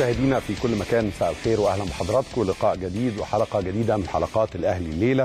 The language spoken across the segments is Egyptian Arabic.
مشاهدينا في كل مكان مساء الخير واهلا بحضراتكم لقاء جديد وحلقه جديده من حلقات الاهلي الليله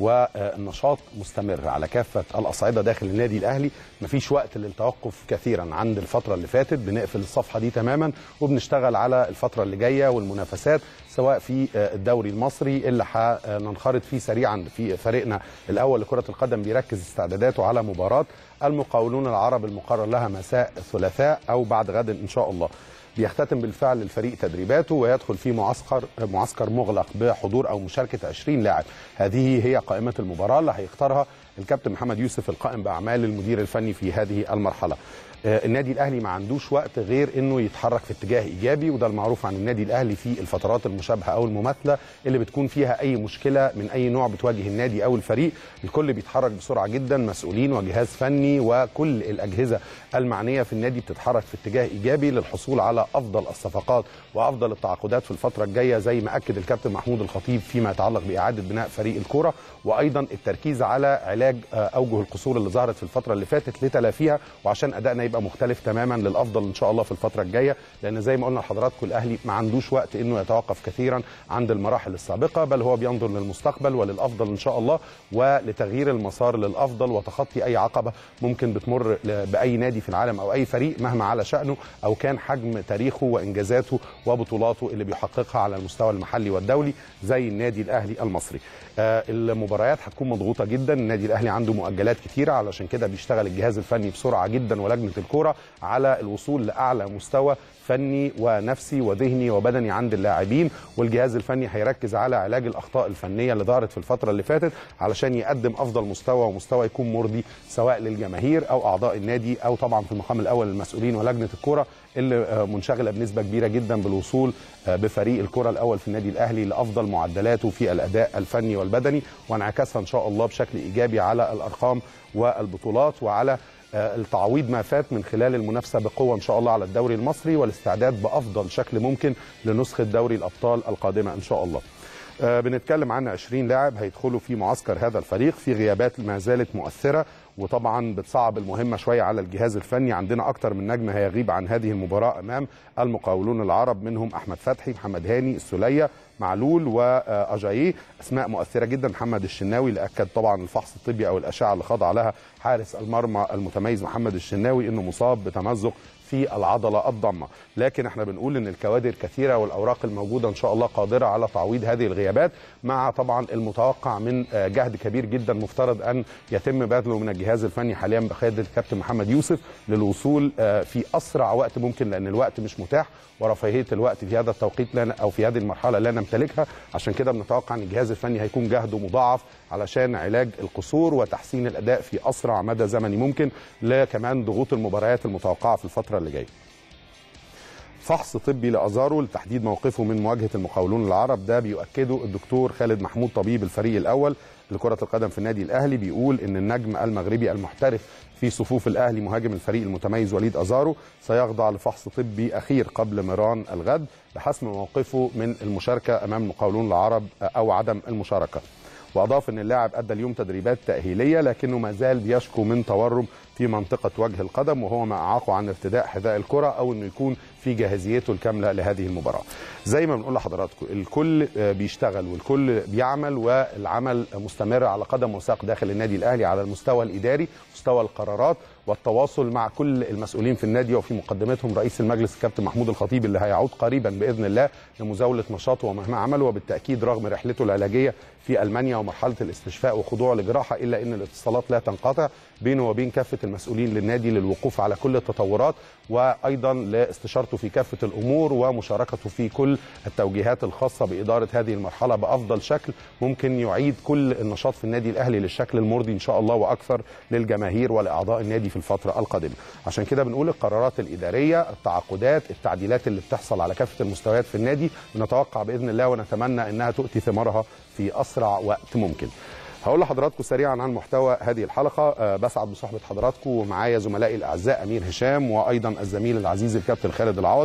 والنشاط مستمر على كافه الاصعده داخل النادي الاهلي مفيش وقت للتوقف كثيرا عند الفتره اللي فاتت بنقفل الصفحه دي تماما وبنشتغل على الفتره اللي جايه والمنافسات سواء في الدوري المصري اللي هننخرط فيه سريعا في فريقنا الاول لكره القدم بيركز استعداداته على مباراه المقاولون العرب المقرر لها مساء الثلاثاء او بعد غد ان شاء الله بيختتم بالفعل الفريق تدريباته ويدخل في معسكر معسكر مغلق بحضور او مشاركه 20 لاعب هذه هي قائمه المباراه اللي هيختارها الكابتن محمد يوسف القائم باعمال المدير الفني في هذه المرحله النادي الاهلي ما عندوش وقت غير انه يتحرك في اتجاه ايجابي وده المعروف عن النادي الاهلي في الفترات المشابهه او المماثله اللي بتكون فيها اي مشكله من اي نوع بتواجه النادي او الفريق الكل بيتحرك بسرعه جدا مسؤولين وجهاز فني وكل الاجهزه المعنيه في النادي بتتحرك في اتجاه ايجابي للحصول على افضل الصفقات وافضل التعاقدات في الفتره الجايه زي ما اكد الكابتن محمود الخطيب فيما يتعلق باعاده بناء فريق الكوره وايضا التركيز على علاج اوجه القصور اللي ظهرت في الفتره اللي فاتت لتلافيها وعشان ادائنا يبقى مختلف تماما للافضل ان شاء الله في الفتره الجايه لان زي ما قلنا لحضراتكم الاهلي ما عندوش وقت انه يتوقف كثيرا عند المراحل السابقه بل هو بينظر للمستقبل وللافضل ان شاء الله ولتغيير المسار للافضل وتخطي اي عقبه ممكن بتمر باي نادي في العالم او اي فريق مهما على شانه او كان حجم تاريخه وانجازاته وبطولاته اللي بيحققها على المستوى المحلي والدولي زي النادي الاهلي المصري. آه المباريات هتكون مضغوطه جدا النادي الاهلي عنده مؤجلات كثيره علشان كده بيشتغل الجهاز الفني بسرعه جدا ولجنه الكوره على الوصول لاعلى مستوى فني ونفسي وذهني وبدني عند اللاعبين والجهاز الفني هيركز على علاج الاخطاء الفنيه اللي ظهرت في الفتره اللي فاتت علشان يقدم افضل مستوى ومستوى يكون مرضي سواء للجماهير او اعضاء النادي او طبعا في المقام الاول المسؤولين ولجنه الكوره اللي منشغله بنسبه كبيره جدا بالوصول بفريق الكره الاول في النادي الاهلي لافضل معدلاته في الاداء الفني والبدني وانعكاسها ان شاء الله بشكل ايجابي على الارقام والبطولات وعلى التعويض ما فات من خلال المنافسه بقوه ان شاء الله على الدوري المصري والاستعداد بافضل شكل ممكن لنسخه دوري الابطال القادمه ان شاء الله. بنتكلم عن 20 لاعب هيدخلوا في معسكر هذا الفريق في غيابات ما زالت مؤثره وطبعا بتصعب المهمه شويه على الجهاز الفني عندنا اكتر من نجم هيغيب عن هذه المباراه امام المقاولون العرب منهم احمد فتحي محمد هاني السليه معلول واجاييه اسماء مؤثره جدا محمد الشناوي اللي اكد طبعا الفحص الطبي او الاشعه اللي خضع لها حارس المرمى المتميز محمد الشناوي انه مصاب بتمزق في العضله الضمه لكن احنا بنقول ان الكوادر كثيره والاوراق الموجوده ان شاء الله قادره على تعويض هذه الغيابات مع طبعا المتوقع من جهد كبير جدا مفترض ان يتم بذله من الجهاز الفني حاليا بقياده الكابتن محمد يوسف للوصول في اسرع وقت ممكن لان الوقت مش متاح ورفاهيه الوقت في هذا التوقيت لنا او في هذه المرحله لا نمتلكها عشان كده بنتوقع ان الجهاز الفني هيكون جهده مضاعف علشان علاج القصور وتحسين الاداء في اسرع مدى زمني ممكن لكمان ضغوط المباريات المتوقعه في الفتره اللي جايه فحص طبي لازارو لتحديد موقفه من مواجهه المقاولون العرب ده بيؤكده الدكتور خالد محمود طبيب الفريق الاول لكره القدم في النادي الاهلي بيقول ان النجم المغربي المحترف في صفوف الاهلي مهاجم الفريق المتميز وليد ازارو سيخضع لفحص طبي اخير قبل مران الغد لحسم موقفه من المشاركه امام المقاولون العرب او عدم المشاركه واضاف ان اللاعب ادى اليوم تدريبات تاهيليه لكنه ما زال بيشكو من تورم في منطقه وجه القدم وهو ما اعاقه عن ارتداء حذاء الكره او انه يكون في جاهزيته الكامله لهذه المباراه. زي ما بنقول لحضراتكم الكل بيشتغل والكل بيعمل والعمل مستمر على قدم وساق داخل النادي الاهلي على المستوى الاداري، مستوى القرارات والتواصل مع كل المسؤولين في النادي وفي مقدمتهم رئيس المجلس الكابتن محمود الخطيب اللي هيعود قريبا باذن الله لمزاوله نشاطه ومهما عمل وبالتاكيد رغم رحلته العلاجيه في المانيا ومرحله الاستشفاء وخضوع لجراحه الا ان الاتصالات لا تنقطع بينه وبين كافه المسؤولين للنادي للوقوف على كل التطورات وايضا لاستشارته في كافه الامور ومشاركته في كل التوجيهات الخاصه باداره هذه المرحله بافضل شكل ممكن يعيد كل النشاط في النادي الاهلي للشكل المرضي ان شاء الله واكثر للجماهير ولاعضاء النادي في الفتره القادمه عشان كده بنقول القرارات الاداريه التعاقدات التعديلات اللي بتحصل على كافه المستويات في النادي بنتوقع باذن الله ونتمنى انها تؤتي ثمارها في اسرع وقت ممكن هقول لحضراتكم سريعا عن محتوى هذه الحلقه أه بسعد بصحبه حضراتكم ومعايا زملائي الاعزاء امير هشام وايضا الزميل العزيز الكابتن خالد العوضي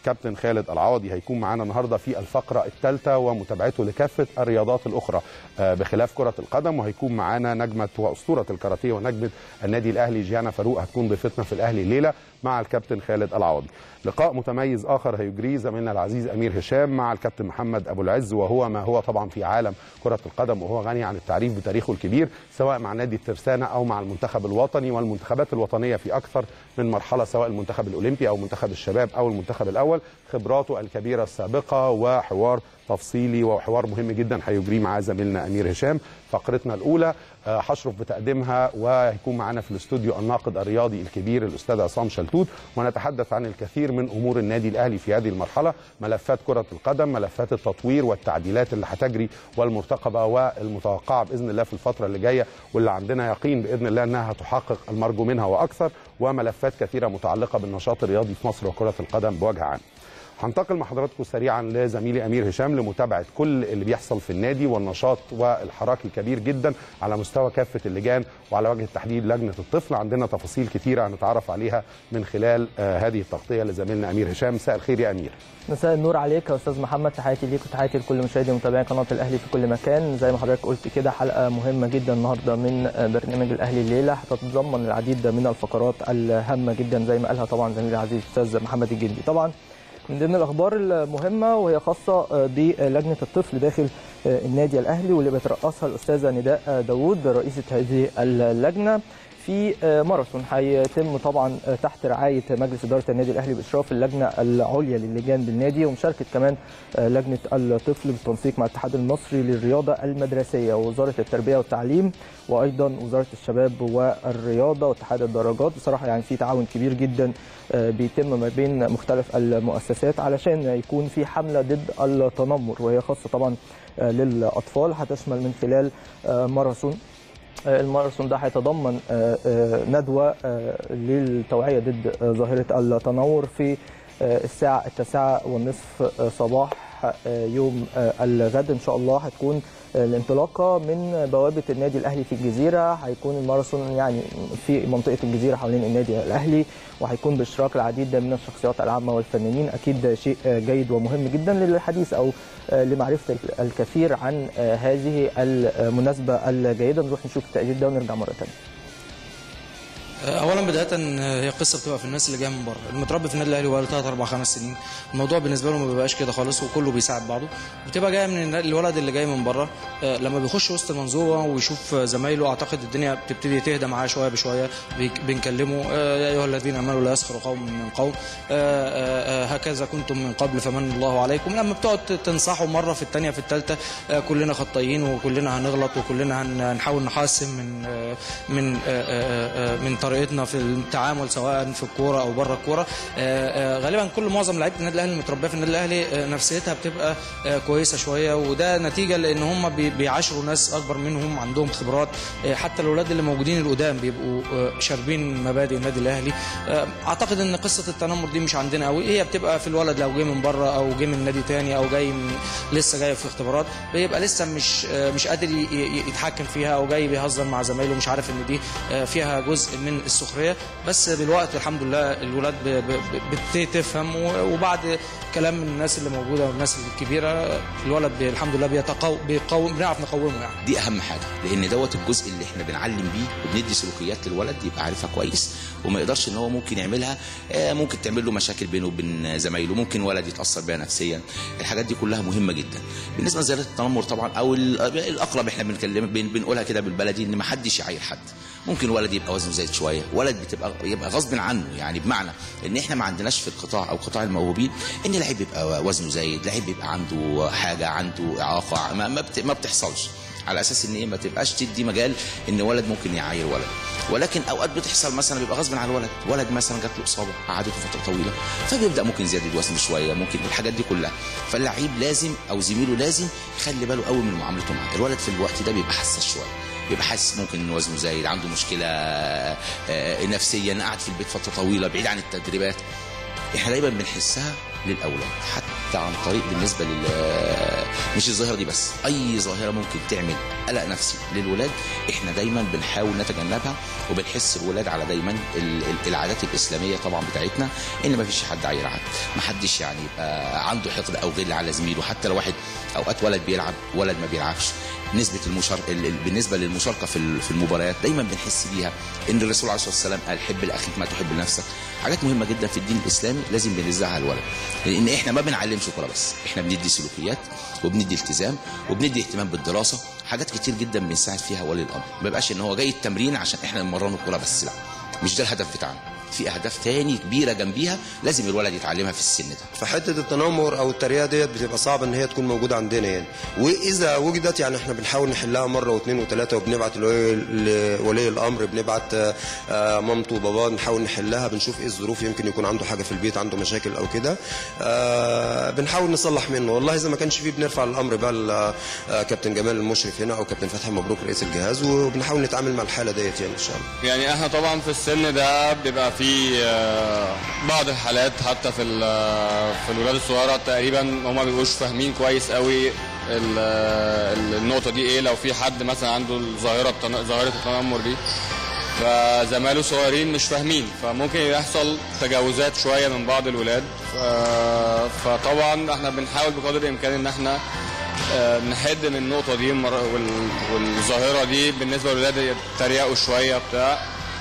كابتن خالد العوضي هيكون معانا النهارده في الفقره الثالثه ومتابعته لكافه الرياضات الاخرى بخلاف كره القدم وهيكون معانا نجمه واسطوره الكاراتيه ونجمه النادي الاهلي جيانا فاروق هتكون ضيفتنا في الاهلي الليله مع الكابتن خالد العوضي لقاء متميز اخر هيجريه زميلنا العزيز امير هشام مع الكابتن محمد ابو العز وهو ما هو طبعا في عالم كره القدم وهو غني عن التعريف بتاريخه الكبير سواء مع نادي الترسانه او مع المنتخب الوطني والمنتخبات الوطنيه في اكثر من مرحله سواء المنتخب الاولمبي او منتخب الشباب او المنتخب الاول خبراته الكبيره السابقه وحوار تفصيلي وحوار مهم جدا هيجريه معاه زميلنا امير هشام فقرتنا الاولى هشرف بتقديمها وهيكون معانا في الاستوديو الناقد الرياضي الكبير الاستاذ عصام شلتوت ونتحدث عن الكثير من امور النادي الاهلي في هذه المرحله ملفات كره القدم ملفات التطوير والتعديلات اللي هتجري والمرتقبه والمتوقعه باذن الله في الفتره اللي جايه واللي عندنا يقين باذن الله انها هتحقق المرجو منها واكثر وملفات كثيره متعلقه بالنشاط الرياضي في مصر وكره القدم بوجه عام هنتقل مع حضراتكم سريعا لزميلي امير هشام لمتابعه كل اللي بيحصل في النادي والنشاط والحراك الكبير جدا على مستوى كافه اللجان وعلى وجه التحديد لجنه الطفل عندنا تفاصيل كثيره هنتعرف عليها من خلال آه هذه التغطيه لزميلنا امير هشام مساء الخير يا امير مساء النور عليك يا استاذ محمد تحياتي ليك وتحياتي لكل مشاهدي ومتابعي قناه الاهلي في كل مكان زي ما حضرتك قلت كده حلقه مهمه جدا النهارده من برنامج الاهلي الليله هتتضمن العديد من الفقرات الهامه جدا زي ما قالها طبعا زميلي العزيز الاستاذ محمد الجندي طبعا من ضمن الاخبار المهمه وهي خاصه بلجنه الطفل داخل النادي الاهلي واللي بترأسها الاستاذه نداء داوود رئيسه هذه اللجنه في ماراثون هيتم طبعا تحت رعايه مجلس اداره النادي الاهلي باشراف اللجنه العليا للجان بالنادي ومشاركه كمان لجنه الطفل بالتنسيق مع الاتحاد المصري للرياضه المدرسيه ووزاره التربيه والتعليم وايضا وزاره الشباب والرياضه واتحاد الدراجات بصراحه يعني في تعاون كبير جدا بيتم ما بين مختلف المؤسسات علشان يكون في حمله ضد التنمر وهي خاصه طبعا للاطفال هتشمل من خلال ماراثون الماراثون ده هيتضمن ندوه للتوعيه ضد ظاهره التنور في الساعه التاسعه والنصف صباح يوم الغد ان شاء الله هتكون الانطلاقه من بوابه النادي الاهلي في الجزيره هيكون الماراثون يعني في منطقه الجزيره حوالين النادي الاهلي وهيكون باشتراك العديد من الشخصيات العامه والفنانين اكيد شيء جيد ومهم جدا للحديث او لمعرفه الكثير عن هذه المناسبه الجيده نروح نشوف التقرير ده ونرجع مره ثانيه اولا بدايه هي قصه بتبقى في الناس اللي جايه من بره المتربي في النادي الاهلي بقى له 3 4 5 سنين الموضوع بالنسبه له ما بيبقاش كده خالص وكله بيساعد بعضه بتبقى جايه من الولد اللي جاي من بره لما بيخش وسط المنظومه ويشوف زمايله اعتقد الدنيا بتبتدي تهدى معاه شويه بشويه بنكلمه يا ايها الذين امنوا لا يسخر قوم من قوم هكذا كنتم من قبل فمن الله عليكم لما بتقعد تنصحه مره في الثانيه في الثالثه كلنا خطايين وكلنا هنغلط وكلنا هنحاول نحسن من من من طريقه طريقتنا في التعامل سواء في الكوره او بره الكوره غالبا كل معظم لعيبه النادي الاهلي المتربيه في النادي الاهلي نفسيتها بتبقى كويسه شويه وده نتيجه لان هم بيعاشروا ناس اكبر منهم عندهم خبرات حتى الاولاد اللي موجودين القدام بيبقوا شاربين مبادئ النادي الاهلي اعتقد ان قصه التنمر دي مش عندنا قوي هي بتبقى في الولد لو جه من بره او جه من نادي تاني او جاي من لسه جاي في اختبارات بيبقى لسه مش مش قادر يتحكم فيها او جاي بيهزر مع زمايله مش عارف ان دي فيها جزء من السخريه بس بالوقت الحمد لله الولاد بتبتدي تفهم وبعد كلام من الناس اللي موجوده والناس الكبيره الولد الحمد لله بيتقو بيقوم بنعرف نقومه يعني دي اهم حاجه لان دوت الجزء اللي احنا بنعلم بيه وبندي سلوكيات للولد يبقى عارفها كويس وما يقدرش ان هو ممكن يعملها ممكن تعمل له مشاكل بينه وبين زمايله ممكن ولد يتاثر بيها نفسيا الحاجات دي كلها مهمه جدا بالنسبه لزياده التنمر طبعا او الاقرب احنا بنتكلم بنقولها كده بالبلدي ان ما حدش يعاير حد ممكن ولد يبقى وزنه زايد شويه ولد بتبقى يبقى غصب عنه يعني بمعنى ان احنا ما عندناش في القطاع او قطاع الموهوبين ان لعيب يبقى وزنه زايد لعيب يبقى عنده حاجه عنده اعاقه ما, ما, بت... ما بتحصلش على اساس ان ايه ما تبقاش تدي مجال ان ولد ممكن يعاير ولد ولكن اوقات بتحصل مثلا بيبقى غصب عن الولد ولد مثلا جات له اصابه قعدته فتره طويله فبيبدا ممكن زياده وزن شويه ممكن الحاجات دي كلها فاللعيب لازم او زميله لازم يخلي باله قوي من معاملته معاه الولد في الوقت ده بيبقى حساس شويه بيبقى حاسس ممكن ان وزنه زايد عنده مشكله نفسيا قاعد في البيت فتره طويله بعيد عن التدريبات احنا دايما بنحسها للاولاد حتى عن طريق بالنسبه مش الظاهره دي بس اي ظاهره ممكن تعمل قلق نفسي للولاد احنا دايما بنحاول نتجنبها وبنحس الولاد على دايما ال- ال- العادات الاسلاميه طبعا بتاعتنا ان ما فيش حد هيلعب ما حدش يعني يبقى عنده حقد او غل على زميله حتى لو واحد اوقات ولد بيلعب ولد ما بيلعبش نسبه المشاركه بالنسبه للمشاركه في ال- في المباريات دايما بنحس بيها ان الرسول عليه الصلاه والسلام قال حب لاخيك ما تحب لنفسك حاجات مهمه جدا في الدين الاسلامي لازم بنزعها الولد لان احنا ما بنعلمش كوره بس احنا بندي سلوكيات وبندي التزام وبندي اهتمام بالدراسه حاجات كتير جدا بنساعد فيها ولي الامر ما بيبقاش ان هو جاي التمرين عشان احنا نمرنه الكوره بس لا مش ده الهدف بتاعنا في اهداف تاني كبيره جنبيها لازم الولد يتعلمها في السن ده فحته التنمر او التريقه ديت بتبقى صعبه ان هي تكون موجوده عندنا يعني واذا وجدت يعني احنا بنحاول نحلها مره واثنين وثلاثه وبنبعت لولي لولي الامر بنبعت آه، آه، مامته وباباه نحاول نحلها بنشوف ايه الظروف يمكن يكون عنده حاجه في البيت عنده مشاكل او كده آه، بنحاول نصلح منه والله اذا ما كانش فيه بنرفع الامر بقى لكابتن جمال المشرف هنا او كابتن فتحي مبروك رئيس الجهاز وبنحاول نتعامل مع الحاله ديت يعني ان شاء الله يعني احنا طبعا في السن ده بيبقى في آه، بعض الحالات حتى في ال- في الولاد الصغيره تقريبا هم ما بيبقوش فاهمين كويس قوي ال- ال- النقطه دي ايه لو في حد مثلا عنده الظاهره التن- ظاهره التنمر دي فزمايله صغيرين مش فاهمين فممكن يحصل تجاوزات شويه من بعض الولاد ف- فطبعا احنا بنحاول بقدر الامكان ان احنا آه، نحد من النقطه دي المر- وال- والظاهره دي بالنسبه للولاد يتريقوا شويه بتاع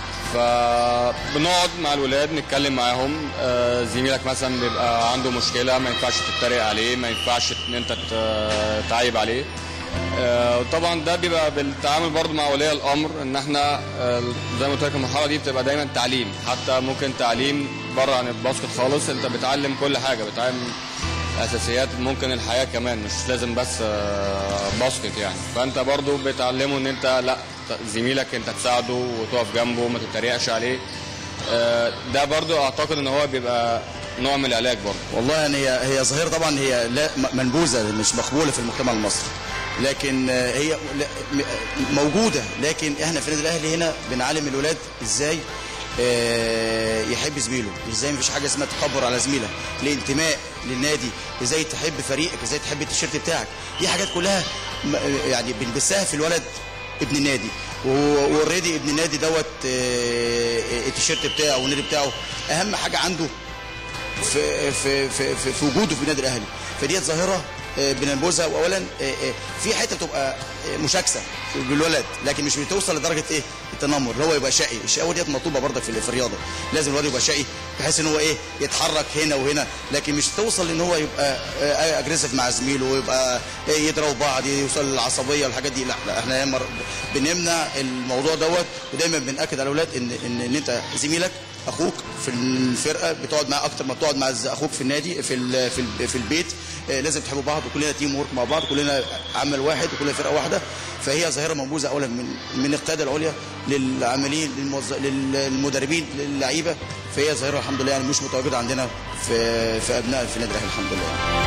فبنقعد مع الولاد نتكلم معاهم آه، زميلك مثلا بيبقى عنده مشكله ما ينفعش تتريق عليه ما ينفعش ان انت ت- تعيب عليه آه، طبعا ده بيبقى بالتعامل برضو مع ولي الامر ان احنا آه، زي ما قلت لك المرحله دي بتبقى دايما تعليم حتى ممكن تعليم بره عن الباسكت خالص انت بتعلم كل حاجه بتعلم اساسيات ممكن الحياه كمان مش لازم بس آه، باسكت يعني فانت برضو بتعلمه ان انت لا زميلك انت تساعده وتقف جنبه ما تتريقش عليه آه، ده برضو اعتقد ان هو بيبقى نوع من العلاج برضو والله يعني هي هي ظاهره طبعا هي لا م- منبوذه مش مقبوله في المجتمع المصري لكن آه، هي لا- م- موجوده لكن احنا في النادي الاهلي هنا بنعلم الولاد ازاي آه، يحب زميله ازاي مفيش حاجه اسمها تكبر على زميلك الانتماء للنادي ازاي تحب فريقك ازاي تحب التيشيرت بتاعك دي حاجات كلها م- يعني بنبثها في الولد ابن النادي واوريدي ابن النادي دوت آه، التيشيرت بتاعه والنادي بتاعه اهم حاجه عنده في في في في, في وجوده في النادي الاهلي فديت ظاهره آه، بننبذها واولا آه، آه، في حته بتبقى آه، مشاكسه بالولد لكن مش بتوصل لدرجه ايه التنمر اللي هو يبقى شقي الشقاوه ديت مطلوبه برضك في في الرياضه لازم الولد يبقى شقي بحيث ان هو ايه يتحرك هنا وهنا لكن مش توصل ان هو يبقى اجريسيف مع زميله ويبقى آه، يضربوا بعض يوصل للعصبيه والحاجات دي لا لا احنا ياما بنمنع الموضوع دوت ودايما بناكد على الاولاد ان ان ان انت زميلك اخوك في الفرقه بتقعد معاه اكتر ما بتقعد مع اخوك في النادي في ال في, ال في البيت آه، لازم تحبوا بعض وكلنا تيم ورك مع بعض كلنا عمل واحد وكلنا فرقه واحده فهي ظاهره منبوذه اولا من من القياده العليا للعاملين للموظ... للمدربين للعيبه فهي ظاهره الحمد لله يعني مش متواجده عندنا في في ابناء في النادي الاهلي الحمد لله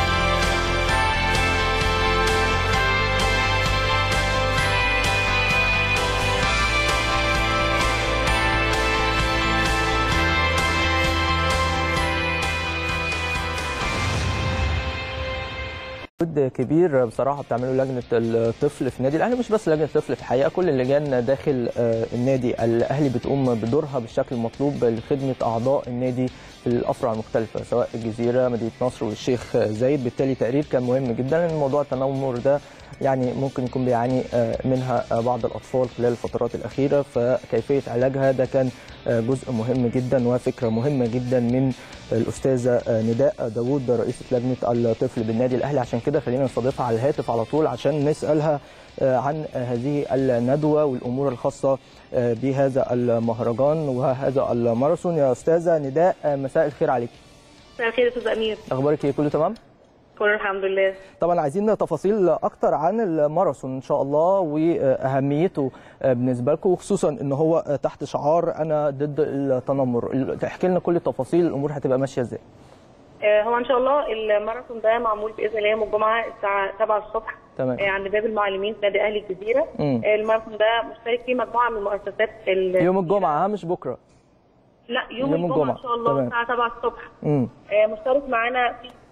جهد كبير بصراحه بتعمله لجنه الطفل في النادي الاهلي مش بس لجنه الطفل في الحقيقه كل اللجان داخل آه، النادي الاهلي بتقوم بدورها بالشكل المطلوب لخدمه اعضاء النادي في الافرع المختلفه سواء الجزيره مدينه نصر والشيخ زايد بالتالي تقرير كان مهم جدا لان موضوع التنمر ده يعني ممكن يكون بيعاني آه، منها آه، بعض الاطفال خلال الفترات الاخيره فكيفيه علاجها ده كان آه، جزء مهم جدا وفكره مهمه جدا من الاستاذه آه، نداء داوود رئيسه لجنه الطفل بالنادي الاهلي عشان كده خلينا نستضيفها على الهاتف على طول عشان نسالها آه، عن آه، هذه الندوه والامور الخاصه آه، بهذا المهرجان وهذا الماراثون يا استاذه نداء آه، مساء الخير عليك مساء الخير يا استاذ امير اخبارك ايه كله تمام كله الحمد لله طبعا عايزين تفاصيل اكتر عن الماراثون ان شاء الله واهميته بالنسبه لكم وخصوصا ان هو تحت شعار انا ضد التنمر احكي لنا كل التفاصيل الامور هتبقى ماشيه ازاي آه، هو ان شاء الله الماراثون ده معمول باذن الله يوم الجمعه الساعه 7 الصبح تمام. آه، عند باب المعلمين في نادي اهلي الجزيره مم. آه، الماراثون ده مشترك فيه مجموعه من المؤسسات ال- يوم الجمعه ها مش بكره لا يوم, يوم الجمعه الجمعة. ان شاء الله تمام. الساعه 7 الصبح امم آه، مشترك معانا في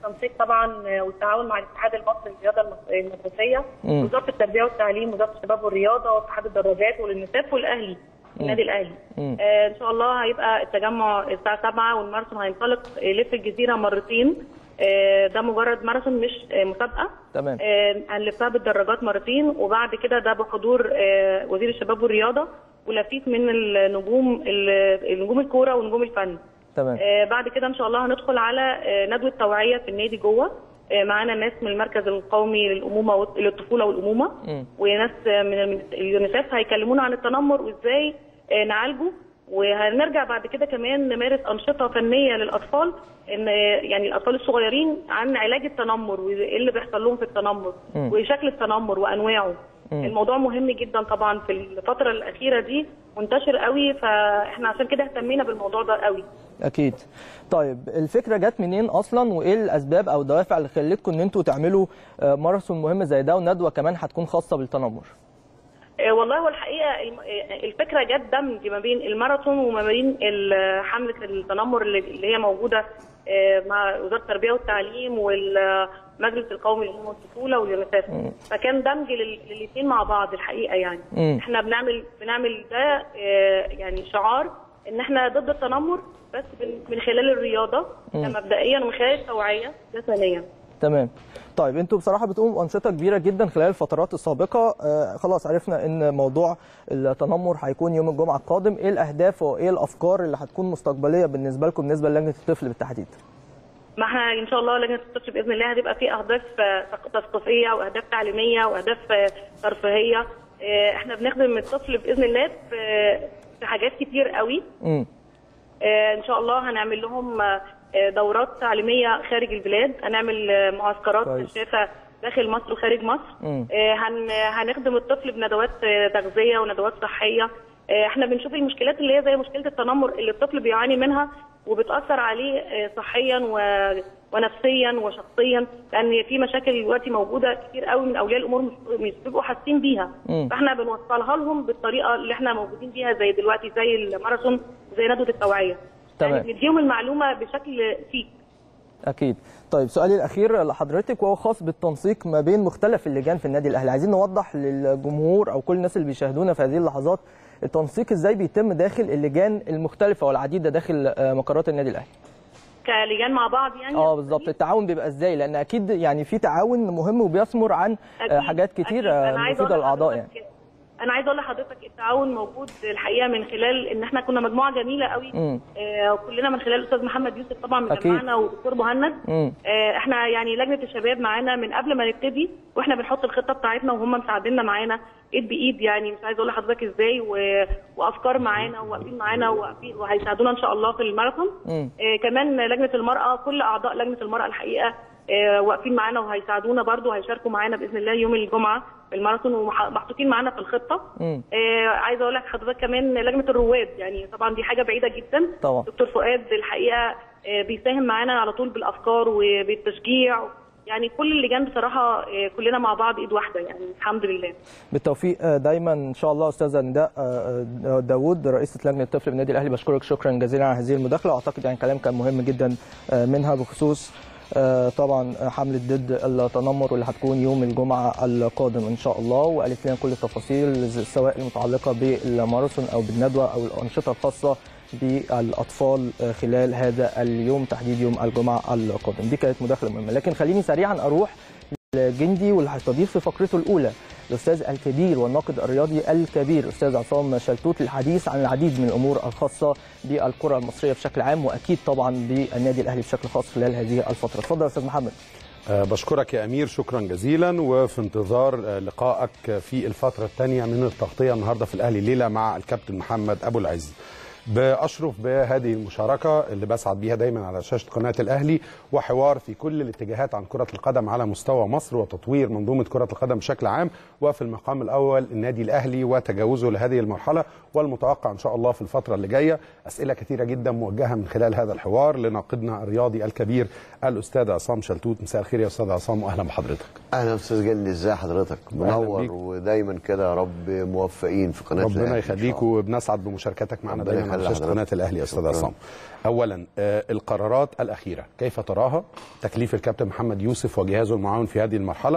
بالتنسيق طبعا والتعاون مع الاتحاد المصري للرياضه المس- المدرسيه مم. وزاره التربيه والتعليم وزاره الشباب والرياضه واتحاد الدراجات واليونيسف والاهلي النادي الاهلي مم. آه ان شاء الله هيبقى التجمع الساعه 7 والماراثون هينطلق آه، لف الجزيره مرتين آه، ده مجرد ماراثون مش آه، مسابقه تمام آه، هنلفها بالدراجات مرتين وبعد كده ده بحضور آه، وزير الشباب والرياضه ولفيف من النجوم ال- نجوم الكوره ونجوم الفن تمام آه، بعد كده ان شاء الله هندخل على آه، ندوه توعيه في النادي جوه آه، معانا ناس من المركز القومي للامومه وال- للطفوله والامومه مم. وناس آه، من الم- اليونيسف هيكلمونا عن التنمر وازاي آه، نعالجه وهنرجع بعد كده كمان نمارس انشطه فنيه للاطفال ان آه، يعني الاطفال الصغيرين عن علاج التنمر وايه اللي بيحصل لهم في التنمر مم. وشكل التنمر وانواعه مم. الموضوع مهم جدا طبعا في الفتره الاخيره دي منتشر قوي فاحنا عشان كده اهتمينا بالموضوع ده قوي اكيد طيب الفكره جت منين اصلا وايه الاسباب او الدوافع اللي خلتكم ان انتوا تعملوا آه، ماراثون مهم زي ده وندوه كمان هتكون خاصه بالتنمر آه، والله هو الحقيقه الم- آه، الفكره جت دمج ما بين الماراثون وما بين ال- حمله التنمر اللي اللي هي موجوده آه، مع وزاره التربيه والتعليم والمجلس القومي للامومه والطفوله واليونيسف فكان دمج للاثنين مع بعض الحقيقه يعني مم. احنا بنعمل بنعمل ده آه، يعني شعار ان احنا ضد التنمر بس من- من خلال الرياضه ده مبدئيا ومن خلال التوعيه ده ثانيا تمام طيب انتوا بصراحه بتقوموا بانشطه كبيره جدا خلال الفترات السابقه آه خلاص عرفنا ان موضوع التنمر هيكون يوم الجمعه القادم ايه الاهداف وايه الافكار اللي هتكون مستقبليه بالنسبه لكم بالنسبه للجنه الطفل بالتحديد ما احنا ان شاء الله لجنه الطفل باذن الله هتبقى في اهداف آه، تثقيفيه واهداف تعليميه واهداف آه، ترفيهيه آه، احنا بنخدم الطفل باذن الله في في حاجات كتير قوي امم آه، ان شاء الله هنعمل لهم آه، آه، دورات تعليميه خارج البلاد هنعمل آه، معسكرات كويس. كشافه داخل مصر وخارج مصر مم. آه، هن هنخدم الطفل بندوات آه، تغذيه وندوات صحيه آه، احنا بنشوف المشكلات اللي هي زي مشكله التنمر اللي الطفل بيعاني منها وبتاثر عليه آه، صحيا و- ونفسيا وشخصيا لان في مشاكل دلوقتي موجوده كتير قوي من اولياء الامور مش مش بيبقوا حاسين بيها مم. فاحنا بنوصلها لهم بالطريقه اللي احنا موجودين بيها زي دلوقتي زي الماراثون زي ندوه التوعيه تمام. يعني نديهم المعلومه بشكل فيك اكيد طيب سؤالي الاخير لحضرتك وهو خاص بالتنسيق ما بين مختلف اللجان في النادي الاهلي عايزين نوضح للجمهور او كل الناس اللي بيشاهدونا في هذه اللحظات التنسيق ازاي بيتم داخل اللجان المختلفه والعديده داخل آه، مقرات النادي الاهلي كلجان مع بعض يعني اه بالظبط التعاون بيبقى ازاي لان اكيد يعني في تعاون مهم وبيثمر عن آه، أكيد، حاجات كتير أكيد. آه، أنا عايزة مفيده أقول للاعضاء لحضرتك- يعني انا عايزه اقول لحضرتك التعاون موجود الحقيقه من خلال ان احنا كنا مجموعه جميله قوي مم. آه كلنا من خلال الاستاذ محمد يوسف طبعا أكيد. مجمعنا ودكتور مهند مم. آه احنا يعني لجنه الشباب معانا من قبل ما نبتدي واحنا بنحط الخطه بتاعتنا وهم مساعديننا معانا ايد بايد يعني مش عايزه اقول لحضرتك ازاي و... وافكار معانا وواقفين معانا وواقفين وهيساعدونا ان شاء الله في الماراثون مم. آه كمان لجنه المراه كل اعضاء لجنه المراه الحقيقه آه واقفين معانا وهيساعدونا برضو هيشاركوا معانا باذن الله يوم الجمعه في الماراثون ومحطوطين معانا في الخطه مم. آه عايزه اقول لك حضرتك كمان لجنه الرواد يعني طبعا دي حاجه بعيده جدا طبعا. دكتور فؤاد الحقيقه آه بيساهم معانا على طول بالافكار وبالتشجيع يعني كل اللجان بصراحه آه كلنا مع بعض ايد واحده يعني الحمد لله بالتوفيق آه، دايما ان شاء الله استاذه نداء آه، آه، داوود رئيسه لجنه الطفل بالنادي الاهلي بشكرك شكرا جزيلا على هذه المداخله واعتقد يعني كلام كان مهم جدا آه، منها بخصوص آه، طبعا حمله ضد التنمر واللي هتكون يوم الجمعه القادم ان شاء الله وقالت لنا كل التفاصيل سواء المتعلقه بالماراثون او بالندوه او الانشطه الخاصه بالاطفال آه، خلال هذا اليوم تحديد يوم الجمعه القادم دي كانت مداخله مهمه لكن خليني سريعا اروح الجندي واللي هيستضيف في فقرته الاولى الاستاذ الكبير والناقد الرياضي الكبير استاذ عصام شلتوت للحديث عن العديد من الامور الخاصه بالكره المصريه بشكل عام واكيد طبعا بالنادي الاهلي بشكل خاص خلال هذه الفتره اتفضل يا استاذ محمد آه، بشكرك يا امير شكرا جزيلا وفي انتظار آه، لقائك في الفتره الثانيه من التغطيه النهارده في الاهلي الليله مع الكابتن محمد ابو العز باشرف بهذه المشاركه اللي بسعد بيها دايما على شاشه قناه الاهلي وحوار في كل الاتجاهات عن كره القدم على مستوى مصر وتطوير منظومه كره القدم بشكل عام وفي المقام الاول النادي الاهلي وتجاوزه لهذه المرحله والمتوقع ان شاء الله في الفتره اللي جايه اسئله كثيره جدا موجهه من خلال هذا الحوار لناقدنا الرياضي الكبير الاستاذ عصام شلتوت مساء الخير يا استاذ عصام واهلا بحضرتك اهلا استاذ جندي ازي حضرتك أهلا منور بيك. ودايما كده يا رب موفقين في قناه ربنا الأهلي إن يخليك شاء الله. وبنسعد بمشاركتك معنا ربنا دايما على شكراً شاشه لحضرتك. قناه الاهلي يا استاذ شكراً. عصام اولا آه، القرارات الاخيره كيف تراها تكليف الكابتن محمد يوسف وجهازه المعاون في هذه المرحله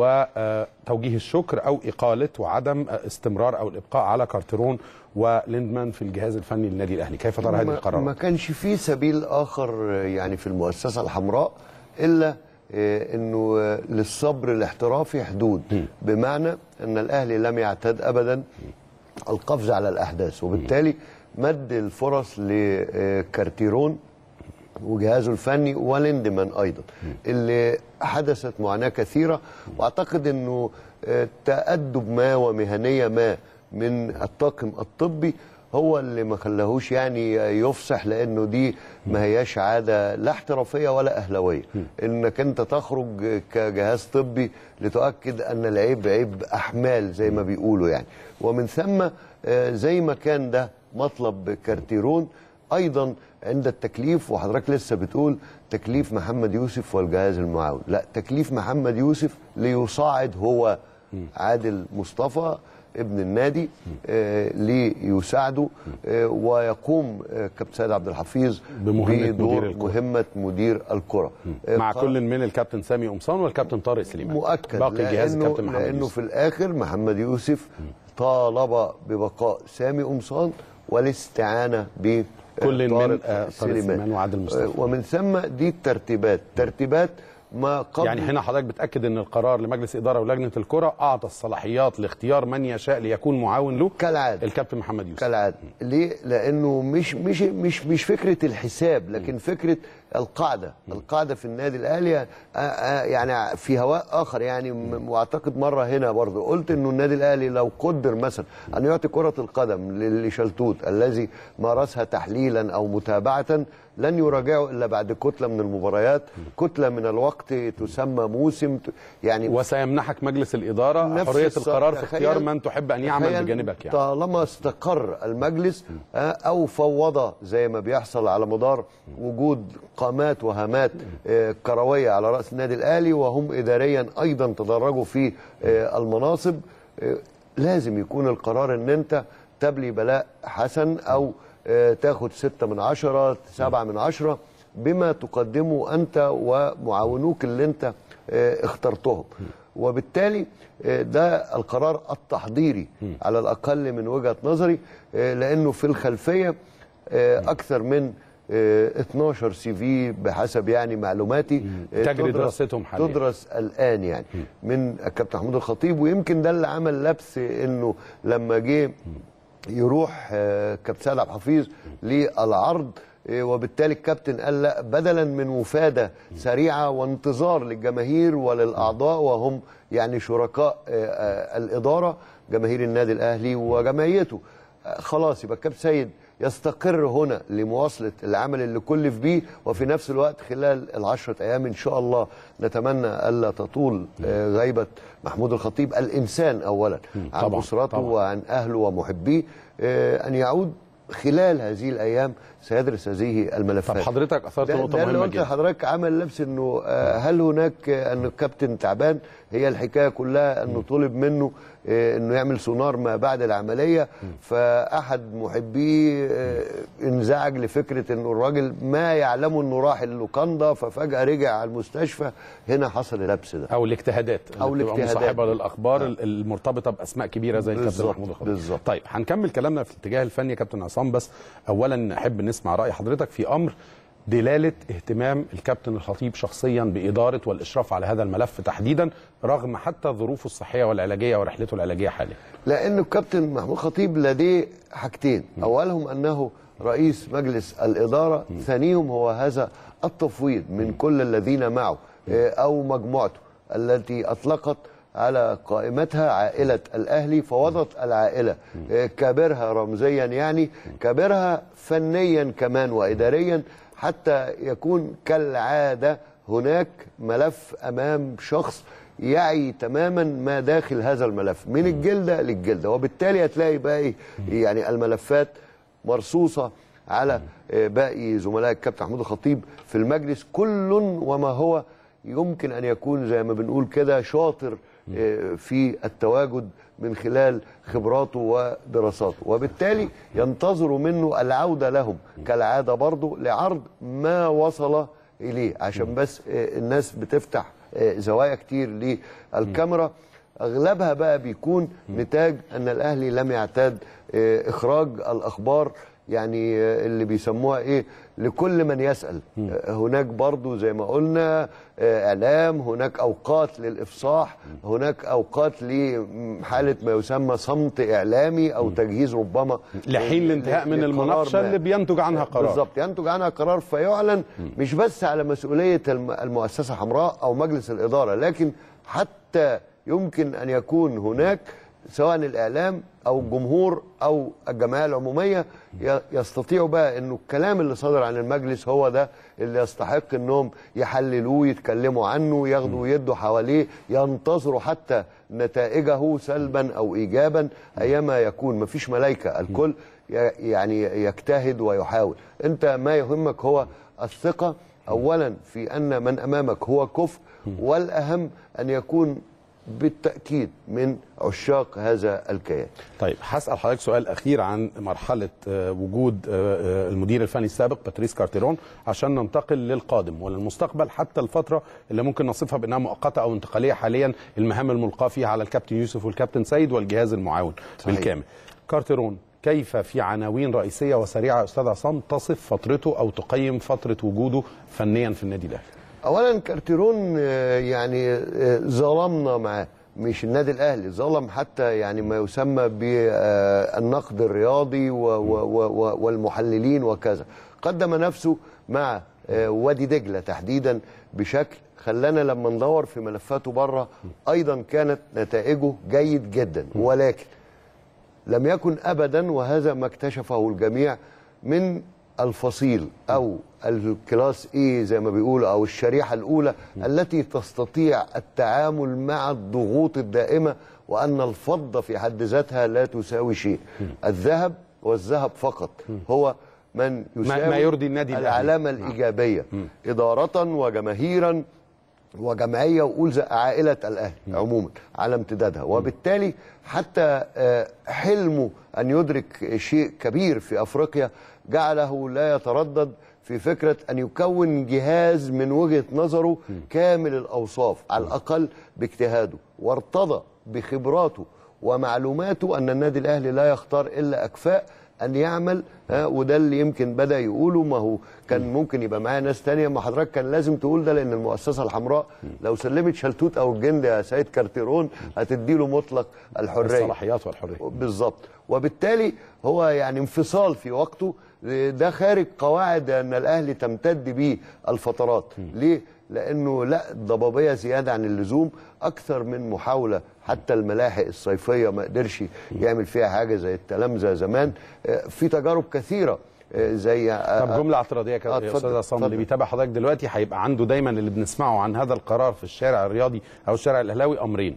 وتوجيه الشكر او اقاله وعدم آه، استمرار او الابقاء على كارترون وليندمان في الجهاز الفني للنادي الاهلي كيف ترى هذه ما- القرارات ما كانش في سبيل اخر يعني في المؤسسه الحمراء الا آه، انه آه، للصبر الاحترافي حدود بمعنى ان الاهلي لم يعتد ابدا القفز على الاحداث وبالتالي مد الفرص لكارتيرون وجهازه الفني وليندمان ايضا اللي حدثت معاناه كثيره واعتقد انه آه، تادب ما ومهنيه ما من الطاقم الطبي هو اللي ما خلاهوش يعني يفصح لانه دي ما هياش عاده لا احترافيه ولا اهلاويه انك انت تخرج كجهاز طبي لتؤكد ان العيب عيب احمال زي ما بيقولوا يعني ومن ثم آه، زي ما كان ده مطلب كارتيرون ايضا عند التكليف وحضرتك لسه بتقول تكليف محمد يوسف والجهاز المعاون لا تكليف محمد يوسف ليصاعد هو عادل مصطفى ابن النادي آه ليساعده آه ويقوم آه كابتن سيد عبد الحفيظ بمهمة بدور مدير الكرة. مهمه مدير الكره آه مع قا- كل من الكابتن سامي قمصان والكابتن طارق سليمان مؤكد باقي جهاز لانه, الكابتن محمد لأنه يوسف في الاخر محمد يوسف طالب ببقاء سامي قمصان والاستعانه ب كل من، طارق آه، طارق سليمان وعادل مصطفى. آه، ومن ثم دي الترتيبات ترتيبات ما قبل يعني هنا حضرتك بتاكد ان القرار لمجلس اداره ولجنه الكره اعطى الصلاحيات لاختيار من يشاء ليكون معاون له كالعاده الكابتن محمد يوسف كالعاده ليه لانه مش مش مش مش فكره الحساب لكن فكره القاعده القاعده في النادي الاهلي آه، آه، يعني في هواء اخر يعني م- واعتقد مره هنا برضه قلت انه النادي الاهلي لو قدر مثلا ان يعطي كره القدم لشلتوت الذي مارسها تحليلا او متابعه لن يراجعه الا بعد كتله من المباريات كتله من الوقت تسمى موسم ت- يعني وسيمنحك مجلس الاداره نفس حريه الص- القرار في تخيل- اختيار من تحب ان يعمل تخيل بجانبك يعني طالما استقر المجلس آه، او فوض زي ما بيحصل على مدار وجود قامات وهامات آه، كرويه على راس النادي الاهلي وهم اداريا ايضا تدرجوا في آه، المناصب آه، لازم يكون القرار ان انت تبلي بلاء حسن او آه، تاخد ستة من عشرة سبعة من عشرة بما تقدمه أنت ومعاونوك اللي أنت آه، اخترتهم وبالتالي آه، ده القرار التحضيري على الأقل من وجهة نظري آه، لأنه في الخلفية آه، أكثر من آه، 12 سي في بحسب يعني معلوماتي آه، تجري تدرس- دراستهم حاليا. تدرس الآن يعني من الكابتن محمود الخطيب ويمكن ده اللي عمل لبس إنه لما جه يروح آه، كابتن سيد عبد الحفيظ للعرض آه، وبالتالي الكابتن قال لا بدلا من وفاده سريعه وانتظار للجماهير وللاعضاء وهم يعني شركاء آه، آه، الاداره جماهير النادي الاهلي وجمعيته آه، خلاص يبقى الكابتن سيد يستقر هنا لمواصله العمل اللي كلف بيه وفي نفس الوقت خلال العشرة ايام ان شاء الله نتمنى الا تطول آه، غيبه محمود الخطيب الانسان اولا عن طبعاً، اسرته طبعاً. وعن اهله ومحبيه آه، ان يعود خلال هذه الايام سيدرس هذه الملفات طب حضرتك اثرت ده, نقطه ده اللي مهمه قلت جدا لحضرتك عمل لبس انه آه، هل هناك آه، ان الكابتن تعبان هي الحكايه كلها انه طلب منه آه، انه يعمل سونار ما بعد العمليه فاحد محبيه آه، انزعج لفكره انه الراجل ما يعلمه انه راح اللوكاندا ففجاه رجع على المستشفى هنا حصل اللبس ده او الاجتهادات اللي أو بتبقى الاجتهادات. مصاحبه للاخبار ال- المرتبطه باسماء كبيره زي الكابتن بالظبط، محمود الخطيب بالظبط. طيب هنكمل كلامنا في الاتجاه الفني يا كابتن عصام بس اولا نحب نسمع راي حضرتك في امر دلاله اهتمام الكابتن الخطيب شخصيا باداره والاشراف على هذا الملف تحديدا رغم حتى ظروفه الصحيه والعلاجيه ورحلته العلاجيه حاليا لأن الكابتن محمود خطيب لديه حاجتين أولهم أنه رئيس مجلس الإدارة ثانيهم هو هذا التفويض من كل الذين معه آه، أو مجموعته التي أطلقت على قائمتها عائلة الأهلي فوضت العائلة آه، كابرها رمزيا يعني كابرها فنيا كمان وإداريا حتى يكون كالعادة هناك ملف أمام شخص يعي تماما ما داخل هذا الملف من الجلده للجلده وبالتالي هتلاقي باقي يعني الملفات مرصوصه على آه، باقي زملاء الكابتن محمود الخطيب في المجلس كل وما هو يمكن ان يكون زي ما بنقول كده شاطر آه، في التواجد من خلال خبراته ودراساته وبالتالي ينتظروا منه العودة لهم كالعادة برضو لعرض ما وصل إليه عشان بس آه، الناس بتفتح آه، زوايا كتير للكاميرا اغلبها بقى بيكون نتاج ان الاهلي لم يعتاد آه، اخراج الاخبار يعني آه، اللي بيسموها ايه لكل من يسال آه، هناك برضو زي ما قلنا آه، اعلام هناك اوقات للافصاح هناك اوقات لحاله ما يسمى صمت اعلامي او تجهيز ربما لحين الانتهاء من لقرار المناقشه ما. اللي بينتج عنها قرار بالظبط ينتج عنها قرار فيعلن مش بس على مسؤوليه الم- المؤسسه حمراء او مجلس الاداره لكن حتى يمكن ان يكون هناك سواء الاعلام او الجمهور او الجمعيه العموميه ي- يستطيعوا بقى انه الكلام اللي صدر عن المجلس هو ده اللي يستحق انهم يحللوه يتكلموا عنه ياخدوا يدوا حواليه ينتظروا حتى نتائجه سلبا او ايجابا ايما يكون مفيش ملائكه الكل ي- يعني يجتهد ويحاول انت ما يهمك هو الثقه اولا في ان من امامك هو كفء والاهم ان يكون بالتاكيد من عشاق هذا الكيان طيب هسال حضرتك سؤال اخير عن مرحله آه، وجود آه، آه، المدير الفني السابق باتريس كارتيرون عشان ننتقل للقادم وللمستقبل حتى الفتره اللي ممكن نصفها بانها مؤقته او انتقاليه حاليا المهام الملقاه فيها على الكابتن يوسف والكابتن سيد والجهاز المعاون صحيح. بالكامل كارتيرون كيف في عناوين رئيسيه وسريعه يا استاذ عصام تصف فترته او تقيم فتره وجوده فنيا في النادي الاهلي اولا كارتيرون آه، يعني آه، ظلمنا معاه مش النادي الاهلي ظلم حتى يعني ما يسمى بالنقد الرياضي و- و- و- و- والمحللين وكذا قدم نفسه مع آه، وادي دجله تحديدا بشكل خلانا لما ندور في ملفاته بره ايضا كانت نتائجه جيد جدا ولكن لم يكن ابدا وهذا ما اكتشفه الجميع من الفصيل او الكلاس اي زي ما بيقولوا او الشريحه الاولى التي تستطيع التعامل مع الضغوط الدائمه وان الفضه في حد ذاتها لا تساوي شيء الذهب والذهب فقط هو من يساوي ما يرضي النادي الأهلي. العلامه الايجابيه اداره وجماهيرا وجمعيه وقول زي عائله الاهلي عموما على امتدادها وبالتالي حتى آه، حلمه ان يدرك شيء كبير في افريقيا جعله لا يتردد في فكره ان يكون جهاز من وجهه نظره كامل الاوصاف على الاقل باجتهاده وارتضى بخبراته ومعلوماته ان النادي الاهلي لا يختار الا اكفاء ان يعمل ها وده اللي يمكن بدا يقوله ما هو كان ممكن يبقى معاه ناس تانية ما حضرتك كان لازم تقول ده لان المؤسسه الحمراء لو سلمت شلتوت او الجند يا سيد كارتيرون هتديله مطلق الحريه الصلاحيات والحريه بالظبط وبالتالي هو يعني انفصال في وقته ده خارج قواعد ان الاهلي تمتد به الفترات ليه لانه لا ضبابيه زياده عن اللزوم اكثر من محاوله حتى الملاحق الصيفيه ما قدرش يعمل فيها حاجه زي التلامذه زمان آه، في تجارب كثيره آه، زي آه، طب جمله اعتراضيه كده آه، يا اتفضل، استاذ عصام اللي اتفضل. بيتابع حضرتك دلوقتي هيبقى عنده دايما اللي بنسمعه عن هذا القرار في الشارع الرياضي او الشارع الاهلاوي امرين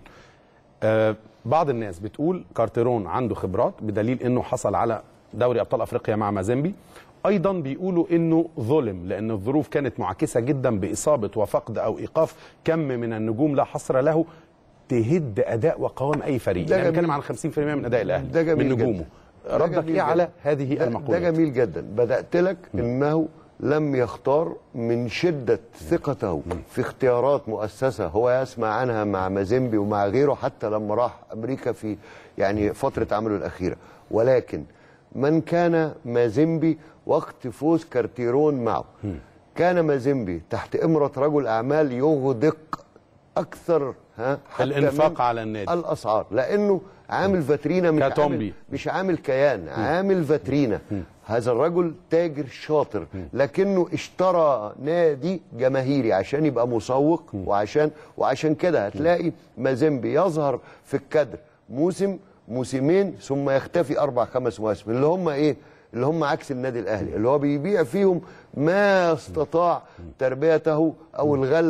آه بعض الناس بتقول كارتيرون عنده خبرات بدليل انه حصل على دوري ابطال افريقيا مع مازيمبي ايضا بيقولوا انه ظلم لان الظروف كانت معاكسه جدا باصابه وفقد او ايقاف كم من النجوم لا حصر له تهد اداء وقوام اي فريق ده يعني بنتكلم جميل. عن 50% من اداء الاهلي ده جميل من نجومه جداً. ده ردك جميل ايه جداً. على هذه ده- المقوله ده جميل جدا بدأت لك انه لم يختار من شدة ثقته في اختيارات مؤسسة هو يسمع عنها مع مازيمبي ومع غيره حتى لما راح أمريكا في يعني فترة عمله الأخيرة ولكن من كان مازيمبي وقت فوز كارتيرون معه كان مازيمبي تحت إمرة رجل أعمال يغدق أكثر ها حتى الإنفاق من على النادي. الأسعار لأنه عامل فاترينا مش كتومبي. عامل مش عامل كيان عامل فاترينا هذا الرجل تاجر شاطر لكنه اشترى نادي جماهيري عشان يبقى مسوق وعشان وعشان كده هتلاقي مازيمبي يظهر في الكادر موسم موسمين ثم يختفي اربع خمس مواسم اللي هم ايه اللي هم عكس النادي الاهلي اللي هو بيبيع فيهم ما استطاع تربيته او الغله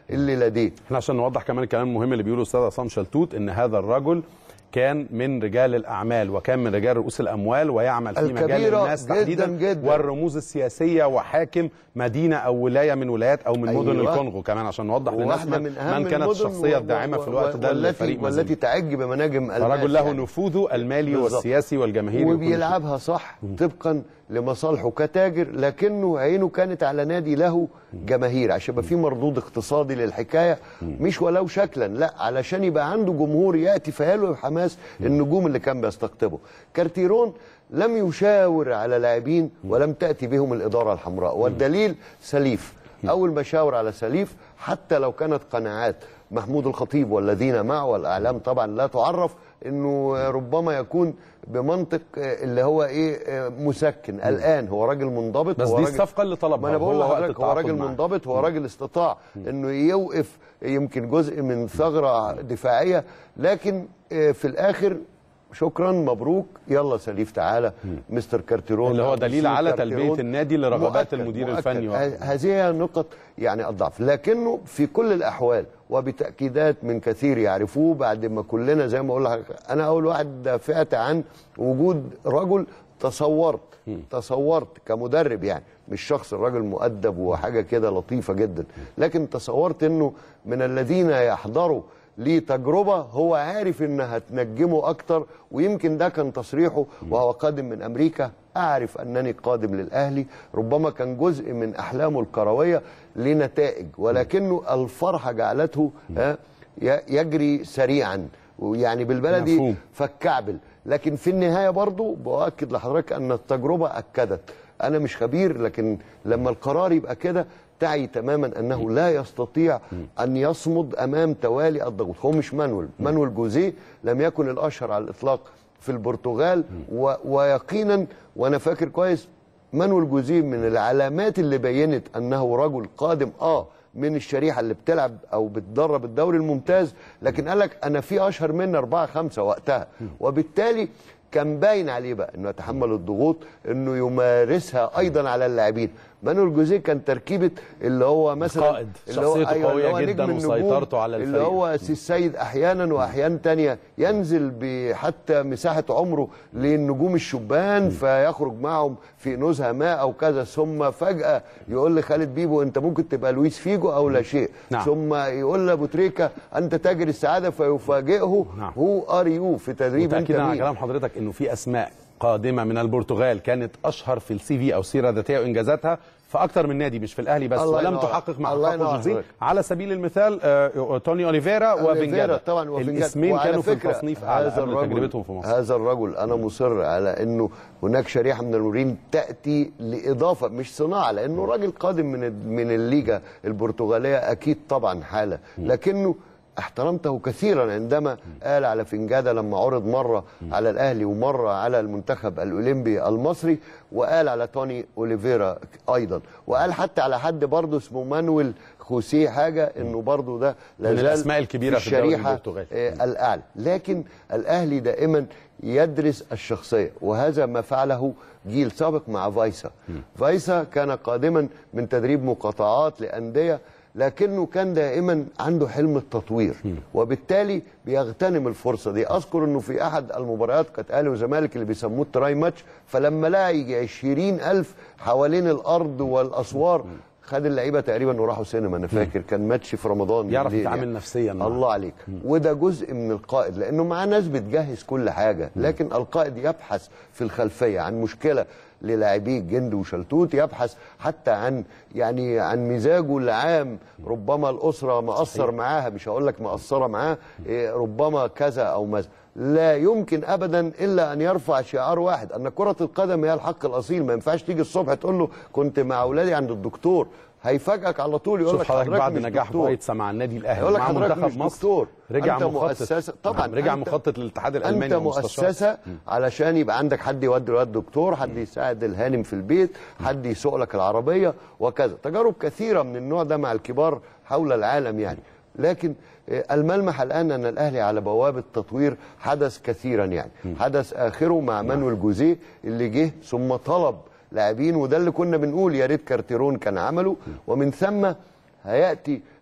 اللي لديه احنا عشان نوضح كمان الكلام المهم اللي بيقوله الاستاذ عصام شلتوت ان هذا الرجل كان من رجال الاعمال وكان من رجال رؤوس الاموال ويعمل في مجال الكبيرة الناس جداً تحديدا جداً. والرموز السياسيه وحاكم مدينه او ولايه من ولايات او من مدن أيوة. الكونغو كمان عشان نوضح للناس واحده من, من اهم من كانت المدن الشخصيه و- الداعمه و- في الوقت ده والتي لفريق والتي مازيمبي. تعج بمناجم الماس فرجل له يعني. نفوذه المالي بالظبط. والسياسي والجماهيري وكل شيء. وبيلعبها صح طبقا لمصالحه كتاجر لكنه عينه كانت على نادي له جماهير عشان يبقى في مردود اقتصادي للحكايه مش ولو شكلا لا علشان يبقى عنده جمهور ياتي فياله بحماس النجوم اللي كان بيستقطبه كارتيرون لم يشاور على لاعبين ولم تاتي بهم الاداره الحمراء والدليل سليف اول ما شاور على سليف حتى لو كانت قناعات محمود الخطيب والذين معه والاعلام طبعا لا تعرف انه ربما يكون بمنطق اللي هو ايه مسكن الان هو راجل منضبط بس هو دي راجل الصفقه اللي طلبها ما انا بقول وهو وقت لحضرتك هو التعاقد راجل معاه. منضبط هو راجل استطاع انه يوقف يمكن جزء من ثغره دفاعيه لكن آه، في الاخر شكرا مبروك يلا سليف تعالى مستر كارتيرون اللي هو أو دليل مسيو على كارتيرون. تلبية النادي لرغبات مؤكد- المدير مؤكد. الفني وقتها. ه- هذه هي نقط يعني الضعف لكنه في كل الاحوال وبتاكيدات من كثير يعرفوه بعد ما كلنا زي ما اقول لك انا اول واحد دافعت عن وجود رجل تصورت تصورت كمدرب يعني مش شخص الراجل مؤدب وحاجه كده لطيفه جدا لكن تصورت انه من الذين يحضروا ليه تجربه هو عارف انها تنجمه اكتر ويمكن ده كان تصريحه وهو قادم من امريكا اعرف انني قادم للاهلي ربما كان جزء من احلامه الكرويه لنتائج ولكنه الفرحه جعلته آه، ي- يجري سريعا ويعني بالبلدي مفهوم. فالكعبل لكن في النهايه برضو باكد لحضرتك ان التجربه اكدت انا مش خبير لكن لما القرار يبقى كده تعي تماما انه لا يستطيع ان يصمد امام توالي الضغوط هو مش مانويل مانويل جوزيه لم يكن الاشهر على الاطلاق في البرتغال و... ويقينا وانا فاكر كويس مانويل جوزيه من العلامات اللي بينت انه رجل قادم اه من الشريحه اللي بتلعب او بتدرب الدوري الممتاز لكن قال لك انا في اشهر مني اربعه خمسه وقتها وبالتالي كان باين عليه بقى انه يتحمل الضغوط انه يمارسها ايضا على اللاعبين مانويل جوزيه كان تركيبه اللي هو مثلا قائد. اللي هو شخصيته أيوة اللي قوية هو جداً نجم النجوم، وسيطرته على اللي الفريق. هو سي السيد احيانا واحيان تانية ينزل بحتى مساحه عمره للنجوم الشبان فيخرج معهم في نزهه ما او كذا ثم فجاه يقول لخالد بيبو انت ممكن تبقى لويس فيجو او لا شيء نعم. ثم يقول لابو تريكه انت تاجر السعاده فيفاجئه نعم. هو ار يو في تدريب انت وتاكيدا على مين كلام حضرتك انه في اسماء قادمه من البرتغال كانت اشهر في السي في او السيره الذاتيه وانجازاتها في اكتر من نادي مش في الاهلي بس الله ولم ينور. تحقق مع الله حقه ينور جوزيه حضرتك. على سبيل المثال آه، توني اوليفيرا وفينجادا طبعا وفنجادا. الاسمين وعلى كانوا في فكرة التصنيف اعلى هذا قبل الرجل تجربتهم في مصر هذا الرجل انا مصر على انه هناك شريحه من المدربين تاتي لاضافه مش صناعه لانه راجل قادم من من الليجا البرتغاليه اكيد طبعا حاله لكنه احترمته كثيرا عندما قال على فنجاده لما عرض مره على الاهلي ومره على المنتخب الاولمبي المصري وقال على توني اوليفيرا ايضا وقال حتى على حد برضه اسمه مانويل خوسيه حاجه انه برضه ده لا من زال الأسماء الكبيرة في الدوري الشريحة البرتغالي. آه، الاعلى لكن الاهلي دائما يدرس الشخصيه وهذا ما فعله جيل سابق مع فايسا فايسا كان قادما من تدريب مقاطعات لانديه لكنه كان دائما عنده حلم التطوير وبالتالي بيغتنم الفرصه دي اذكر انه في احد المباريات كانت اهلي وزمالك اللي بيسموه التراي ماتش فلما لقى يجي 20000 حوالين الارض والاسوار خد اللعيبه تقريبا وراحوا سينما انا فاكر كان ماتش في رمضان يعرف بالليل يتعامل نفسياً معاه. الله عليك وده جزء من القائد لانه معاه ناس بتجهز كل حاجه لكن القائد يبحث في الخلفيه عن مشكله للاعبيه جند وشلتوت يبحث حتى عن يعني عن مزاجه العام ربما الاسره مقصر معاها مش هقول لك مقصره معاه إيه، ربما كذا او ماذا لا يمكن ابدا الا ان يرفع شعار واحد ان كره القدم هي الحق الاصيل ما ينفعش تيجي الصبح تقول له كنت مع اولادي عند الدكتور هيفاجئك على طول يقول شوف لك حضرتك بعد مش نجاح دكتور. فايتسا مع النادي الاهلي يقول لك مع حضرتك منتخب مش مصر دكتور رجع أنت مخطط مؤسسة طبعا نعم، رجع أنت- مخطط للاتحاد الالماني انت ومستشار. مؤسسه علشان يبقى عندك حد يودي الواد دكتور حد يساعد الهانم في البيت حد يسوق لك العربيه وكذا تجارب كثيره من النوع ده مع الكبار حول العالم يعني لكن آه، الملمح الان ان الاهلي على بوابه تطوير حدث كثيرا يعني حدث اخره مع مانويل جوزيه اللي جه ثم طلب لاعبين وده اللي كنا بنقول يا ريت كارتيرون كان عمله ومن ثم هياتي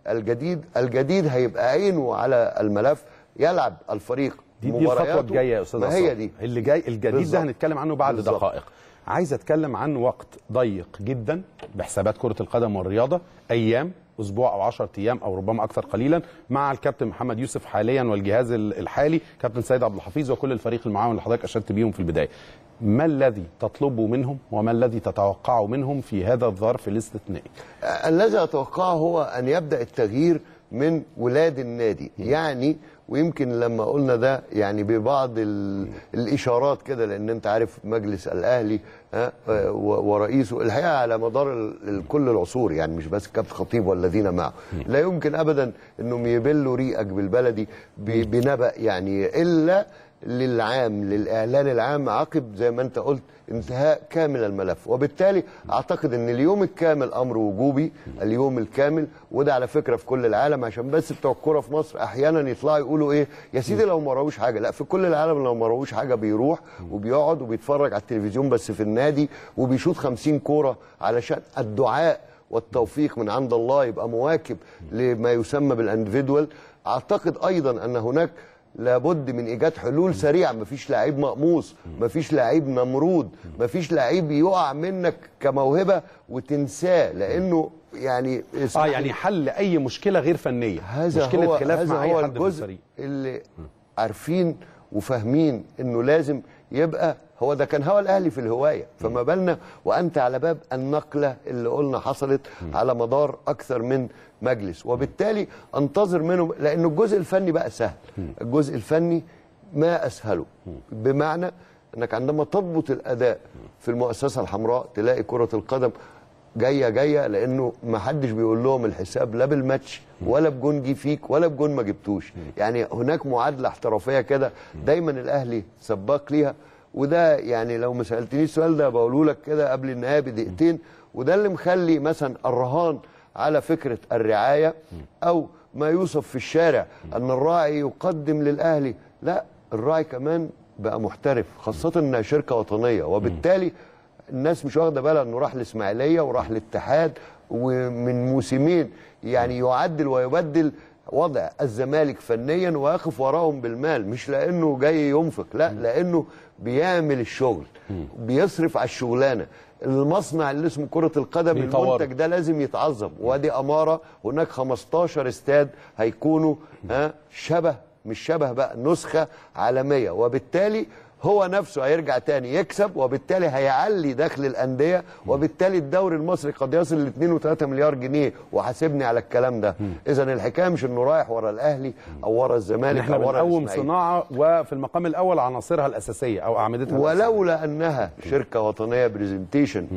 الجديد الجديد هيبقى عينه على الملف يلعب الفريق دي دي الخطوه مبارياته. الجايه يا استاذ ما هي عصام. دي اللي جاي الجديد بالظبط. ده هنتكلم عنه بعد بالظبط. دقائق عايز اتكلم عن وقت ضيق جدا بحسابات كره القدم والرياضه ايام اسبوع او 10 ايام او ربما اكثر قليلا مع الكابتن محمد يوسف حاليا والجهاز ال- الحالي كابتن سيد عبد الحفيظ وكل الفريق المعاون اللي حضرتك اشرت بيهم في البدايه ما الذي تطلبه منهم وما الذي تتوقعه منهم في هذا الظرف الاستثنائي الذي اتوقعه هو ان يبدا التغيير من ولاد النادي يعني ويمكن لما قلنا ده يعني ببعض ال- الاشارات كده لان انت عارف مجلس الاهلي ها، آه، و- ورئيسه الحقيقه على مدار ال- ال- كل العصور يعني مش بس كابتن خطيب والذين معه لا يمكن ابدا انهم يبلوا ريقك بالبلدي ب- بنبأ يعني الا للعام للاعلان العام عقب زي ما انت قلت انتهاء كامل الملف وبالتالي اعتقد ان اليوم الكامل امر وجوبي اليوم الكامل وده على فكره في كل العالم عشان بس بتوع الكوره في مصر احيانا يطلعوا يقولوا ايه يا سيدي لو ما راوش حاجه لا في كل العالم لو ما راوش حاجه بيروح وبيقعد وبيتفرج على التلفزيون بس في النادي وبيشوط 50 كوره علشان الدعاء والتوفيق من عند الله يبقى مواكب لما يسمى بالاندفيدوال اعتقد ايضا ان هناك لابد من ايجاد حلول سريعه مفيش لعيب مقموص مفيش لعيب نمرود مفيش لعيب يقع منك كموهبه وتنساه لانه يعني اسمح اه لي. يعني حل اي مشكله غير فنيه هذا مشكله هو خلاف هذا مع هو اي حد في الجزء الفريق اللي عارفين وفاهمين انه لازم يبقى هو ده كان هوا الاهلي في الهوايه فما بالنا وانت على باب النقله اللي قلنا حصلت على مدار اكثر من مجلس وبالتالي انتظر منهم لانه الجزء الفني بقى سهل الجزء الفني ما اسهله بمعنى انك عندما تضبط الاداء في المؤسسه الحمراء تلاقي كره القدم جايه جايه لانه ما حدش بيقول لهم الحساب لا بالماتش ولا بجون جه فيك ولا بجون ما جبتوش يعني هناك معادله احترافيه كده دايما الاهلي سباق ليها وده يعني لو ما سالتنيش السؤال ده بقوله لك كده قبل النهايه بدقيقتين وده اللي مخلي مثلا الرهان على فكره الرعايه او ما يوصف في الشارع ان الراعي يقدم للاهلي لا الراعي كمان بقى محترف خاصه انها شركه وطنيه وبالتالي الناس مش واخده بالها انه راح الاسماعيليه وراح الاتحاد ومن موسمين يعني يعدل ويبدل وضع الزمالك فنيا ويقف وراهم بالمال مش لانه جاي ينفق لا لانه بيعمل الشغل بيصرف على الشغلانه المصنع اللي اسمه كره القدم بيطوره. المنتج ده لازم يتعظم وادي اماره هناك 15 استاد هيكونوا ها شبه مش شبه بقى نسخه عالميه وبالتالي هو نفسه هيرجع تاني يكسب وبالتالي هيعلي دخل الانديه وبالتالي الدوري المصري قد يصل ل 2 و3 مليار جنيه وحاسبني على الكلام ده اذا الحكايه مش انه رايح ورا الاهلي او ورا الزمالك احنا او ورا بنقوم الإسماعيلي. صناعه وفي المقام الاول عناصرها الاساسيه او اعمدتها الأساسية. ولولا انها شركه وطنيه برزنتيشن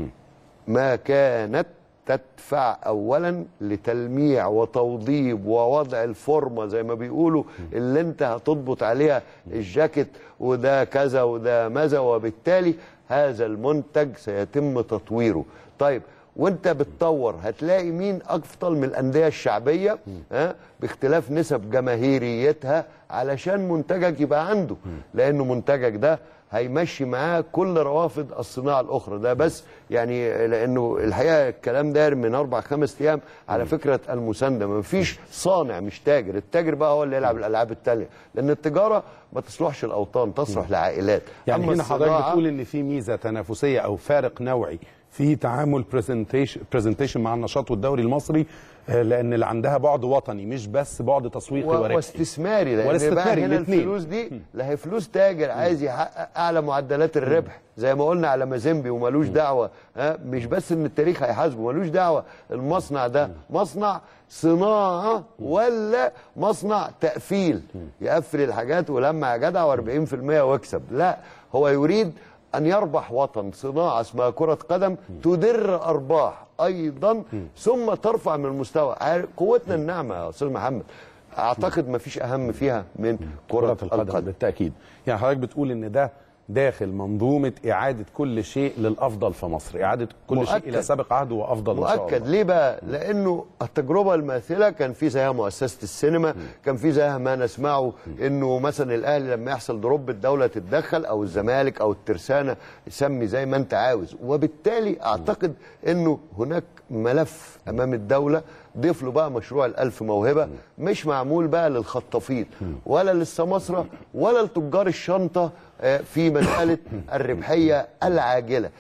ما كانت تدفع اولا لتلميع وتوضيب ووضع الفورمه زي ما بيقولوا اللي انت هتضبط عليها الجاكيت وده كذا وده ماذا وبالتالي هذا المنتج سيتم تطويره طيب وانت بتطور هتلاقي مين افضل من الانديه الشعبيه ها باختلاف نسب جماهيريتها علشان منتجك يبقى عنده لانه منتجك ده هيمشي معاه كل روافد الصناعه الاخرى ده بس يعني لانه الحقيقه الكلام داير من اربع خمس ايام على فكره المسانده ما فيش صانع مش تاجر التاجر بقى هو اللي يلعب الالعاب التانيه لان التجاره ما تصلحش الاوطان تصلح لعائلات يعني أما هنا حضرتك الصناعة- بتقول ان في ميزه تنافسيه او فارق نوعي في تعامل برزنتيشن برزنتيشن مع النشاط والدوري المصري آه، لان اللي عندها بعد وطني مش بس بعد تسويقي و- وربحي واستثماري لان واستثماري بقى هنا الاتنين. الفلوس دي لا هي فلوس تاجر عايز يحقق اعلى معدلات الربح زي ما قلنا على مازيمبي ومالوش دعوه ها مش بس ان التاريخ هيحاسبه مالوش دعوه المصنع ده مصنع صناعه ولا مصنع تقفيل يقفل الحاجات ولما يا جدع و40% واكسب لا هو يريد ان يربح وطن صناعه اسمها كره قدم تدر ارباح ايضا ثم ترفع من المستوى عارف- قوتنا الناعمه يا استاذ محمد اعتقد ما فيش اهم فيها من كره كرة القدم القدم بالتأكيد يعني حضرتك بتقول ان ده داخل منظومة إعادة كل شيء للأفضل في مصر إعادة كل شيء مؤكد. إلى سابق عهده وأفضل إن شاء مؤكد الله ليه بقى لانه التجربه الماثله كان في زيها مؤسسه السينما كان في زيها ما نسمعه انه مثلا الاهلي لما يحصل دروب الدوله تتدخل او الزمالك او الترسانه سمي زي ما انت عاوز وبالتالي اعتقد انه هناك ملف امام الدوله ضيف له بقى مشروع الألف موهبة مش معمول بقى للخطافين ولا للسماسرة ولا لتجار الشنطة آه، في مسألة الربحية العاجلة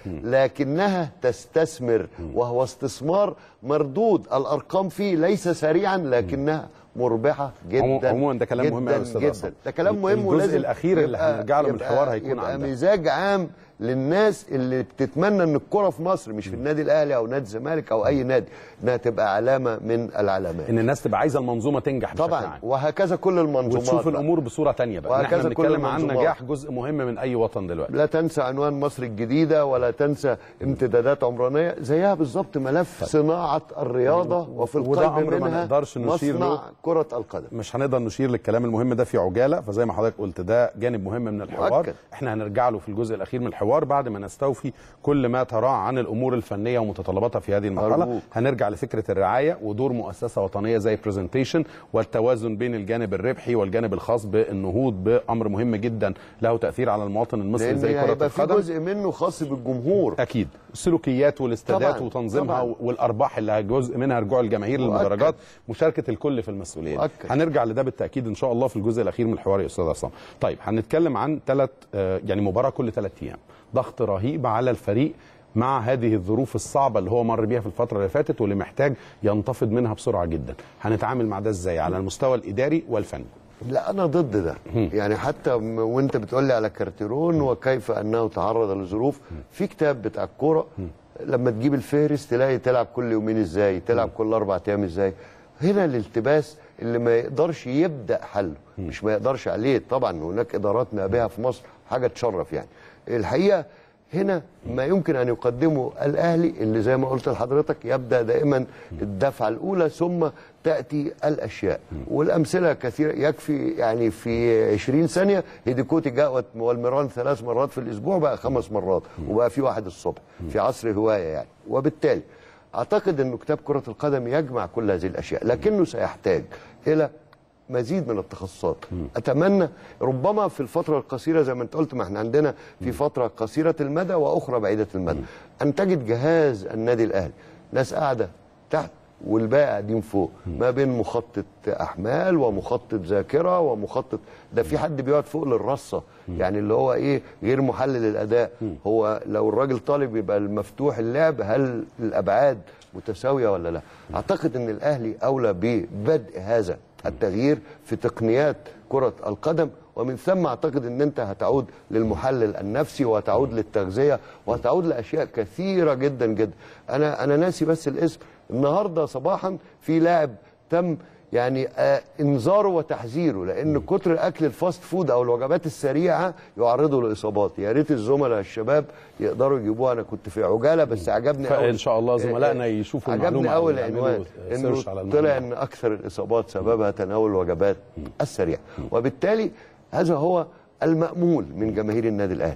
لكنها تستثمر وهو استثمار مردود الأرقام فيه ليس سريعا لكنها مربحة جدا عموما ده كلام مهم جدا أوي يا أستاذ جدا عصام. ده كلام مهم الجزء ولازم الأخير اللي يبقى- هنرجع له من يبقى- الحوار هيكون يبقى عن ده. مزاج عام للناس اللي بتتمنى ان الكرة في مصر مش في النادي الاهلي او نادي الزمالك او اي نادي انها تبقى علامة من العلامات ان الناس تبقى عايزه المنظومه تنجح بشكل طبعا عام وهكذا كل المنظومات وتشوف بقى. الامور بصوره تانية بقى إن احنا وهكذا كل بنتكلم عن المنظومات. نجاح جزء مهم من اي وطن دلوقتي لا تنسى عنوان مصر الجديدة ولا تنسى امتدادات عمرانية زيها بالظبط ملف صناعة الرياضة وفي وده القلب أمر ما منها نقدرش نشير له. مصنع كرة القدم مش هنقدر نشير للكلام المهم ده في عجاله فزي ما حضرتك قلت ده جانب مهم من الحوار مؤكد. احنا هنرجع له في الجزء الاخير من الحوار بعد ما نستوفي كل ما تراعى عن الامور الفنيه ومتطلباتها في هذه المرحله أرجوك. هنرجع لفكره الرعايه ودور مؤسسه وطنيه زي برزنتيشن والتوازن بين الجانب الربحي والجانب الخاص بالنهوض بامر مهم جدا له تاثير على المواطن المصري لان زي كره هيبقى في القدم جزء منه خاص بالجمهور اكيد السلوكيات والاستادات طبعاً، وتنظيمها طبعاً. والارباح اللي جزء منها رجوع الجماهير مؤكد. للمدرجات مشاركه الكل في المسؤوليه دي. مؤكد. هنرجع لده بالتاكيد ان شاء الله في الجزء الاخير من الحوار يا استاذ عصام طيب هنتكلم عن ثلاث يعني مباراه كل ثلاث ايام ضغط رهيب على الفريق مع هذه الظروف الصعبة اللي هو مر بيها في الفترة اللي فاتت واللي محتاج ينتفض منها بسرعة جدا هنتعامل مع ده ازاي على المستوى الإداري والفني لا انا ضد ده يعني حتى م- وانت بتقول لي على كارتيرون وكيف انه تعرض لظروف في كتاب بتاع الكوره لما تجيب الفهرس تلاقي تلعب كل يومين ازاي تلعب كل اربع ايام ازاي هنا الالتباس اللي ما يقدرش يبدا حله مش ما يقدرش عليه طبعا هناك ادارات نابهه في مصر حاجه تشرف يعني الحقيقه هنا ما يمكن ان يقدمه الاهلي اللي زي ما قلت لحضرتك يبدا دائما الدفعه الاولى ثم تاتي الاشياء والامثله كثيره يكفي يعني في 20 ثانيه هيديكوتي جاء والميران ثلاث مرات في الاسبوع بقى خمس مرات وبقى في واحد الصبح في عصر هوايه يعني وبالتالي اعتقد انه كتاب كره القدم يجمع كل هذه الاشياء لكنه سيحتاج الى مزيد من التخصصات اتمنى ربما في الفتره القصيره زي ما انت قلت ما احنا عندنا في فتره قصيره المدى واخرى بعيده المدى ان تجد جهاز النادي الاهلي ناس قاعده تحت والباقي قاعدين فوق ما بين مخطط احمال ومخطط ذاكره ومخطط ده في حد بيقعد فوق للرصه يعني اللي هو ايه غير محلل الاداء هو لو الراجل طالب يبقى المفتوح اللعب هل الابعاد متساويه ولا لا اعتقد ان الاهلي اولى ببدء هذا التغيير في تقنيات كره القدم ومن ثم اعتقد ان انت هتعود للمحلل النفسي وهتعود للتغذيه وهتعود لاشياء كثيره جدا جدا انا انا ناسي بس الاسم النهارده صباحا في لاعب تم يعني آه انذاره وتحذيره لان كتر اكل الفاست فود او الوجبات السريعه يعرضه لاصابات يا ريت الزملاء الشباب يقدروا يجيبوها انا كنت في عجاله بس عجبني فإن شاء الله زملائنا يشوفوا عجبني المعلومة اول أو يعملوا عنوان انه سيرش على طلع المعلومة. ان اكثر الاصابات سببها تناول الوجبات السريعه وبالتالي هذا هو المامول من جماهير النادي الاهلي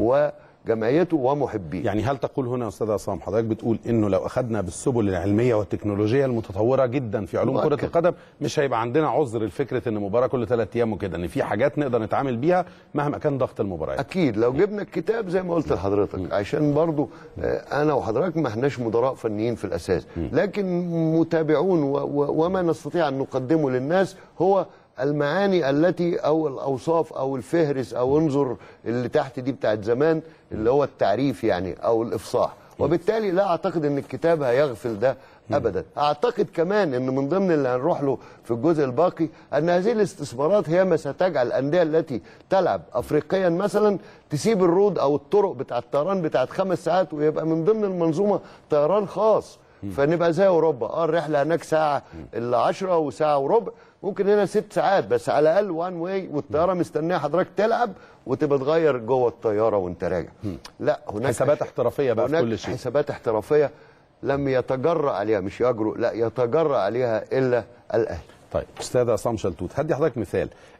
وجمعيته ومحبيه يعني هل تقول هنا يا استاذ عصام حضرتك بتقول انه لو اخذنا بالسبل العلميه والتكنولوجيه المتطوره جدا في علوم مؤكد. كره القدم مش هيبقى عندنا عذر لفكره ان مباراه كل ثلاث ايام وكده ان في حاجات نقدر نتعامل بيها مهما كان ضغط المباريات اكيد لو جبنا الكتاب زي ما قلت لحضرتك عشان برضو آه، انا وحضرتك ما احناش مدراء فنيين في الاساس لكن متابعون و- و- وما نستطيع ان نقدمه للناس هو المعاني التي او الاوصاف او الفهرس او انظر اللي تحت دي بتاعت زمان اللي هو التعريف يعني او الافصاح وبالتالي لا اعتقد ان الكتاب هيغفل ده ابدا اعتقد كمان ان من ضمن اللي هنروح له في الجزء الباقي ان هذه الاستثمارات هي ما ستجعل الانديه التي تلعب افريقيا مثلا تسيب الرود او الطرق بتاع الطيران بتاعت خمس ساعات ويبقى من ضمن المنظومه طيران خاص فنبقى زي اوروبا اه الرحله هناك ساعه الا 10 وساعه وربع ممكن هنا ست ساعات بس على الاقل وان واي والطياره مستنيه حضرتك تلعب وتبقى تغير جوه الطياره وانت راجع لا هناك حسابات احترافيه بقى في هناك كل شيء حسابات احترافيه لم يتجرأ عليها مش يجرؤ لا يتجرأ عليها الا الاهلي طيب استاذ عصام شلتوت هدي حضرتك مثال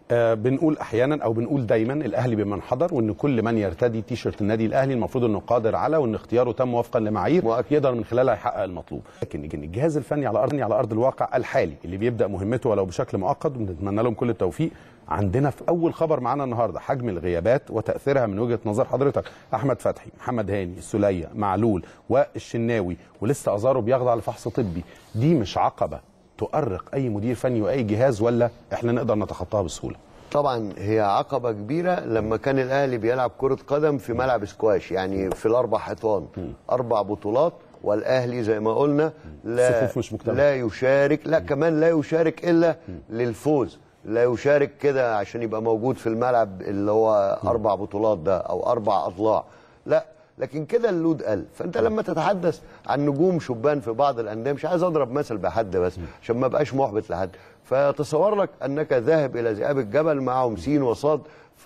آه بنقول احيانا او بنقول دايما الاهلي بمن حضر وان كل من يرتدي تيشرت النادي الاهلي المفروض انه قادر على وان اختياره تم وفقا لمعايير يقدر من خلالها يحقق المطلوب لكن الجهاز الفني على ارض على ارض الواقع الحالي اللي بيبدا مهمته ولو بشكل مؤقت ونتمنى لهم كل التوفيق عندنا في اول خبر معانا النهارده حجم الغيابات وتاثيرها من وجهه نظر حضرتك احمد فتحي محمد هاني السليه معلول والشناوي ولسه ازارو بيخضع لفحص طبي دي مش عقبه تؤرق اي مدير فني واي جهاز ولا احنا نقدر نتخطاها بسهوله طبعا هي عقبه كبيره لما كان الاهلي بيلعب كره قدم في ملعب سكواش يعني في الاربع حيطان اربع بطولات والاهلي زي ما قلنا لا صفوف مش مكتملة. لا يشارك لا كمان لا يشارك الا للفوز لا يشارك كده عشان يبقى موجود في الملعب اللي هو اربع بطولات ده او اربع اضلاع لا لكن كده اللود قل فانت لما تتحدث عن نجوم شبان في بعض الانديه مش عايز اضرب مثل بحد بس عشان ما بقاش محبط لحد فتصور لك انك ذاهب الى ذئاب الجبل معهم سين وصاد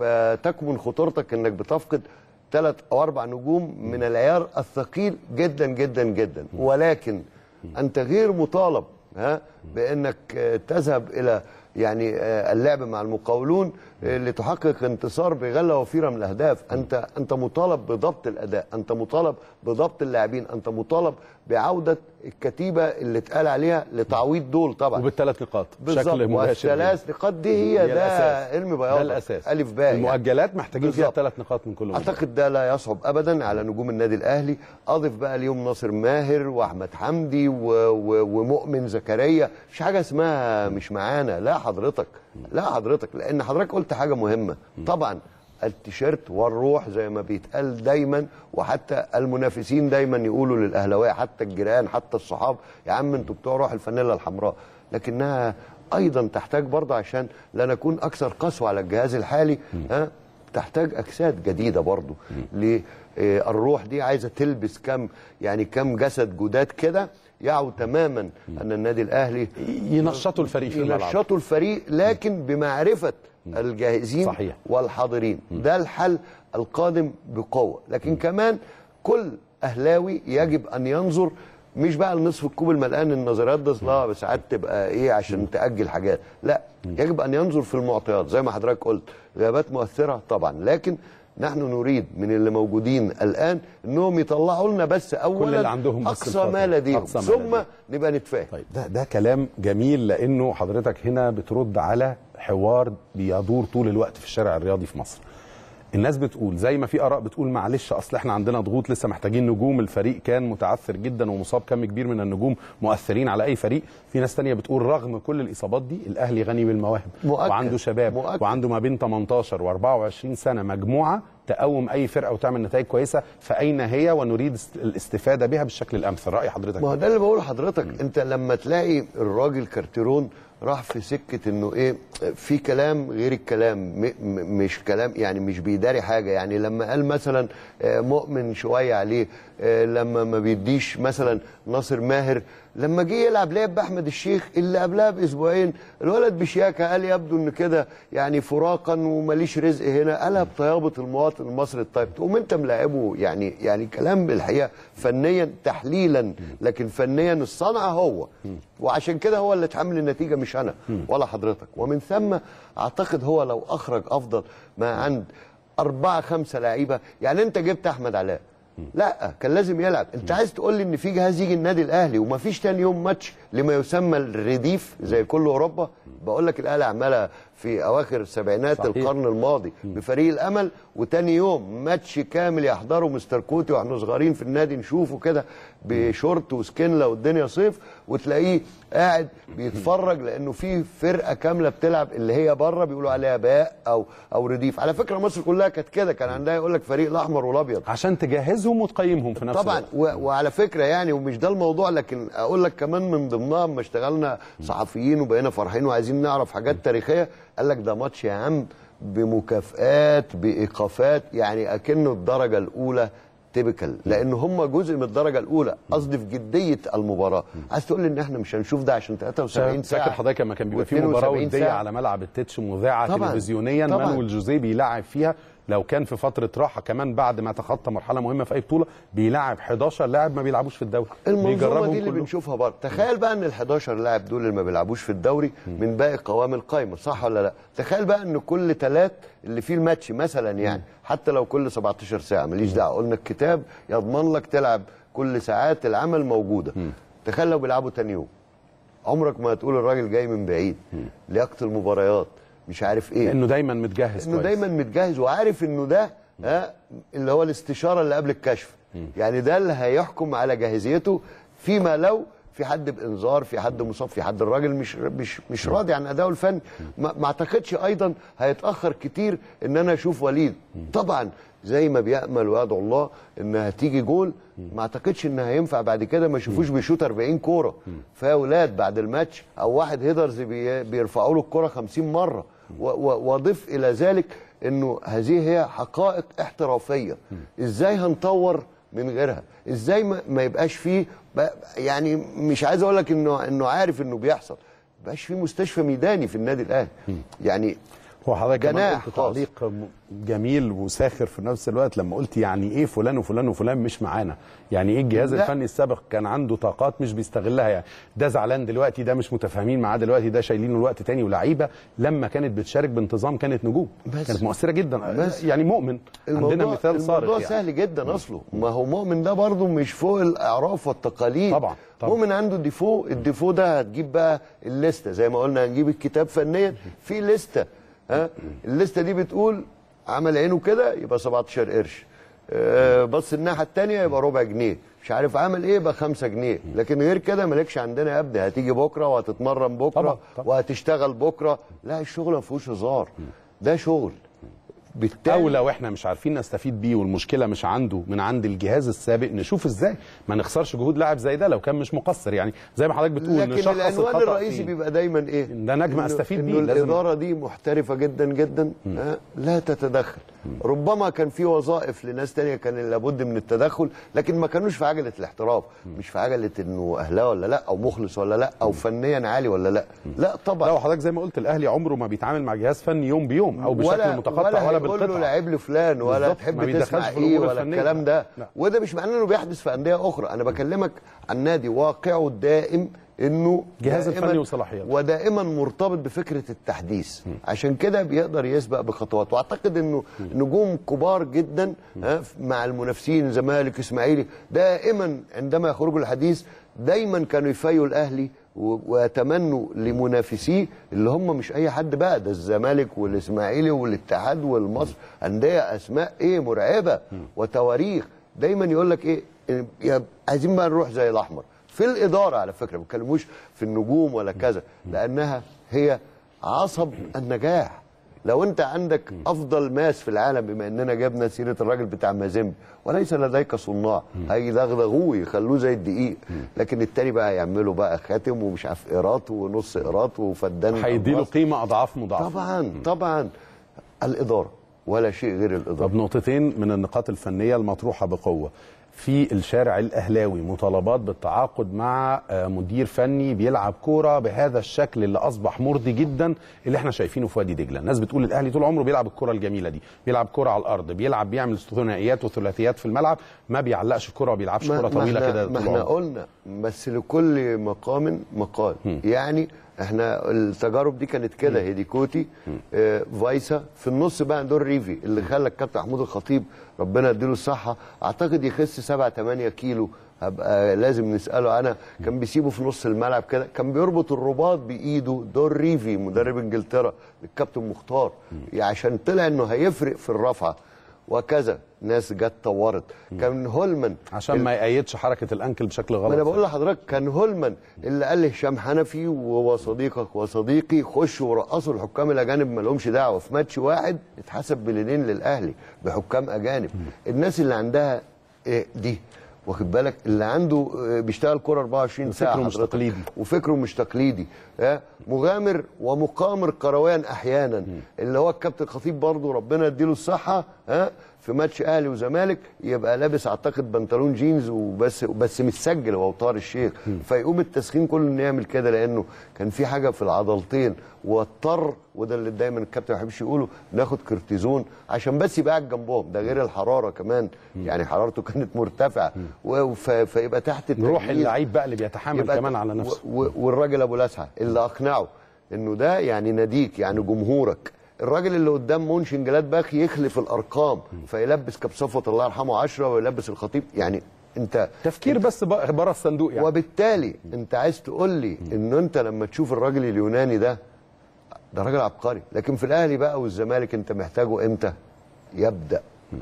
فتكمن خطورتك انك بتفقد ثلاث او اربع نجوم من العيار الثقيل جدا جدا جدا ولكن انت غير مطالب ها بانك آه، تذهب الى يعني آه، اللعب مع المقاولون آه، لتحقق انتصار بغله وفيره من الاهداف انت انت مطالب بضبط الاداء انت مطالب بضبط اللاعبين انت مطالب بعوده الكتيبه اللي اتقال عليها لتعويض دول طبعا وبالثلاث نقاط بالظبط بشكل مباشر والثلاث نقاط دي هي, هي ده الأساس. علم بياض ده الاساس الف باء يعني. المؤجلات محتاجين فيها بالظبط. ثلاث نقاط من كل مباراة. اعتقد ده لا يصعب ابدا على نجوم النادي الاهلي اضف بقى اليوم ناصر ماهر واحمد حمدي و... و... ومؤمن زكريا مش حاجه اسمها مش معانا لا حضرتك لا حضرتك لان حضرتك قلت حاجه مهمه طبعا التيشيرت والروح زي ما بيتقال دايما وحتى المنافسين دايما يقولوا للاهلاويه حتى الجيران حتى الصحاب يا عم انتوا بتوع روح الفانيلا الحمراء لكنها ايضا تحتاج برضه عشان لا نكون اكثر قسوه على الجهاز الحالي ها تحتاج اجساد جديده برضه الروح دي عايزه تلبس كم يعني كم جسد جداد كده يعوا تماما ان النادي الاهلي ينشطوا الفريق في الملعب ينشطوا الفريق لكن بمعرفه الجاهزين صحيح. والحاضرين ده الحل القادم بقوه لكن كمان كل اهلاوي يجب ان ينظر مش بقى النصف الكوب الملقان النظريات ده اصلها ساعات تبقى ايه عشان تاجل حاجات لا يجب ان ينظر في المعطيات زي ما حضرتك قلت غيابات مؤثره طبعا لكن نحن نريد من اللي موجودين الان انهم يطلعوا لنا بس اولا كل اللي عندهم بس اقصى الفترة. ما لديهم أقصى ما ثم لديهم. نبقى نتفاهم طيب ده ده كلام جميل لانه حضرتك هنا بترد على حوار بيدور طول الوقت في الشارع الرياضي في مصر الناس بتقول زي ما في اراء بتقول معلش اصل احنا عندنا ضغوط لسه محتاجين نجوم الفريق كان متعثر جدا ومصاب كم كبير من النجوم مؤثرين على اي فريق في ناس تانية بتقول رغم كل الاصابات دي الاهلي غني بالمواهب مؤكد. وعنده شباب مؤكد. وعنده ما بين 18 و24 سنه مجموعه تقوم اي فرقه وتعمل نتائج كويسه فاين هي ونريد است- الاستفاده بها بالشكل الامثل راي حضرتك ما هو ده اللي بقوله لحضرتك انت لما تلاقي الراجل كارتيرون راح في سكه انه ايه في كلام غير الكلام م م مش كلام يعني مش بيداري حاجه يعني لما قال مثلا آه، مؤمن شويه عليه آه، لما ما بيديش مثلا ناصر ماهر لما جه يلعب لعب باحمد الشيخ اللي قبلها باسبوعين الولد بشياكه قال يبدو ان كده يعني فراقا وماليش رزق هنا قالها بطيابه المواطن المصري الطيب تقوم انت ملاعبه يعني يعني كلام بالحقيقه فنيا تحليلا لكن فنيا الصنعه هو وعشان كده هو اللي اتحمل النتيجه مش انا ولا حضرتك ومن ثم اعتقد هو لو اخرج افضل ما عند أربعة خمسة لعيبة يعني أنت جبت أحمد علاء لا كان لازم يلعب انت عايز تقول لي ان في جهاز يجي النادي الاهلي ومفيش تاني يوم ماتش لما يسمى الرديف زي كل اوروبا بقول لك الاهلي عملها في اواخر سبعينات صحيح. القرن الماضي بفريق الامل وتاني يوم ماتش كامل يحضره مستر كوتي واحنا صغيرين في النادي نشوفه كده بشورت وسكنله والدنيا صيف وتلاقيه قاعد بيتفرج لانه في فرقه كامله بتلعب اللي هي بره بيقولوا عليها باء او او رديف على فكره مصر كلها كانت كده كان عندها يقول لك فريق الاحمر والابيض عشان تجهزهم وتقيمهم في نفس طبعا الوقت و... وعلى فكره يعني ومش ده الموضوع لكن اقول لك كمان من ضمنها اما اشتغلنا صحفيين وبقينا فرحين وعايزين نعرف حاجات تاريخيه قال لك ده ماتش يا عم بمكافآت بايقافات يعني اكنه الدرجه الاولى تيبيكال لان هم جزء من الدرجه الاولى قصدي في جديه المباراه عايز تقول لي ان احنا مش هنشوف ده عشان 73 ساعه فاكر حضرتك لما كان بيبقى في و72 مباراه وديه ساعة. على ملعب التتش مذاعه طبعاً. تلفزيونيا طبعاً. مانويل جوزيه بيلعب فيها لو كان في فتره راحه كمان بعد ما تخطى مرحله مهمه في اي بطوله بيلعب 11 لاعب ما بيلعبوش في الدوري المنظومه بيجربهم دي اللي كلهم. بنشوفها برضه تخيل بقى ان ال 11 لاعب دول اللي ما بيلعبوش في الدوري من باقي قوام القايمه صح ولا لا تخيل بقى ان كل ثلاث اللي فيه الماتش مثلا يعني حتى لو كل 17 ساعه ماليش دعوه قلنا الكتاب يضمن لك تلعب كل ساعات العمل موجوده تخيل لو بيلعبوا تاني يوم عمرك ما هتقول الراجل جاي من بعيد لياقه المباريات مش عارف ايه انه دايما متجهز انه كويس. دايما متجهز وعارف انه ده ها اللي هو الاستشاره اللي قبل الكشف يعني ده اللي هيحكم على جاهزيته فيما لو في حد بانذار في حد مصاب في حد الراجل مش مش مش راضي عن ادائه الفني ما ما اعتقدش ايضا هيتاخر كتير ان انا اشوف وليد طبعا زي ما بيامل ويدعو الله ان هتيجي جول ما اعتقدش ان هينفع بعد كده ما يشوفوش بيشوط 40 كوره فاولاد بعد الماتش او واحد هيدرز بي- بيرفعوا له الكوره 50 مره و- و- واضيف الى ذلك انه هذه هي حقائق احترافيه ازاي هنطور من غيرها ازاي ما, ما يبقاش فيه ب- يعني مش عايز اقول لك انه انه عارف انه بيحصل ما يبقاش فيه مستشفى ميداني في النادي الاهلي يعني هو حضرتك كمان جناح قلت خاص. تعليق م- جميل وساخر في نفس الوقت لما قلت يعني ايه فلان وفلان وفلان مش معانا يعني ايه الجهاز لا. الفني السابق كان عنده طاقات مش بيستغلها يعني ده زعلان دلوقتي ده مش متفاهمين معاه دلوقتي ده شايلينه الوقت تاني ولاعيبه لما كانت بتشارك بانتظام كانت نجوم بس. كانت مؤثره جدا بس. يعني مؤمن عندنا مثال صارخ الموضوع يعني. سهل جدا اصله ما هو مؤمن ده برضه مش فوق الاعراف والتقاليد طبعا، طبعا. مؤمن عنده ديفو الديفو ده هتجيب بقى الليسته زي ما قلنا هنجيب الكتاب فنيا في لسته ها الليسته دي بتقول عمل عينه كده يبقى 17 قرش آه، بص الناحيه الثانيه يبقى ربع جنيه مش عارف عمل ايه يبقى 5 جنيه لكن غير كده مالكش عندنا يا ابني هتيجي بكره وهتتمرن بكره طبعا، طبعا. وهتشتغل بكره لا الشغل ما فيهوش هزار ده شغل بالتالي او لو احنا مش عارفين نستفيد بيه والمشكله مش عنده من عند الجهاز السابق نشوف ازاي ما نخسرش جهود لاعب زي ده لو كان مش مقصر يعني زي ما حضرتك بتقول لكن نشخص العنوان الخطأ الرئيسي فين. بيبقى دايما ايه؟ ده نجم إنه- أستفيد إنه بيه، لازم- الاداره دي محترفه جدا جدا آه، لا تتدخل ربما كان في وظائف لناس تانية كان لابد من التدخل لكن ما كانوش في عجله الاحتراف مش في عجله انه اهلاوي ولا لا او مخلص ولا لا او فنيا عالي ولا لا لا طبعا لا وحضرتك زي ما قلت الاهلي عمره ما بيتعامل مع جهاز فني يوم بيوم او بشكل ولا متقطع ولا, ولا هيقول له بالقطعه لعب لي فلان ولا بالظبط، تحب ما بيدخلش تسمع في ايه الأمور ولا الفنية. الكلام ده لا. وده مش معناه انه بيحدث في انديه اخرى انا بكلمك عن نادي واقعه الدائم انه جهاز دائماً- الفني وصلاحياته. ودائما مرتبط بفكره التحديث عشان كده بيقدر يسبق بخطوات واعتقد انه نجوم كبار جدا ها، مع المنافسين زمالك اسماعيلي دائما عندما يخرجوا الحديث دايما كانوا يفايوا الاهلي و- ويتمنوا لمنافسيه اللي هم مش اي حد بقى ده الزمالك والاسماعيلي والاتحاد والمصر انديه اسماء ايه مرعبه وتواريخ دايما يقول لك ايه إيه، يا- عايزين بقى نروح زي الاحمر في الاداره على فكره ما بيتكلموش في النجوم ولا كذا لانها هي عصب النجاح لو انت عندك افضل ماس في العالم بما اننا جبنا سيره الراجل بتاع مازيمبي وليس لديك صناع هيدغدغوه يخلوه زي الدقيق لكن التاني بقى يعملوا بقى خاتم ومش عارف قيراط ونص قيراط وفدان هيديله ألماس. قيمه اضعاف مضاعفه طبعا طبعا الاداره ولا شيء غير الاداره طب نقطتين من النقاط الفنيه المطروحه بقوه في الشارع الاهلاوي مطالبات بالتعاقد مع آه، مدير فني بيلعب كوره بهذا الشكل اللي اصبح مرضي جدا اللي احنا شايفينه في وادي دجله الناس بتقول الاهلي طول عمره بيلعب الكره الجميله دي بيلعب كوره على الارض بيلعب بيعمل ثنائيات وثلاثيات في الملعب ما بيعلقش الكره ما بيلعبش كره طويله احنا- كده ما طول احنا عمره قلنا بس لكل مقام مقال يعني احنا التجارب دي كانت كده هيديكوتي آه فايسا في النص بقى دور ريفي اللي خلى الكابتن محمود الخطيب ربنا يديله الصحه اعتقد يخس 7 8 كيلو هبقى لازم نساله انا كان بيسيبه في نص الملعب كده كان بيربط الرباط بايده دور ريفي مدرب انجلترا الكابتن مختار عشان طلع انه هيفرق في الرفعه وكذا ناس جت طورت كان هولمان عشان ما يقيدش حركه الانكل بشكل غلط ما انا بقول لحضرتك كان هولمان اللي قال لهشام حنفي وهو صديقك وصديقي خشوا ورقصوا الحكام الاجانب ما لهمش دعوه في ماتش واحد اتحسب بلينين للاهلي بحكام اجانب الناس اللي عندها إيه دي واخد بالك اللي عنده آه، بيشتغل كوره 24 ساعه وفكره مش حضرتك. تقليدي. وفكره مش تقليدي ها مغامر ومقامر كرويا احيانا اللي هو الكابتن خطيب برضه ربنا يديله الصحه ها في ماتش اهلي وزمالك يبقى لابس اعتقد بنطلون جينز وبس بس متسجل هو طار الشيخ فيقوم التسخين كله انه يعمل كده لانه كان في حاجه في العضلتين واضطر وده اللي دايما الكابتن ما بيحبش يقوله ناخد كورتيزون عشان بس يبقى قاعد جنبهم ده غير الحراره كمان يعني حرارته كانت مرتفعه و- ف- فيبقى تحت روح التجهيز. اللعيب بقى اللي بيتحمل يبقى كمان على نفسه و- و- والراجل ابو لسعه اللي اقنعه انه ده يعني ناديك يعني جمهورك الراجل اللي قدام مونشن جلادباخ يخلف الارقام فيلبس كبصفوت الله يرحمه 10 ويلبس الخطيب يعني انت تفكير بس بره الصندوق يعني وبالتالي انت عايز تقول لي انه انت لما تشوف الراجل اليوناني ده ده راجل عبقري لكن في الاهلي بقى والزمالك انت محتاجه امتى يبدا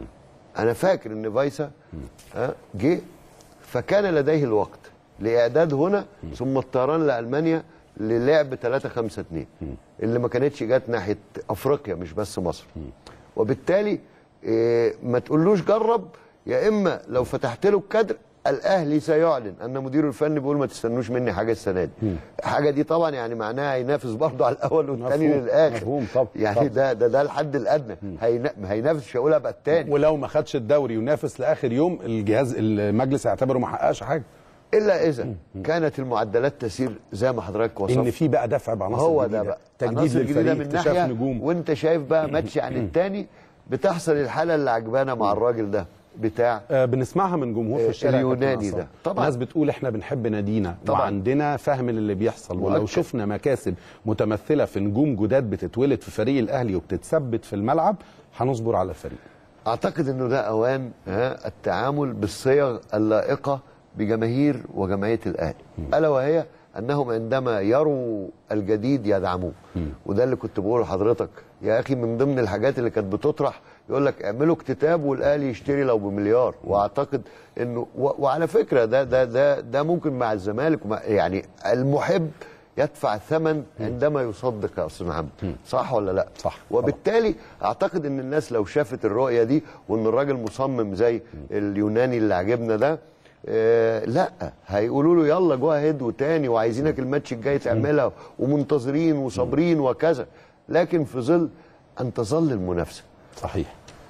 انا فاكر ان فايسا ها، جه فكان لديه الوقت لاعداد هنا ثم الطيران لالمانيا للعب 3 5 2 اللي ما كانتش جت ناحيه افريقيا مش بس مصر وبالتالي إيه، ما تقولوش جرب يا اما لو فتحت له الكادر الاهلي سيعلن ان مديره الفني بيقول ما تستنوش مني حاجه السنه دي حاجه دي طبعا يعني معناها هينافس برضه على الاول والثاني مفهوم، للاخر مفهوم طبعا، يعني طبعا. ده ده ده الحد الادنى هينا- هينافس مش هقول ابقى الثاني ولو ما خدش الدوري وينافس لاخر يوم الجهاز المجلس هيعتبره ما حققش حاجه الا اذا كانت المعدلات تسير زي ما حضرتك وصفت ان في بقى دفع بعناصر هو جديدة. ده بقى تجديد عناصر جديدة للفريق من اكتشاف ناحية نجوم وانت شايف بقى ماتش عن التاني بتحصل الحاله اللي عجبانا مع الراجل ده بتاع آه بنسمعها من جمهور في آه، الشارع يا كابتن اليوناني عصام. ده. طبعاً. ناس بتقول احنا بنحب نادينا طبعاً. وعندنا فهم للي بيحصل ولو مؤكد. شفنا مكاسب متمثله في نجوم جداد بتتولد في فريق الاهلي وبتتثبت في الملعب هنصبر على الفريق اعتقد انه ده اوان ها التعامل بالصيغ اللائقه بجماهير وجمعيه الاهلي الا وهي انهم عندما يروا الجديد يدعموه وده اللي كنت بقوله لحضرتك يا اخي من ضمن الحاجات اللي كانت بتطرح يقول لك اعملوا اكتتاب والاهلي يشتري لو بمليار واعتقد انه و... وعلى فكره ده ده ده ده ممكن مع الزمالك ومع يعني المحب يدفع ثمن عندما يصدق يا استاذ محمد صح ولا لا صح. وبالتالي اعتقد ان الناس لو شافت الرؤيه دي وان الراجل مصمم زي اليوناني اللي عجبنا ده آه لا هيقولوا له يلا جو هيد وتاني وعايزينك الماتش الجاي تعملها ومنتظرين وصابرين وكذا لكن في ظل ان تظل المنافسه صحيح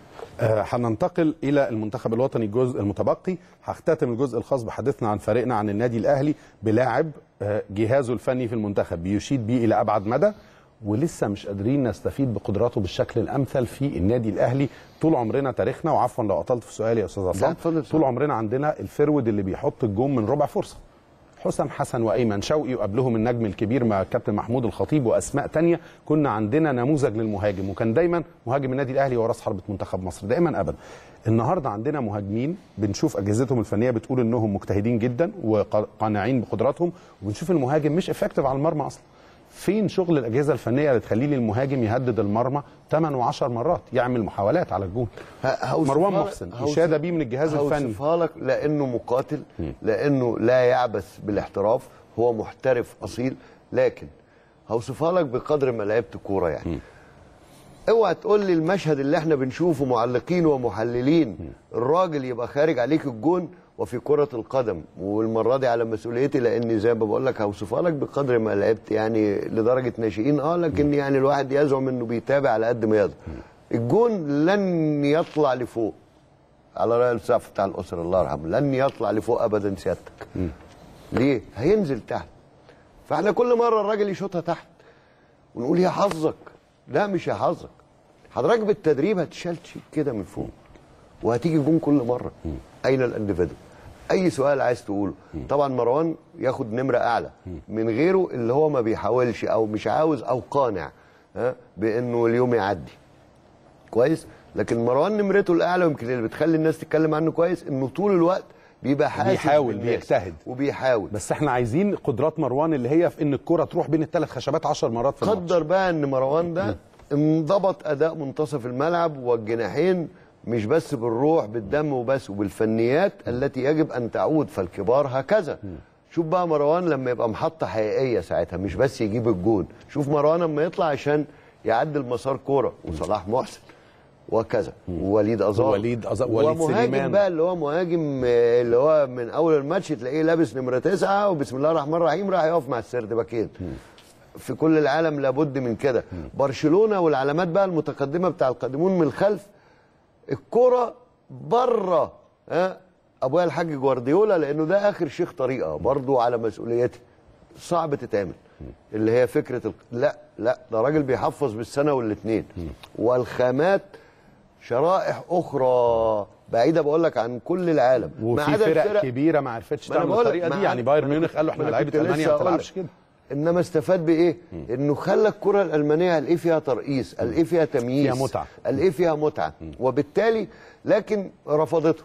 آه، هننتقل الى المنتخب الوطني الجزء المتبقي هختتم الجزء الخاص بحديثنا عن فريقنا عن النادي الاهلي بلاعب آه، جهازه الفني في المنتخب بيشيد بيه الى ابعد مدى ولسه مش قادرين نستفيد بقدراته بالشكل الامثل في النادي الاهلي طول عمرنا تاريخنا وعفوا لو قطلت في سؤالي يا استاذ عصام اتفضل. طول عمرنا عندنا الفرود اللي بيحط الجون من ربع فرصه حسام حسن وايمن شوقي وقبلهم النجم الكبير مع الكابتن محمود الخطيب واسماء تانية كنا عندنا نموذج للمهاجم وكان دايما مهاجم النادي الاهلي هو راس حربه منتخب مصر دائما ابدا النهارده عندنا مهاجمين بنشوف اجهزتهم الفنيه بتقول انهم مجتهدين جدا وقانعين بقدراتهم وبنشوف المهاجم مش افكتيف على المرمى اصلا فين شغل الاجهزه الفنيه اللي تخلي لي المهاجم يهدد المرمى 8 و10 مرات يعمل محاولات على الجون ه- هوصفها مروان لك- محسن هوصف- اشاده بيه من الجهاز الفني هوصفها لك لانه مقاتل لانه لا يعبث بالاحتراف هو محترف اصيل لكن هوصفها لك بقدر ما لعبت كوره يعني اوعى تقول لي المشهد اللي احنا بنشوفه معلقين ومحللين الراجل يبقى خارج عليك الجون وفي كرة القدم والمرة دي على مسؤوليتي لاني زي ما بقول لك هوصفها لك بقدر ما لعبت يعني لدرجة ناشئين اه لكن يعني الواحد يزعم انه بيتابع على قد ما يقدر الجون لن يطلع لفوق على رأي السقف بتاع الأسرة الله يرحمه لن يطلع لفوق أبدا سيادتك ليه؟ هينزل تحت فاحنا كل مرة الراجل يشوطها تحت ونقول يا حظك لا مش يا حظك حضرتك بالتدريب هتشال شيك كده من فوق وهتيجي جون كل مرة أين الانديفيدو أي سؤال عايز تقوله طبعا مروان ياخد نمرة أعلى من غيره اللي هو ما بيحاولش أو مش عاوز أو قانع ها بأنه اليوم يعدي كويس لكن مروان نمرته الاعلى ويمكن اللي بتخلي الناس تتكلم عنه كويس انه طول الوقت بيبقى حاسس بيحاول، بالناس بيجتهد. وبيحاول بس احنا عايزين قدرات مروان اللي هي في ان الكره تروح بين الثلاث خشبات 10 مرات في الماتش قدر بقى ان مروان ده انضبط اداء منتصف الملعب والجناحين مش بس بالروح بالدم وبس وبالفنيات التي يجب ان تعود فالكبار هكذا شوف بقى مروان لما يبقى محطة حقيقية ساعتها مش بس يجيب الجون شوف مروان لما يطلع عشان يعدل مسار كورة وصلاح محسن وكذا ووليد ازار ووليد أزار- وليد ومهاجم سليمان. بقى اللي هو مهاجم آه، اللي هو من اول الماتش تلاقيه لابس نمره تسعه وبسم الله الرحمن الرحيم راح يقف مع السرد باكين في كل العالم لابد من كده برشلونه والعلامات بقى المتقدمه بتاع القادمون من الخلف الكرة بره ها ابويا الحاج جوارديولا لانه ده اخر شيخ طريقه برضو على مسؤوليتي صعب تتعمل اللي هي فكره ال... لا لا ده راجل بيحفظ بالسنه والاثنين والخامات شرائح اخرى بعيده بقول لك عن كل العالم ما وفي عدا فرق الفرق كبيره ما عرفتش ما أنا تعمل بقول لك الطريقه ما دي يعني عدا- بايرن ما أنا ميونخ كنت- قال له احنا ما أنا لعيبه كنت لسه المانيا ما هقول بتلعبش لك. كده انما استفاد بايه؟ انه خلى الكره الالمانيه الاقيه فيها ترقيص، الاقيه فيها تمييز فيها متعة. الاقيه فيها متعه وبالتالي لكن رفضته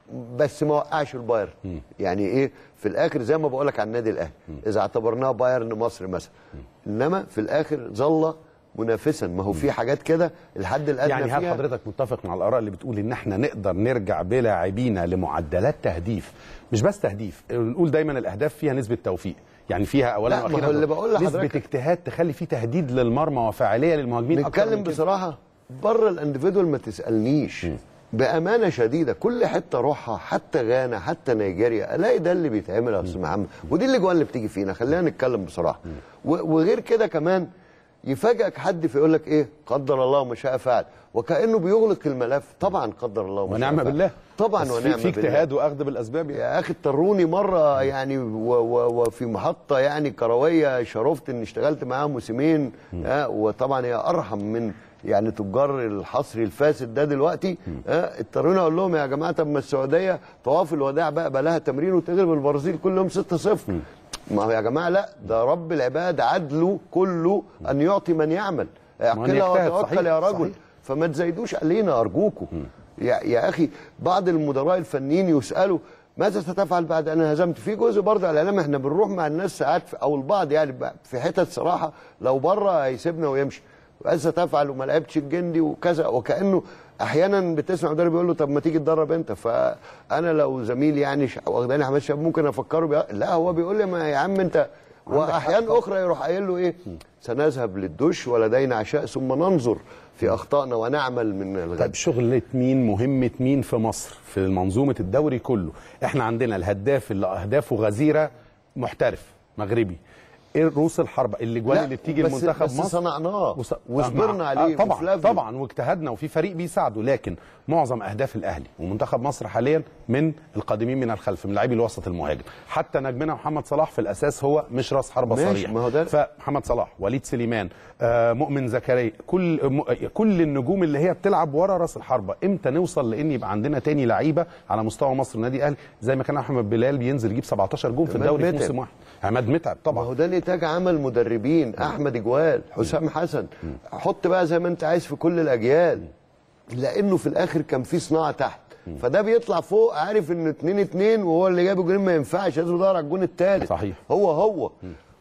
بس ما وقعش البايرن يعني ايه في الاخر زي ما بقول لك على النادي الاهلي اذا اعتبرناه بايرن مصر مثلا انما في الاخر ظل منافسا ما هو في حاجات كده الحد الادنى يعني هل فيها حضرتك متفق مع الاراء اللي بتقول ان احنا نقدر نرجع بلاعبينا لمعدلات تهديف مش بس تهديف نقول دايما الاهداف فيها نسبه توفيق يعني فيها اولا لا، ما واخيرا هو اللي بقول نسبه لحضرتك- اجتهاد تخلي فيه تهديد للمرمى وفاعليه للمهاجمين أكتر نتكلم من كده. بصراحه بره الانديفيدوال ما تسالنيش بامانه شديده كل حته اروحها حتى غانا حتى نيجيريا الاقي ده اللي بيتعمل يا استاذ محمد ودي الاجوان اللي بتيجي فينا خلينا نتكلم بصراحه و- وغير كده كمان يفاجئك حد فيقول لك ايه قدر الله وما شاء فعل وكانه بيغلق الملف طبعا قدر الله وما شاء ونعم فعل. بالله طبعا بس في- ونعم في بالله اجتهاد واخذ بالاسباب يعني. يا اخي اضطروني مره يعني و و وفي محطه يعني كرويه شرفت اني اشتغلت معاها موسمين آه وطبعا هي ارحم من يعني تجار الحصري الفاسد ده دلوقتي آه اضطروني اقول لهم يا جماعه طب ما السعوديه طواف الوداع بقى بقى لها تمرين وتغلب البرازيل كل يوم 6-0 ما هو يا جماعه لا ده رب العباد عدله كله ان يعطي من يعمل اعقلها يجتهد، وتوكل صحيح، يا رجل صحيح. فما تزايدوش علينا ارجوكم يا, يا اخي بعض المدراء الفنيين يسالوا ماذا ستفعل بعد ان هزمت في جزء برضه على الاعلام احنا بنروح مع الناس ساعات في- او البعض يعني بقى في حتت صراحه لو بره هيسيبنا ويمشي ماذا ستفعل وما لعبتش الجندي وكذا وكانه احيانا بتسمع مدرب يقول له طب ما تيجي تدرب انت فانا لو زميل يعني ش- واخداني حماس شباب ممكن افكره بي... لا هو بيقول لي ما يا عم انت واحيان اخرى يروح قايل له ايه سنذهب للدش ولدينا عشاء ثم ننظر في اخطائنا ونعمل من الغد طيب شغلة مين مهمة مين في مصر في منظومة الدوري كله احنا عندنا الهداف اللي اهدافه غزيرة محترف مغربي ايه رؤوس الحرب الاجوان لا، اللي بتيجي بس- المنتخب بس مصر صنعناه وص- وصبرنا مع- عليه آه طبعا وفلافيو. طبعا واجتهدنا وفي فريق بيساعده لكن معظم اهداف الاهلي ومنتخب مصر حاليا من القادمين من الخلف من لاعبي الوسط المهاجم حتى نجمنا محمد صلاح في الاساس هو مش راس حربه ماشي، صريح ما هو ده- فمحمد صلاح وليد سليمان آه مؤمن زكريا كل م... كل النجوم اللي هي بتلعب ورا راس الحربه امتى نوصل لان يبقى عندنا تاني لعيبه على مستوى مصر النادي الاهلي زي ما كان احمد بلال بينزل يجيب 17 جون في عماد الدوري في متعب. موسم واحد عماد متعب ما طبعا هو ده نتاج عمل مدربين احمد اجوال حسام حسن حط بقى زي ما انت عايز في كل الاجيال لانه في الاخر كان في صناعه تحت فده بيطلع فوق عارف انه 2 2 وهو اللي جاب الجون ما ينفعش لازم يدور على الجون الثالث صحيح. هو هو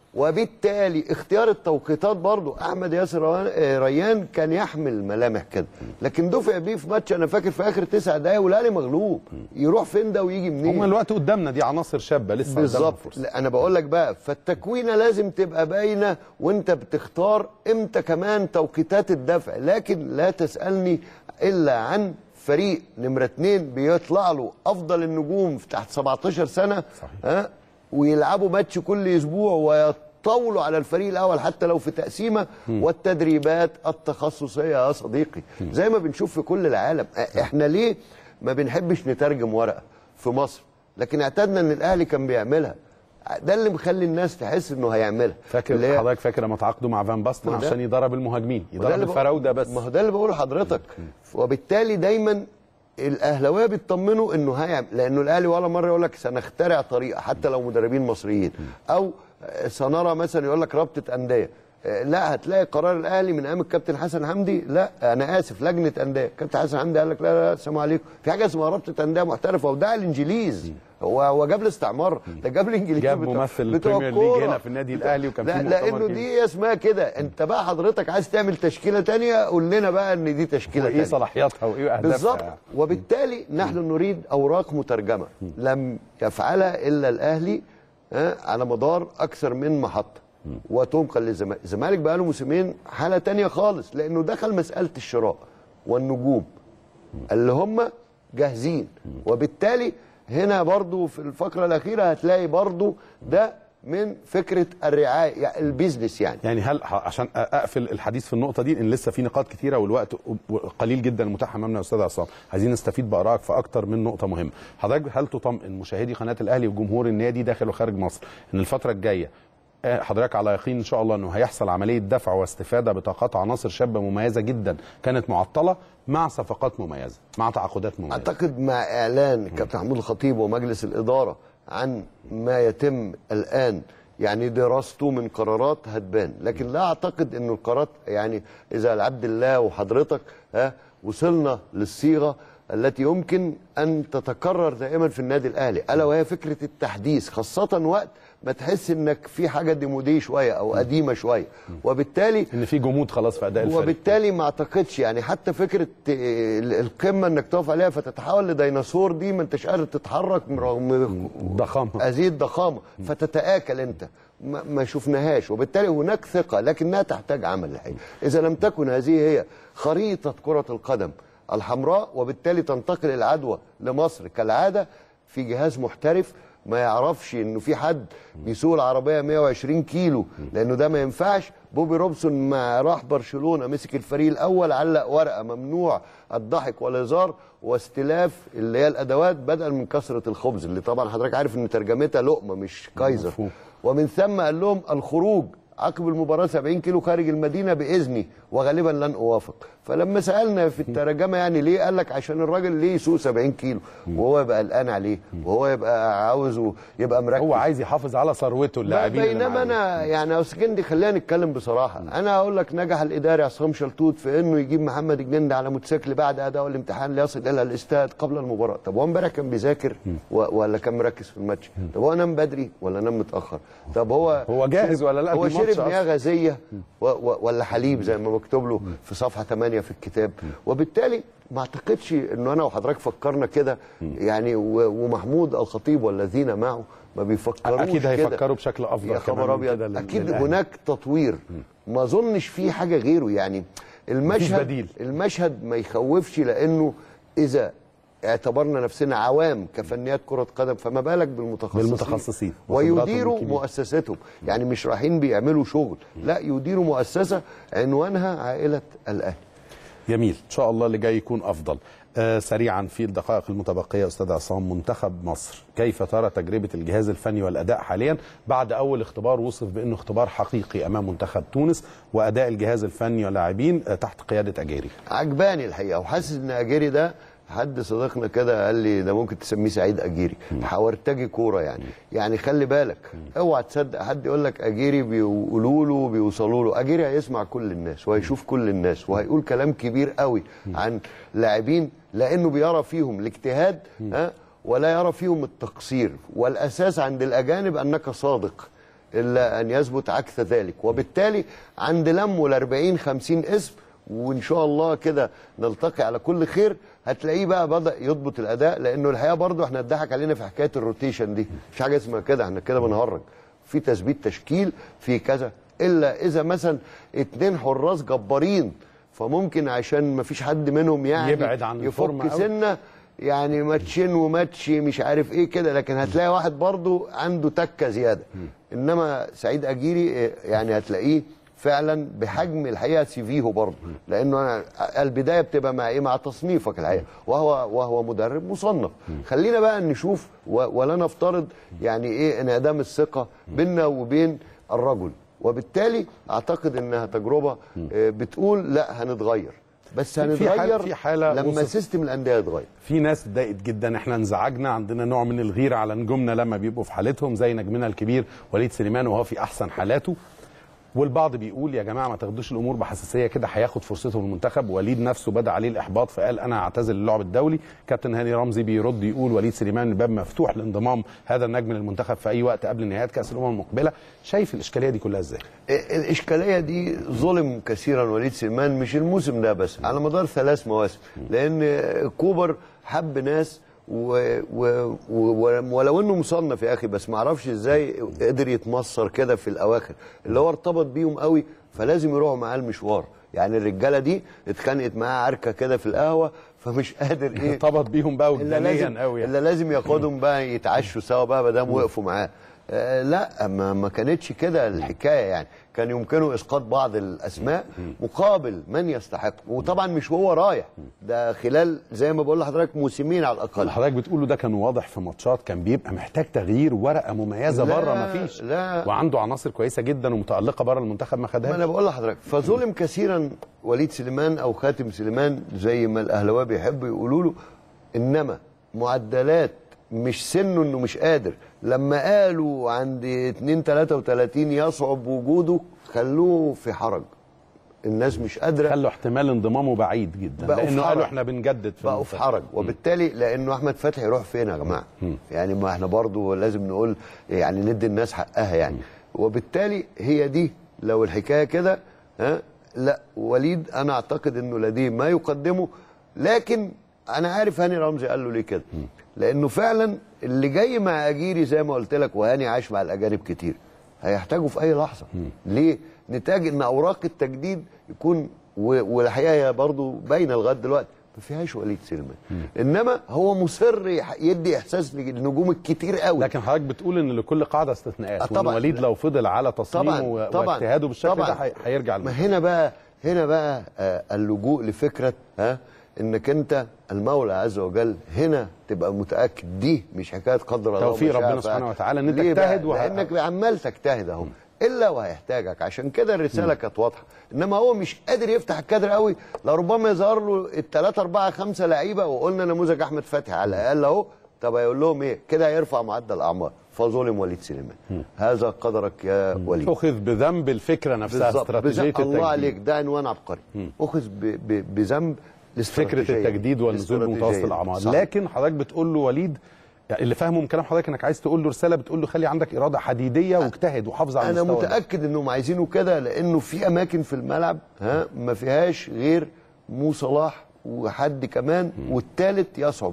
وبالتالي اختيار التوقيتات برضو احمد ياسر روان- آه، ريان كان يحمل ملامح كده لكن دفع بيه في ماتش انا فاكر في اخر تسع دقايق والاهلي مغلوب يروح فين ده ويجي منين هم الوقت قدامنا دي عناصر شابه لسه قدامها بالظبط فرصة. لا، انا بقول لك بقى فالتكوينه لازم تبقى باينه وانت بتختار امتى كمان توقيتات الدفع لكن لا تسالني الا عن فريق نمره اتنين بيطلع له افضل النجوم في تحت 17 سنه صحيح. ها ويلعبوا ماتش كل اسبوع ويطولوا على الفريق الاول حتى لو في تقسيمه والتدريبات التخصصيه يا صديقي زي ما بنشوف في كل العالم أ- احنا ليه ما بنحبش نترجم ورقه في مصر لكن اعتدنا ان الاهلي كان بيعملها ده اللي مخلي الناس تحس انه هيعملها فاكر اللي هي- حضرتك فاكر لما تعاقدوا مع فان باستن ما ده- عشان يدرب المهاجمين وده يدرب اللي بقول- الفراوده بس ما هو ده اللي بقوله لحضرتك وبالتالي دايما الاهلاويه بيطمنوا انه هيعمل لانه الاهلي ولا مره يقول لك سنخترع طريقه حتى لو مدربين مصريين او آه، سنرى مثلا يقول لك رابطه انديه آه، لا هتلاقي قرار الاهلي من ايام الكابتن حسن حمدي لا انا اسف لجنه انديه الكابتن حسن حمدي قال لك لا لا السلام عليكم في حاجه اسمها رابطه انديه محترفه وده الانجليز هو هو جاب الاستعمار ده جاب الانجليز جاب بتوع- ممثل بتوع البريمير ليج الكورة. هنا في النادي الأهلي وكان لا في مؤتمر لانه كده. دي اسمها كده انت بقى حضرتك عايز تعمل تشكيله تانية قول لنا بقى ان دي تشكيله وايه تانية صلاحياتها وايه اهدافها بالظبط وبالتالي نحن نريد اوراق مترجمه لم يفعلها الا الاهلي ها، على مدار اكثر من محطه وتنقل للزمالك الزمالك بقى له موسمين حاله تانية خالص لانه دخل مساله الشراء والنجوم اللي هم جاهزين وبالتالي هنا برضو في الفقره الاخيره هتلاقي برضو ده من فكره الرعايه يعني البيزنس يعني يعني هل ه- عشان اقفل الحديث في النقطه دي ان لسه في نقاط كتيره والوقت قليل جدا متاح امامنا يا استاذ عصام عايزين نستفيد بارائك في اكتر من نقطه مهمه حضرتك هل تطمئن مشاهدي قناه الاهلي وجمهور النادي داخل وخارج مصر ان الفتره الجايه آه، حضرتك على يقين ان شاء الله انه هيحصل عمليه دفع واستفاده بطاقات عناصر شابه مميزه جدا كانت معطله مع صفقات مميزه مع تعاقدات مميزه اعتقد مع اعلان كابتن محمود الخطيب ومجلس الاداره عن ما يتم الان يعني دراسته من قرارات هتبان لكن لا اعتقد انه القرارات يعني اذا العبد الله وحضرتك ها وصلنا للصيغه التي يمكن ان تتكرر دائما في النادي الاهلي الا وهي فكره التحديث خاصه وقت ما تحس انك في حاجه ديمودي شويه او قديمه شويه وبالتالي ان في جمود خلاص في اداء الفريق وبالتالي ما اعتقدش يعني حتى فكره آه، القمه انك تقف عليها فتتحول لديناصور دي ما انتش قادر تتحرك رغم ضخامه هذه الضخامه فتتاكل انت ما ما شفناهاش وبالتالي هناك ثقه لكنها تحتاج عمل الحقيقه اذا لم تكن هذه هي خريطه كره القدم الحمراء وبالتالي تنتقل العدوى لمصر كالعاده في جهاز محترف ما يعرفش انه في حد بيسوق العربيه 120 كيلو لانه ده ما ينفعش بوبي روبسون ما راح برشلونه مسك الفريق الاول علق ورقه ممنوع الضحك والهزار واستلاف اللي هي الادوات بدلا من كثره الخبز اللي طبعا حضرتك عارف ان ترجمتها لقمه مش كايزر مفهوم. ومن ثم قال لهم الخروج عقب المباراة 70 كيلو خارج المدينة بإذني وغالبا لن أوافق فلما سألنا في الترجمة يعني ليه قال لك عشان الراجل ليه يسوق 70 كيلو وهو يبقى قلقان عليه وهو يبقى عاوزه يبقى مركز هو عايز يحافظ على ثروته اللاعبين اللي بينما معاه. انا يعني يا استاذ جندي خلينا نتكلم بصراحه انا هقول لك نجح الاداري عصام شلتوت في انه يجيب محمد الجندي على موتوسيكل بعد اداء الامتحان ليصل الى الاستاد قبل المباراه طب هو امبارح كان بيذاكر و- ولا كان مركز في الماتش طب هو نام بدري ولا نام متاخر طب هو هو جاهز ولا لا هو في الماتش شرب مياه أصلاً؟ غازيه و- و- ولا حليب زي ما مكتوب له في صفحه 8 في الكتاب وبالتالي ما اعتقدش انه انا وحضرتك فكرنا كده يعني و- ومحمود الخطيب والذين معه ما بيفكروش اكيد كده. هيفكروا بشكل افضل يا كمان خبر من كده ابيض لل- اكيد للأهلي. هناك تطوير ما اظنش في حاجه غيره يعني المشهد بديل. المشهد ما يخوفش لانه اذا اعتبرنا نفسنا عوام كفنيات كرة قدم فما بالك بالمتخصصين بالمتخصصين وخبراتهم ويديروا الكبيرة. مؤسستهم يعني مش رايحين بيعملوا شغل لا يديروا مؤسسة عنوانها عائلة الأهلي جميل ان شاء الله اللي جاي يكون افضل آه سريعا في الدقائق المتبقيه استاذ عصام منتخب مصر كيف ترى تجربه الجهاز الفني والاداء حاليا بعد اول اختبار وصف بانه اختبار حقيقي امام منتخب تونس واداء الجهاز الفني واللاعبين آه تحت قياده اجيري عجباني الحقيقه وحاسس ان اجيري ده حد صديقنا كده قال لي ده ممكن تسميه سعيد اجيري حورتجي كوره يعني يعني خلي بالك اوعى تصدق حد يقول لك اجيري بيقولوا له بيوصلوا له اجيري هيسمع كل الناس وهيشوف كل الناس وهيقول كلام كبير قوي عن لاعبين لانه بيرى فيهم الاجتهاد ها ولا يرى فيهم التقصير والاساس عند الاجانب انك صادق الا ان يثبت عكس ذلك وبالتالي عند لمه ال 40 50 اسم وان شاء الله كده نلتقي على كل خير هتلاقيه بقى بدا يضبط الاداء لانه الحقيقه برضه احنا اتضحك علينا في حكايه الروتيشن دي مش حاجه اسمها كده احنا كده بنهرج في تثبيت تشكيل في كذا الا اذا مثلا اتنين حراس جبارين فممكن عشان ما فيش حد منهم يعني يبعد عن الفورمة يفك أوي. سنه يعني ماتشين وماتش مش عارف ايه كده لكن هتلاقي واحد برضه عنده تكه زياده انما سعيد اجيري إيه، يعني هتلاقيه فعلا بحجم الحقيقه سي فيه برضه لانه أنا البدايه بتبقى مع ايه مع تصنيفك الحقيقه وهو وهو مدرب مصنف خلينا بقى نشوف و- ولا نفترض يعني ايه انعدام الثقه بيننا وبين الرجل وبالتالي اعتقد انها تجربه آه، بتقول لا هنتغير بس في- في حالة- هنتغير في حالة لما وصف- سيستم الانديه يتغير في ناس اتضايقت جدا احنا انزعجنا عندنا نوع من الغيره على نجومنا لما بيبقوا في حالتهم زي نجمنا الكبير وليد سليمان وهو في احسن حالاته والبعض بيقول يا جماعه ما تاخدوش الامور بحساسيه كده هياخد فرصته في المنتخب وليد نفسه بدا عليه الاحباط فقال انا اعتزل اللعب الدولي كابتن هاني رمزي بيرد يقول وليد سليمان الباب مفتوح لانضمام هذا النجم للمنتخب في اي وقت قبل نهايات كاس الامم المقبله شايف الاشكاليه دي كلها ازاي الاشكاليه دي ظلم كثيرا وليد سليمان مش الموسم ده بس على مدار ثلاث مواسم لان كوبر حب ناس و... و... و... ولو انه مصنف يا اخي بس ما اعرفش ازاي قدر يتمصر كده في الاواخر اللي هو ارتبط بيهم قوي فلازم يروحوا معاه المشوار يعني الرجاله دي اتخانقت معاه عركه كده في القهوه فمش قادر ايه ارتبط بيهم بقى الا لازم وجدانيا قوي يعني. الا لازم ياخدهم بقى يتعشوا سوا بقى ما دام وقفوا معاه آه لا ما, ما كانتش كده الحكايه يعني كان يمكنه اسقاط بعض الاسماء مقابل من يستحق وطبعا مش هو رايح ده خلال زي ما بقول لحضرتك موسمين على الاقل اللي حضرتك بتقوله ده كان واضح في ماتشات كان بيبقى محتاج تغيير ورقه مميزه لا، بره ما فيش لا. وعنده عناصر كويسه جدا ومتالقه بره المنتخب ما ما انا خدهاش بقول لحضرتك فظلم كثيرا وليد سليمان او خاتم سليمان زي ما الاهلاويه بيحبوا يقولوا له انما معدلات مش سنه انه مش قادر لما قالوا عند 2 33 يصعب وجوده خلوه في حرج الناس مش قادره خلوا احتمال انضمامه بعيد جدا بقوا في لانه حرج. قالوا احنا بنجدد في بقوا في المنتخب. حرج وبالتالي لانه احمد فتحي يروح فين يا جماعه يعني ما احنا برضو لازم نقول يعني ندي الناس حقها يعني وبالتالي هي دي لو الحكايه كده ها لا وليد انا اعتقد انه لديه ما يقدمه لكن انا عارف هاني رمزي قال له ليه كده لانه فعلا اللي جاي مع اجيري زي ما قلت لك وهاني عاش مع الاجانب كتير هيحتاجه في اي لحظه ليه نتاج ان اوراق التجديد يكون و- والحقيقه هي برضه باينه لغايه دلوقتي ما فيهاش وليد سليمان انما هو مصر يح- يدي احساس للنجوم الكتير قوي لكن حضرتك بتقول ان لكل قاعده استثناءات آه وان طبعاً. وليد لا. لو فضل على تصميمه و- طبعا واجتهاده بالشكل طبعا ده هي- هيرجع ما المنتخب. هنا بقى هنا بقى آه اللجوء لفكره ها انك انت المولى عز وجل هنا تبقى متاكد دي مش حكايه قدر الله توفيق وما شاء ربنا فعل. سبحانه وتعالى إن أنت ليه بقى؟ تجتهد وه- لانك عمال تجتهد اهو الا وهيحتاجك عشان كده الرساله كانت واضحه انما هو مش قادر يفتح الكادر قوي لربما يظهر له الثلاثه اربعه خمسه لعيبه وقلنا نموذج احمد فتحي على الاقل اهو طب هيقول لهم ايه كده هيرفع معدل الاعمار فظلم وليد سليمان هذا قدرك يا وليد اخذ بذنب الفكره نفسها بالظبط استراتيجيه بذنب- الله التجديد عليك ده عنوان عبقري اخذ ب- ب- بذنب فكره الاستراتيجية. التجديد والنزول بمتوسط الاستراتيجية. الاعمار صح. لكن حضرتك بتقول له وليد يعني اللي فاهمه من كلام حضرتك انك عايز تقول له رساله بتقول له خلي عندك اراده حديديه واجتهد وحافظ على انا المستوى ده. متاكد انهم عايزينه كده لانه في اماكن في الملعب ها ما فيهاش غير مو صلاح وحد كمان والثالث يصعب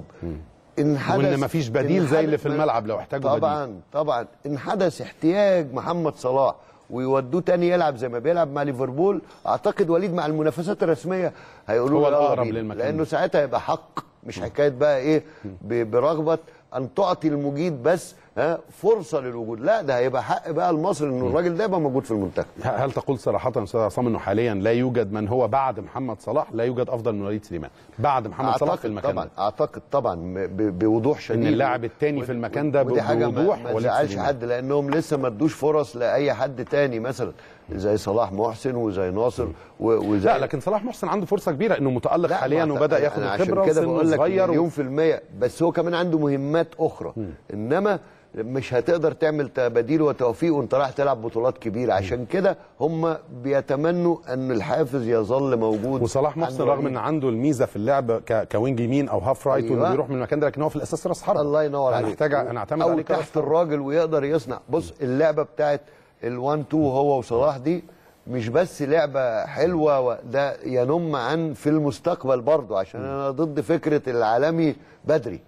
ان حدث وإن مفيش بديل إن زي اللي حدث- في الملعب لو احتاجوا بديل. طبعا طبعا ان حدث احتياج محمد صلاح ويودوه تاني يلعب زي ما بيلعب مع ليفربول اعتقد وليد مع المنافسات الرسميه هيقولوا هو له يلا الأقرب بينا. للمكان لانه ده. ساعتها يبقى حق مش حكايه بقى ايه ب- برغبه ان تعطي المجيد بس ها فرصه للوجود لا ده هيبقى حق بقى لمصر انه الراجل ده يبقى موجود في المنتخب هل تقول صراحة يا أستاذ عصام أنه حاليا لا يوجد من هو بعد محمد صلاح لا يوجد أفضل من وليد سليمان بعد محمد صلاح في اعتقد المكان طبعا ده اعتقد طبعا ب- بوضوح شديد إن اللاعب التاني في المكان ده ودي حاجه ما, بوضوح ما وليد تزعلش سليمان. حد لانهم لسه ما ادوش فرص لاي حد تاني مثلا زي صلاح محسن وزي ناصر و- وزي لا لكن صلاح محسن عنده فرصة كبيرة انه متألق لا، حاليا ما أعت- وبدأ ياخد أنا عشان الخبرة كده وسنه بقول لك صغير مليون و... في المية بس هو كمان عنده مهمات أخرى إنما مش هتقدر تعمل تباديل وتوفيق وانت رايح تلعب بطولات كبيره عشان كده هم بيتمنوا ان الحافز يظل موجود وصلاح محسن عند رغم وليد. ان عنده الميزه في اللعب ك... كوينج يمين او هاف رايت أيوة. وانه بيروح من المكان ده لكن هو في الاساس راس حربه الله ينور أنا عليك محتاج انا اعتمد او عليه كراس تحت الراجل ويقدر يصنع بص اللعبه بتاعت ال1 2 هو وصلاح دي مش بس لعبه حلوه و- ده ينم عن في المستقبل برضه عشان انا ضد فكره العالمي بدري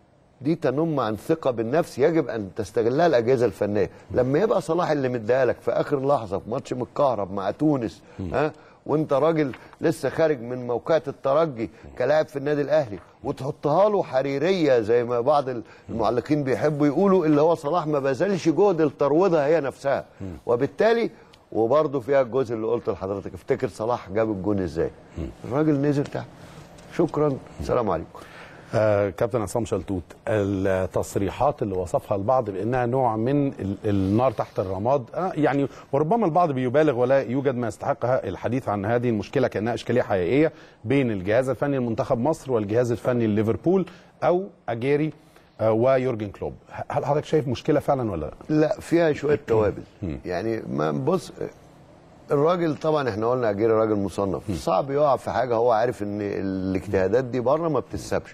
دي تنم عن ثقه بالنفس يجب ان تستغلها الاجهزه الفنيه لما يبقى صلاح اللي مديها لك في اخر لحظه في ماتش متكهرب مع تونس ها وانت راجل لسه خارج من موقعة الترجي كلاعب في النادي الاهلي وتحطها له حريريه زي ما بعض المعلقين بيحبوا يقولوا اللي هو صلاح ما بذلش جهد لترويضها هي نفسها وبالتالي وبرضه فيها الجزء اللي قلته لحضرتك افتكر صلاح جاب الجون ازاي الراجل نزل تحت شكرا السلام عليكم آه كابتن عصام شلتوت التصريحات اللي وصفها البعض بانها نوع من ال- النار تحت الرماد آه يعني وربما البعض بيبالغ ولا يوجد ما يستحقها الحديث عن هذه المشكله كانها اشكاليه حقيقيه بين الجهاز الفني لمنتخب مصر والجهاز الفني لليفربول او اجيري آه ويورجن كلوب هل حضرتك شايف مشكله فعلا ولا لا؟ لا فيها شويه توابل يعني ما بص الراجل طبعا احنا قلنا اجيري راجل مصنف صعب يقع في حاجه هو عارف ان الاجتهادات دي بره ما بتتسابش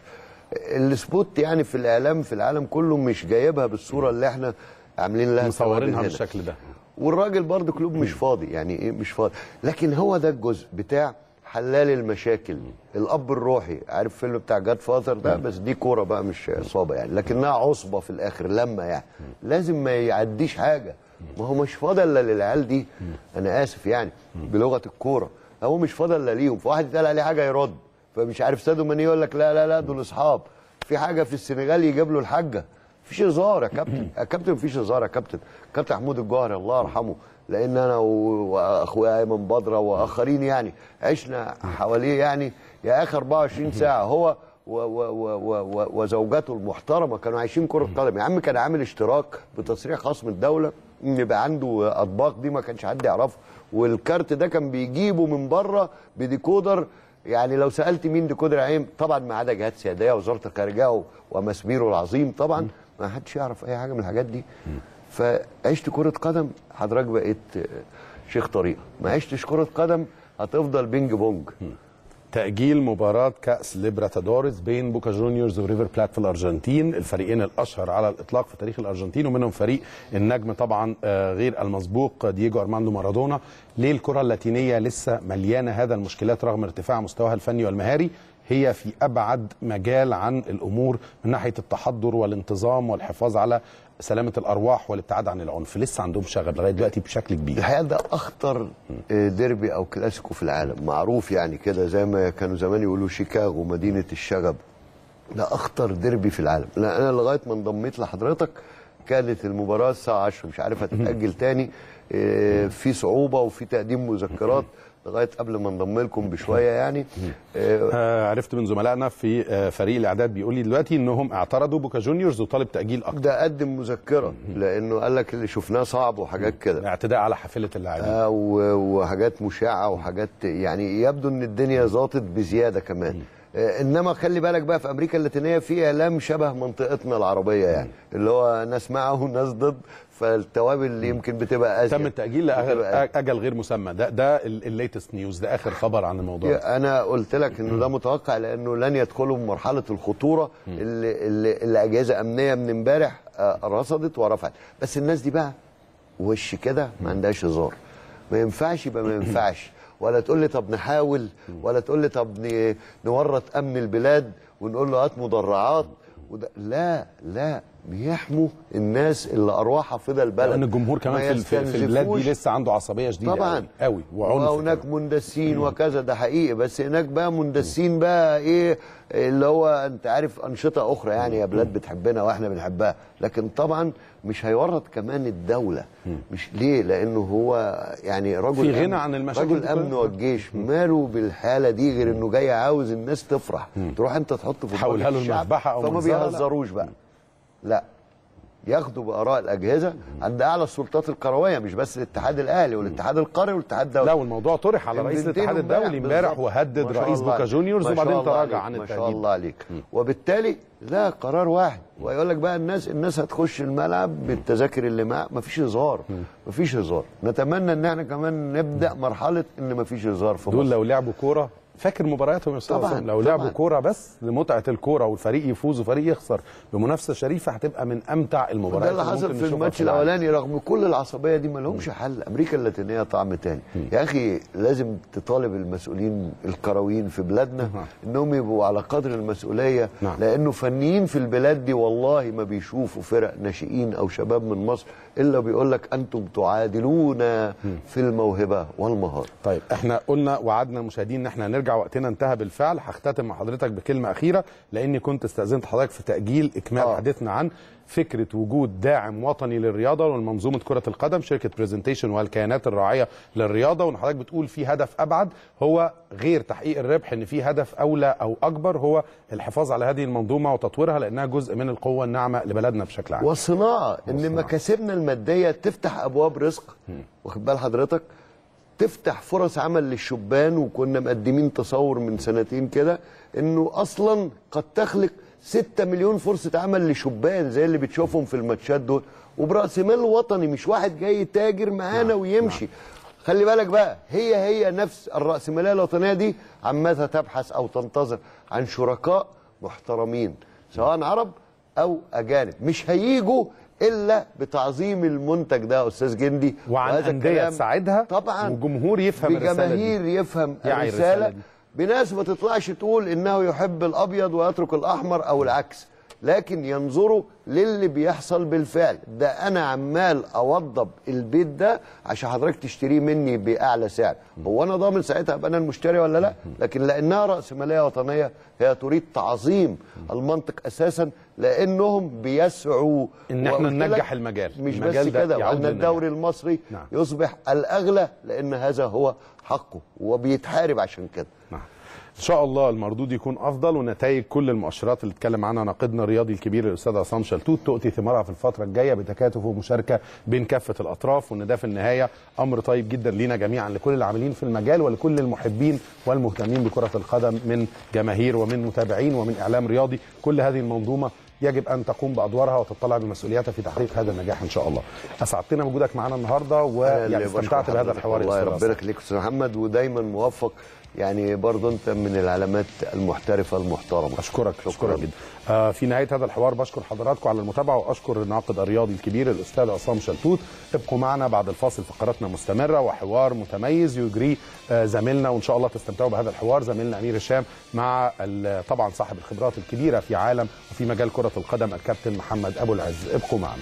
السبوت يعني في الاعلام في العالم كله مش جايبها بالصوره اللي احنا عاملين لها مصورينها توابل هنا. بالشكل ده والراجل برضه كلوب مش فاضي يعني ايه مش فاضي لكن هو ده الجزء بتاع حلال المشاكل الاب الروحي عارف فيلم بتاع جاد فاذر ده بس دي كوره بقى مش اصابه يعني لكنها عصبه في الاخر لما يعني لازم ما يعديش حاجه ما هو مش فاضي الا للعيال دي انا اسف يعني بلغه الكوره هو مش فاضي الا ليهم فواحد يتقال عليه حاجه يرد فمش عارف سادو ماني يقول لك لا لا لا دول اصحاب في حاجه في السنغال يجيب له الحاجه مفيش هزار يا كابتن يا كابتن مفيش هزار يا كابتن كابتن محمود الجوهري الله يرحمه لان انا و- واخويا ايمن بدره واخرين يعني عشنا حواليه يعني يا اخي 24 ساعه هو و و و و و وزوجته المحترمه كانوا عايشين كره قدم يا عم كان عامل اشتراك بتصريح خاص من الدوله ان يبقى عنده اطباق دي ما كانش حد يعرفها والكارت ده كان بيجيبه من بره بديكودر يعني لو سالت مين ديكودر عين طبعا ما عدا جهات سياديه وزاره الخارجيه و- ومسبيره العظيم طبعا ما حدش يعرف اي حاجه من الحاجات دي فعشت كره قدم حضرتك بقيت آه، شيخ طريقه ما عشتش كره قدم هتفضل بينج بونج تأجيل مباراة كأس ليبراتادوريس بين بوكا جونيورز وريفر بلات في الأرجنتين الفريقين الأشهر على الإطلاق في تاريخ الأرجنتين ومنهم فريق النجم طبعا آه، غير المسبوق دييجو أرماندو مارادونا ليه الكرة اللاتينية لسه مليانة هذا المشكلات رغم ارتفاع مستواها الفني والمهاري هي في أبعد مجال عن الأمور من ناحية التحضر والانتظام والحفاظ على سلامة الأرواح والابتعاد عن العنف لسه عندهم شغب لغاية دلوقتي بشكل كبير الحقيقه ده اخطر آه، ديربي او كلاسيكو في العالم معروف يعني كده زي ما كانوا زمان يقولوا شيكاغو مدينه الشغب ده اخطر ديربي في العالم لا انا لغايه ما انضميت لحضرتك كانت المباراه الساعه 10 مش عارف هتتاجل تاني آه، في صعوبه وفي تقديم مذكرات لغايه قبل ما انضم لكم بشويه يعني آه، آه، عرفت من زملائنا في آه، فريق الاعداد بيقول لي دلوقتي انهم اعترضوا بوكا جونيورز وطالب تاجيل اكتر ده قدم مذكره لانه قال لك اللي شفناه صعب وحاجات كده اعتداء على حافله اللاعبين آه، و- وحاجات مشعه وحاجات يعني يبدو ان الدنيا ظاطت بزياده كمان آه، انما خلي بالك بقى في امريكا اللاتينيه في اعلام شبه منطقتنا العربيه يعني اللي هو ناس معه وناس ضد فالتوابل اللي يمكن بتبقى ازيد تم التاجيل بتبقى لاجل غير مسمى ده ده الليتست نيوز ده اخر خبر عن الموضوع ده. يا انا قلت لك انه ده متوقع لانه لن يدخلوا مرحله الخطوره اللي, اللي, اللي اجهزه امنيه من امبارح آه، رصدت ورفعت بس الناس دي بقى وش كده ما عندهاش هزار ما ينفعش يبقى ما ينفعش ولا تقول لي طب نحاول ولا تقول لي طب ن- نورط امن البلاد ونقول له هات مدرعات وده لا لا بيحموا الناس اللي ارواحها فدا البلد لان الجمهور كمان ما في, في, في البلاد يستنزفوش دي لسه عنده عصبيه شديده طبعا قوي, قوي وعنف وهناك مندسين وكذا ده حقيقي بس هناك بقى مندسين بقى ايه اللي هو انت عارف انشطه اخرى يعني يا بلاد بتحبنا واحنا بنحبها لكن طبعا مش هيورط كمان الدوله مش ليه لانه هو يعني رجل في غنى أمن- عن المشاكل رجل دي كلها. امن والجيش ماله بالحاله دي غير انه جاي عاوز الناس تفرح تروح انت تحط في حولها دماغ له الشعب، المذبحة أو فما منظرة، لا. بيهزروش بقى لا ياخدوا باراء الاجهزه عند اعلى السلطات القرويه مش بس الاتحاد الاهلي والاتحاد القاري والاتحاد الدولي لا والموضوع طرح على رئيس البنتين الاتحاد امبارح الدولي امبارح بالظبط. وهدد ما شاء رئيس الله بوكا عليك. جونيورز ما شاء وبعدين الله تراجع عليك. عن ما شاء التأجيل الله عليك وبالتالي لا قرار واحد ويقول لك بقى الناس الناس هتخش الملعب بالتذاكر اللي معاها مفيش هزار مفيش هزار نتمنى ان احنا كمان نبدا مرحله ان مفيش هزار في دول مصر لو لعبوا كوره فاكر مبارياتهم يا استاذ طبعاً، عصام؟ لو طبعاً. لعبوا كوره بس لمتعه الكوره والفريق يفوز وفريق يخسر بمنافسه شريفه هتبقى من امتع المباريات ده اللي ممكن حصل في نشوفها الماتش العالم. الاولاني رغم كل العصبيه دي ما لهمش حل امريكا اللاتينيه طعم تاني يا اخي لازم تطالب المسؤولين الكرويين في بلادنا انهم يبقوا على قدر المسؤوليه نعم. لانه فنيين في البلاد دي والله ما بيشوفوا فرق ناشئين او شباب من مصر الا بيقول لك انتم تعادلون في الموهبه والمهاره طيب احنا قلنا وعدنا المشاهدين ان احنا هنرجع وقتنا انتهى بالفعل هختتم مع حضرتك بكلمه اخيره لاني كنت استاذنت حضرتك في تاجيل اكمال آه. حديثنا عن فكره وجود داعم وطني للرياضه والمنظومه كره القدم شركه برزنتيشن والكيانات الراعيه للرياضه وان حضرتك بتقول في هدف ابعد هو غير تحقيق الربح ان في هدف اولى او اكبر هو الحفاظ على هذه المنظومه وتطويرها لانها جزء من القوه الناعمه لبلدنا بشكل عام والصناعه ان مكاسبنا الماديه تفتح ابواب رزق واخد بال حضرتك تفتح فرص عمل للشبان وكنا مقدمين تصور من سنتين كده انه اصلا قد تخلق 6 مليون فرصه عمل لشبان زي اللي بتشوفهم في الماتشات دول وبراس مال وطني مش واحد جاي تاجر معانا ويمشي خلي بالك بقى هي هي نفس الرأسمالية الوطنية دي عمالة تبحث أو تنتظر عن شركاء محترمين سواء عرب أو أجانب مش هيجوا إلا بتعظيم المنتج ده يا أستاذ جندي وعن وهذا أندية الكلام تساعدها طبعا وجمهور يفهم الرسالة دي. بجماهير يفهم يعي الرسالة الرسالة دي. بناس ما تطلعش تقول إنه يحب الأبيض ويترك الأحمر أو العكس لكن ينظروا للي بيحصل بالفعل ده انا عمال اوضب البيت ده عشان حضرتك تشتريه مني باعلى سعر هو انا ضامن ساعتها ابقى انا المشتري ولا لا لكن لانها راسماليه وطنيه هي تريد تعظيم المنطق اساسا لانهم بيسعوا إن إحنا وقلت لك ننجح المجال. مش المجال بس ده كده يعود وان للنجاح. الدوري المصري نعم. يصبح الاغلى لان هذا هو حقه وبيتحارب عشان كده نعم. ان شاء الله المردود يكون افضل ونتائج كل المؤشرات اللي اتكلم عنها ناقدنا الرياضي الكبير الاستاذ عصام شلتوت تؤتي ثمارها في الفتره الجايه بتكاتف ومشاركه بين كافه الاطراف وان ده في النهايه امر طيب جدا لينا جميعا لكل العاملين في المجال ولكل المحبين والمهتمين بكره القدم من جماهير ومن متابعين ومن اعلام رياضي كل هذه المنظومه يجب ان تقوم بادوارها وتطلع بمسؤولياتها في تحقيق هذا النجاح ان شاء الله. اسعدتنا وجودك معنا النهارده أنا اللي ويعني بشكر استمتعت بهذا حضرتك الحوار يا والله أستاذ ربنا عصام. يخليك يا استاذ محمد ودايما موفق يعني برضه انت من العلامات المحترفه المحترمه اشكرك اشكرك جدا آه في نهايه هذا الحوار بشكر حضراتكم على المتابعه واشكر الناقد الرياضي الكبير الاستاذ عصام شلتوت ابقوا معنا بعد الفاصل فقراتنا مستمره وحوار متميز يجريه آه زميلنا وان شاء الله تستمتعوا بهذا الحوار زميلنا امير هشام مع ال- طبعا صاحب الخبرات الكبيره في عالم وفي مجال كره القدم الكابتن محمد ابو العز ابقوا معنا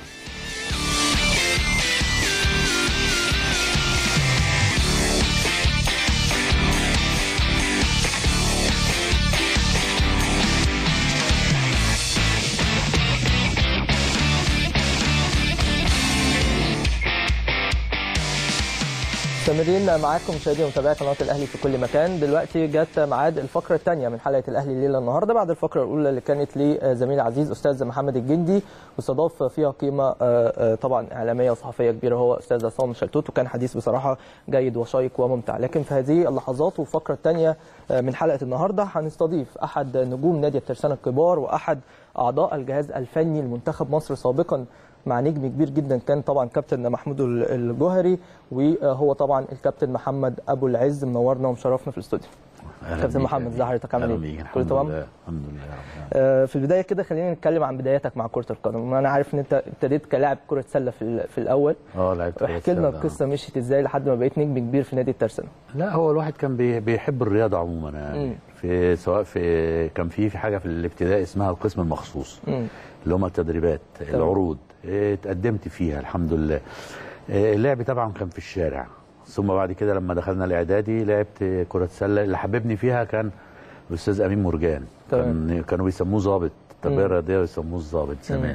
مستمرين معاكم مشاهدي ومتابعي قناه الاهلي في كل مكان دلوقتي جت ميعاد الفقره الثانيه من حلقه الاهلي الليله النهارده بعد الفقره الاولى اللي كانت لزميل عزيز استاذ محمد الجندي واستضاف فيها قيمه آه، آه، طبعا اعلاميه وصحفيه كبيره هو استاذ عصام شلتوت وكان حديث بصراحه جيد وشيق وممتع لكن في هذه اللحظات والفقره الثانيه من حلقه النهارده هنستضيف احد نجوم نادي الترسانه الكبار واحد اعضاء الجهاز الفني لمنتخب مصر سابقا مع نجم كبير جدا كان طبعا كابتن محمود الجوهري وهو طبعا الكابتن محمد ابو العز منورنا ومشرفنا في الاستوديو كابتن محمد ازي حضرتك عامل ايه؟ كله الحمد تمام؟ لله الحمد لله يا رب آه، في البدايه كده خلينا نتكلم عن بداياتك مع كره القدم انا عارف ان انت ابتديت كلاعب كره سله في ال- في الاول اه لعبت كرة احكي لنا سلة. القصه مشيت ازاي لحد ما بقيت نجم كبير في نادي الترسانه لا هو الواحد كان بي- بيحب الرياضه عموما يعني مم. في سواء في كان في في حاجه في الابتدائي اسمها القسم المخصوص مم. اللي هم التدريبات العروض إيه، اتقدمت فيها الحمد لله إيه، اللعب طبعا كان في الشارع ثم بعد كده لما دخلنا الاعدادي لعبت كره سله اللي حببني فيها كان الاستاذ امين مرجان كان كانوا بيسموه ظابط التربيه مم. الرياضيه بيسموه الظابط زمان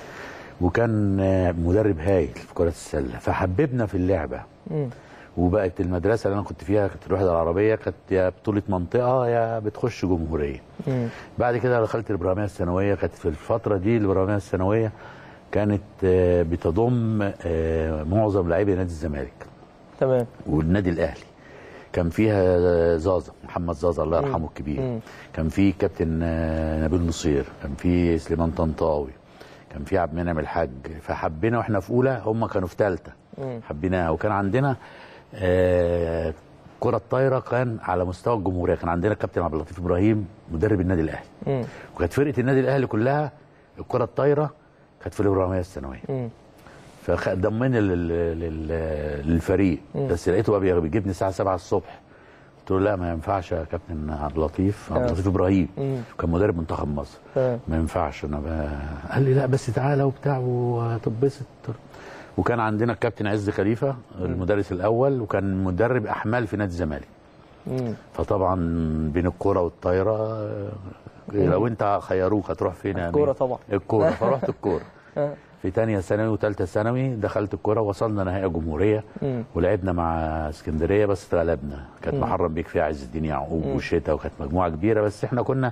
وكان آه، مدرب هايل في كره السله فحببنا في اللعبه مم. وبقت المدرسه اللي انا كنت فيها كانت الوحده العربيه كانت يا بطوله منطقه يا بتخش جمهوريه مم. بعد كده دخلت الابراهيميه الثانويه كانت في الفتره دي الابراهيميه الثانويه كانت آه، بتضم آه، معظم لاعبي نادي الزمالك تمام والنادي الاهلي كان فيها زازا محمد زازا الله مم. يرحمه الكبير مم. كان في كابتن آه، نبيل نصير كان في سليمان طنطاوي كان في عبد المنعم الحاج فحبينا واحنا في اولى هم كانوا في ثالثه مم. حبيناها وكان عندنا آه، كرة الطايرة كان على مستوى الجمهورية كان عندنا الكابتن عبد اللطيف إبراهيم مدرب النادي الأهلي مم. وكانت فرقة النادي الأهلي كلها الكرة الطايرة كانت في الإبراهيمية الثانوية مم. فضمني لل- لل- للفريق مم. بس لقيته بقى بي- بيجيبني الساعة 7 الصبح قلت له لا ما ينفعش يا كابتن عبد اللطيف عبد آه. اللطيف إبراهيم مم. كان مدرب منتخب مصر تمام ما ينفعش انا بقى قال لي لا بس تعالى وبتاع وهتتبسط وكان عندنا الكابتن عز خليفه المدرس الاول وكان مدرب احمال في نادي الزمالك مم. فطبعا بين الكوره والطايره آه، لو انت خيروك هتروح فين يا الكورة أمين؟ طبعا. الكوره فرحت الكوره آه. في تانية ثانوي وثالثة ثانوي دخلت الكوره وصلنا نهائي جمهوريه مم. ولعبنا مع اسكندريه بس اتغلبنا كانت مم. محرم بيك فيها عز الدين يعقوب مم. وشتا وكانت مجموعه كبيره بس احنا كنا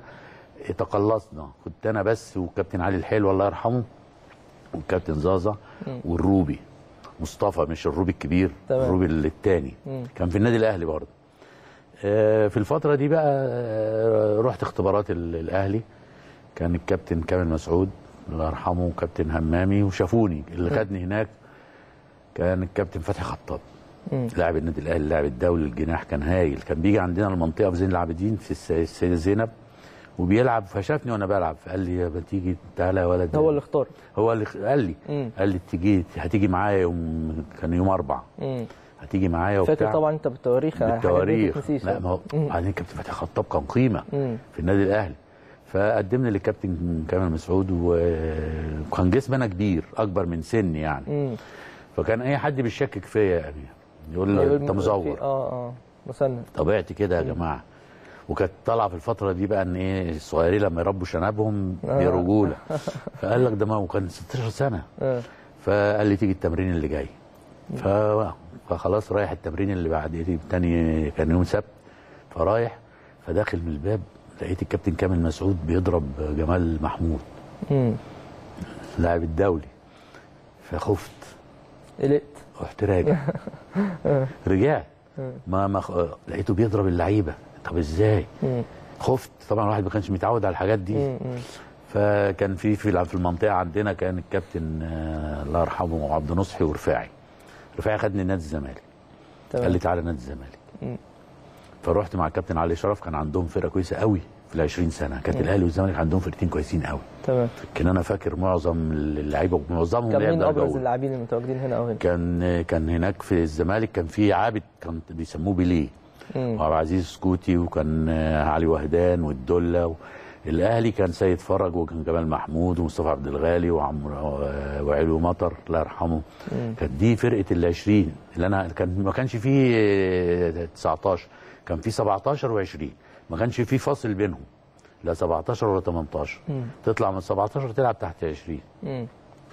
تقلصنا كنت انا بس والكابتن علي الحلو الله يرحمه والكابتن زازا مم. والروبي مصطفى مش الروبي الكبير تمام. الروبي الثاني مم. كان في النادي الاهلي برضه آه، في الفتره دي بقى آه، رحت اختبارات ال- الاهلي كان الكابتن كامل مسعود الله يرحمه وكابتن همامي وشافوني اللي مم. خدني هناك كان الكابتن فتحي خطاب مم. لاعب النادي الاهلي اللاعب الدولي الجناح كان هايل كان بيجي عندنا المنطقه في زين العابدين في الس- السيده زينب وبيلعب فشافني وانا بلعب فقال لي يا تيجي تعالى يا ولد هو اللي اختار هو اللي قال لي مم. قال لي تيجي هتيجي معايا يوم كان يوم اربع مم. هتيجي معايا وبتاع فاكر طبعا انت بالتواريخ حاجات دي بالتواريخ ما تتنسيش. لا ما هو مم. بعدين كابتن فتحي خطاب كان قيمه مم. في النادي الاهلي فقدمني للكابتن كامل مسعود و- وكان جسمي انا كبير اكبر من سني يعني مم. فكان اي حد بيشكك فيا يعني يقول لي يقول انت في- مزور اه اه مسند طبيعتي كده يا جماعه وكانت طالعه في الفتره دي بقى ان ايه الصغيرين لما يربوا شنبهم آه. دي رجوله فقال لك ده ما هو كان 16 سنه آه. فقال لي تيجي التمرين اللي جاي ف... فخلاص رايح التمرين اللي بعد إيه تاني كان يوم سبت فرايح فداخل من الباب لقيت الكابتن كامل مسعود بيضرب جمال محمود مم. لاعب الدولي فخفت قلقت رحت راجع رجعت ما ما خ- لقيته بيضرب اللعيبه طب ازاي مم. خفت طبعا الواحد ما كانش متعود على الحاجات دي مم. مم. فكان في في في المنطقه عندنا كان الكابتن آه، الله يرحمه عبد نصحي ورفاعي رفاعي خدني نادي الزمالك تمام. قال لي تعالى نادي الزمالك مم. فروحت مع الكابتن علي شرف كان عندهم فرقه كويسه قوي في ال 20 سنه كانت مم. الاهلي والزمالك عندهم فرقتين كويسين قوي تمام كان انا فاكر معظم اللعيبه معظمهم كان لعب مين درجة ابرز أولى. اللاعبين المتواجدين هنا او هنا؟ كان كان هناك في الزمالك كان في عابد كان بيسموه بيليه مم. وعبد العزيز سكوتي وكان آه، علي وهدان والدله و... الاهلي كان سيد فرج وكان جمال محمود ومصطفى عبد الغالي وعمرو آه، وعلو مطر الله يرحمه مم. كانت دي فرقه ال 20 اللي انا كان ما كانش فيه آه، 19 كان فيه 17 و20 ما كانش فيه فاصل بينهم لا 17 ولا 18 مم. تطلع من 17 تلعب تحت 20 مم.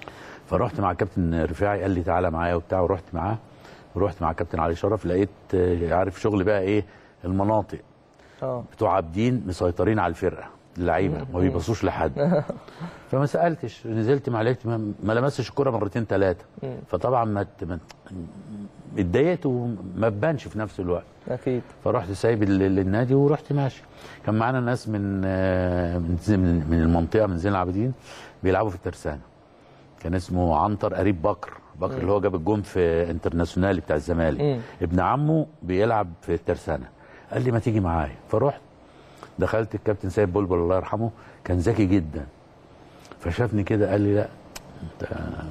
فرحت مع الكابتن رفاعي قال لي تعالى معايا وبتاع ورحت معاه ورحت مع الكابتن علي شرف لقيت آه، عارف شغل بقى ايه المناطق اه بتوع عابدين مسيطرين على الفرقه اللعيبه ما بيبصوش لحد فما سالتش نزلت مع لقيت ما ما لمسش الكوره مرتين ثلاثه مم. فطبعا ما ت- ما ت- اتضايقت وما تبانش في نفس الوقت اكيد فرحت سايب ال- ال- النادي ورحت ماشي كان معانا ناس من آه، من زي- من من المنطقه من زين العابدين بيلعبوا في الترسانه كان اسمه عنتر قريب بكر بكر اللي هو جاب الجون في انترناسيونال بتاع الزمالك مم. ابن عمه بيلعب في الترسانه قال لي ما تيجي معايا فرحت دخلت الكابتن سيد بلبل الله يرحمه كان ذكي جدا فشافني كده قال لي لا انت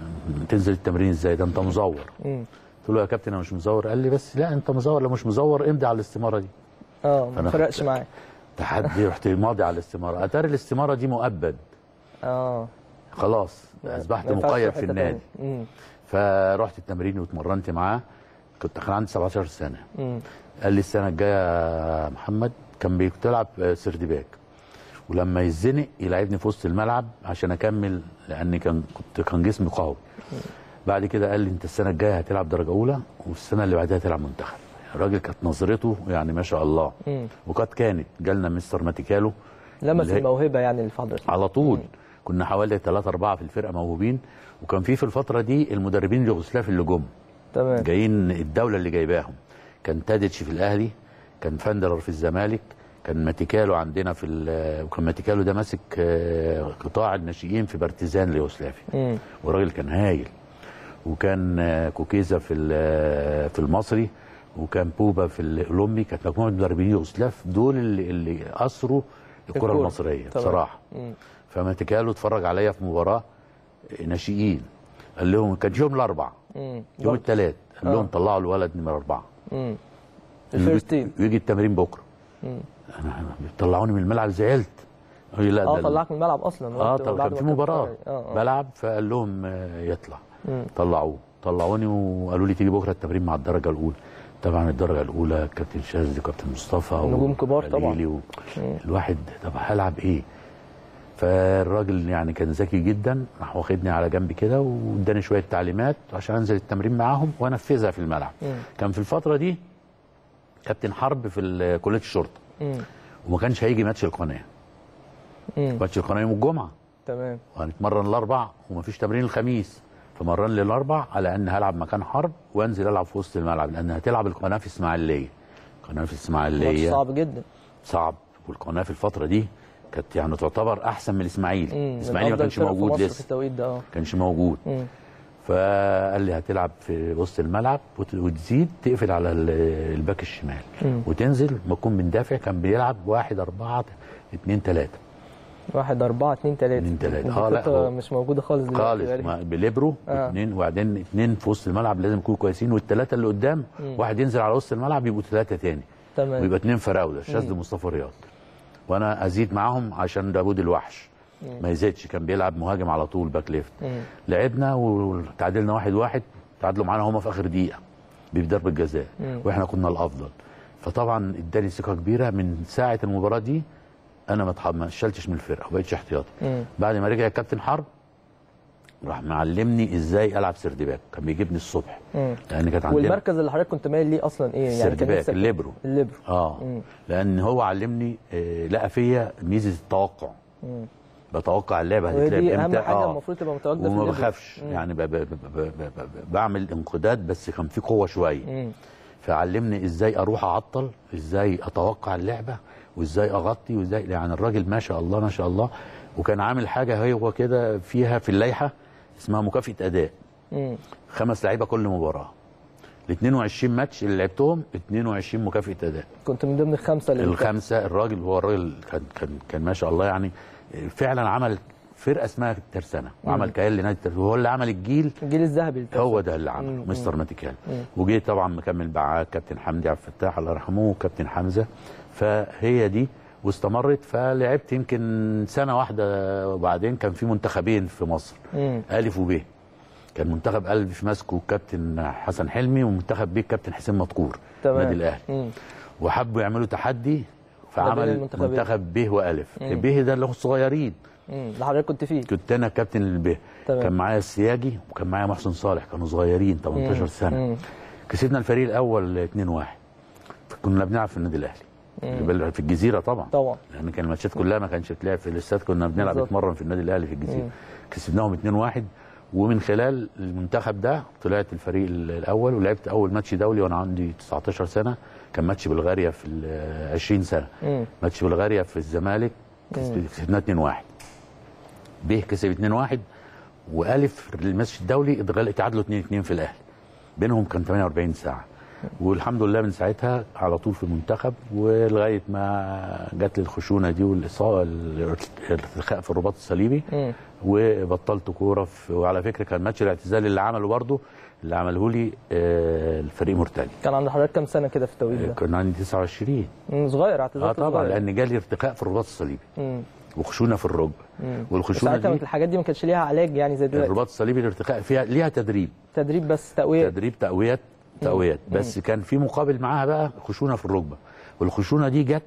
تنزل التمرين ازاي ده انت مزور مم. قلت له يا كابتن انا مش مزور قال لي بس لا انت مزور لو مش مزور امضي على الاستماره دي اه ما فأنا فرقش خدت- معاك تحدي رحت ماضي على الاستماره اتاري الاستماره دي مؤبد اه خلاص اصبحت ما ينفعش مقيد في في حتة النادي تانية. مم. فرحت التمرين واتمرنت معاه كنت كان عندي 17 سنه مم. قال لي السنه الجايه يا محمد كان بيلعب سيرد باك ولما يتزنق يلعبني في وسط الملعب عشان اكمل لان كان كنت كان جسمي قوي بعد كده قال لي انت السنه الجايه هتلعب درجه اولى والسنه اللي بعدها هتلعب منتخب الراجل كانت نظرته يعني ما شاء الله مم. وقد كانت جالنا مستر ماتيكالو لمس اللي هي- الموهبه يعني اللي في حضرتك على طول كنا حوالي ثلاثة أربعة في الفرقة موهوبين وكان في في الفترة دي المدربين اليوغوسلاف اللي جم تمام جايين الدولة اللي جايباهم كان تاديتش في الأهلي كان فاندلر في الزمالك كان ماتيكالو عندنا في ال- وكان ماتيكالو ده ماسك آه، قطاع الناشئين في بارتيزان اليوغوسلافي مم. والراجل كان هايل وكان آه، كوكيزا في ال- في المصري وكان بوبا في الاولمبي كانت مجموعه مدربين يوغوسلاف دول اللي, اللي اسروا الكره الكرة. المصريه تمام. بصراحه مم. فماتيكالو اتفرج عليا في مباراه ناشئين قال لهم كان يوم الاربع مم. يوم برضه. الثلاث قال لهم آه. طلعوا الولد نمره اربعه مم. الفيرست تيم ويجي التمرين بكره مم. انا أنا طلعوني من الملعب زعلت قال لي لا اه ده- طلعك من الملعب اصلا اه وقت- طب بعد كان ما في مباراه اه اه بلعب فقال لهم آه، يطلع مم. طلعوه طلعوني وقالوا لي تيجي بكره التمرين مع الدرجه الاولى طبعا الدرجه الاولى كابتن شاذلي وكابتن مصطفى نجوم كبار طبعا. وخليلي و... الواحد طب هلعب ايه فالراجل يعني كان ذكي جدا راح واخدني على جنب كده واداني شويه تعليمات عشان انزل التمرين معاهم وانفذها في الملعب مم. كان في الفتره دي كابتن حرب في ال- كليه الشرطه مم. وما كانش هيجي ماتش القناه مم. ماتش القناه يوم الجمعه تمام وهنتمرن الاربع ومفيش تمرين الخميس فمرن لي الاربع على ان هلعب مكان حرب وانزل العب في وسط الملعب لان هتلعب القناه في اسماعيليه القناه في ماتش اسماعيليه صعب جدا صعب والقناه في الفتره دي كانت يعني تعتبر احسن من الاسماعيلي مم. من الاسماعيلي ما أفضل كانش الفرق في موجود مصر في لسه التوقيت ده اه كانش موجود مم. فقال لي هتلعب في وسط الملعب وت- وتزيد تقفل على ال- الباك الشمال مم. وتنزل ما تكون بندافع كان بيلعب واحد أربعة اتنين تلاتة واحد أربعة اتنين تلاتة اتنين تلاتة. دي اه لا خطة هو- مش موجودة خالص دلوقتي خالص بقالي. ما بليبرو آه. اثنين وبعدين اثنين في وسط الملعب لازم يكونوا كويسين والثلاثه اللي قدام مم. واحد ينزل على وسط الملعب يبقوا ثلاثه تاني تمام ويبقى اثنين فراوده مم. شاذلي مصطفى رياض وانا ازيد معاهم عشان داوود الوحش ما يزيدش كان بيلعب مهاجم على طول باك ليفت لعبنا وتعادلنا واحد واحد تعادلوا معانا هما في اخر دقيقه بضربه جزاء واحنا كنا الافضل فطبعا اداني ثقه كبيره من ساعه المباراه دي انا ما اتح- ما شلتش من الفرقه وبقيتش احتياطي بعد ما رجع الكابتن حرب راح معلمني ازاي العب سردباك كان بيجيبني الصبح مم. لان كانت عندنا والمركز اللي حضرتك كنت مايل ليه اصلا ايه يعني كان السردباك نفسك الليبرو الليبرو اه مم. لان هو علمني آه لقى فيا ميزه التوقع مم. بتوقع اللعبه وهي هتتلعب دي امتى اهم حاجه المفروض تبقى متواجده في وما الليبرو. بخافش مم. يعني ب ب ب ب ب ب بعمل انقداد بس كان في قوه شويه مم. فعلمني ازاي اروح اعطل ازاي اتوقع اللعبه وازاي اغطي وازاي يعني الراجل ما شاء الله ما شاء الله وكان عامل حاجه هو كده فيها في اللائحه اسمها مكافاه اداء مم. خمس لعيبه كل مباراه ال 22 ماتش اللي لعبتهم 22 مكافاه اداء كنت من ضمن الخمسه اللي الخمسه الراجل هو الراجل كان كان كان ما شاء الله يعني فعلا عمل فرقه اسمها الترسانه وعمل كيان لنادي الترسانه وهو اللي عمل الجيل الجيل الذهبي للترسانة. هو ده اللي عمله مستر ماتيكال وجي طبعا مكمل معاه كابتن حمدي عبد الفتاح الله يرحمه وكابتن حمزه فهي دي واستمرت فلعبت يمكن سنه واحده وبعدين كان في منتخبين في مصر مم. الف وب كان منتخب الف ماسكه كابتن حسن حلمي ومنتخب ب كابتن حسين مدكور تمام. النادي الاهلي مم. وحبوا يعملوا تحدي ما فعمل بين المنتخبين. منتخب ب والف ب ده اللي هو الصغيرين مم. اللي حضرتك كنت فيه كنت انا كابتن الب تمام. كان معايا السياجي وكان معايا محسن صالح كانوا صغيرين 18 سنه مم. كسبنا الفريق الاول 2-1 كنا بنلعب في النادي الاهلي بل- في الجزيره طبعا طبعا لان كان الماتشات كلها ما كانش بتلعب في الاستاد كنا بنلعب بالظبط. نتمرن في النادي الاهلي في الجزيره كسبناهم 2-1 ومن خلال المنتخب ده طلعت الفريق ال- الاول ولعبت اول ماتش دولي وانا عندي 19 سنه كان ماتش بلغاريا في ال 20 سنه مم. ماتش بلغاريا في الزمالك كسب- كسبناه 2-1 ب كسب 2-1 والف الماتش الدولي اتغل- اتعادلوا 2-2 في الاهلي بينهم كان 48 ساعه والحمد لله من ساعتها على طول في المنتخب ولغايه ما جات لي الخشونه دي والاصابه الارتخاء في الرباط الصليبي مم. وبطلت كوره في وعلى فكره كان ماتش الاعتزال اللي عمله برضه اللي عمله لي آه، الفريق مرتجي كان عند حضرتك كام سنه كده في التوقيت ده كان عندي 29 مم. صغير اه اعتزلت طبعا صغير. لان جالي ارتخاء في الرباط الصليبي مم. وخشونه في الركبه والخشونه ساعتها دي الحاجات دي ما كانش ليها علاج يعني زي دلوقتي الرباط الصليبي الارتخاء فيها ليها تدريب تدريب بس تقويه تدريب تقويات تقويات بس كان في مقابل معاها بقى خشونه في الركبه والخشونه دي جت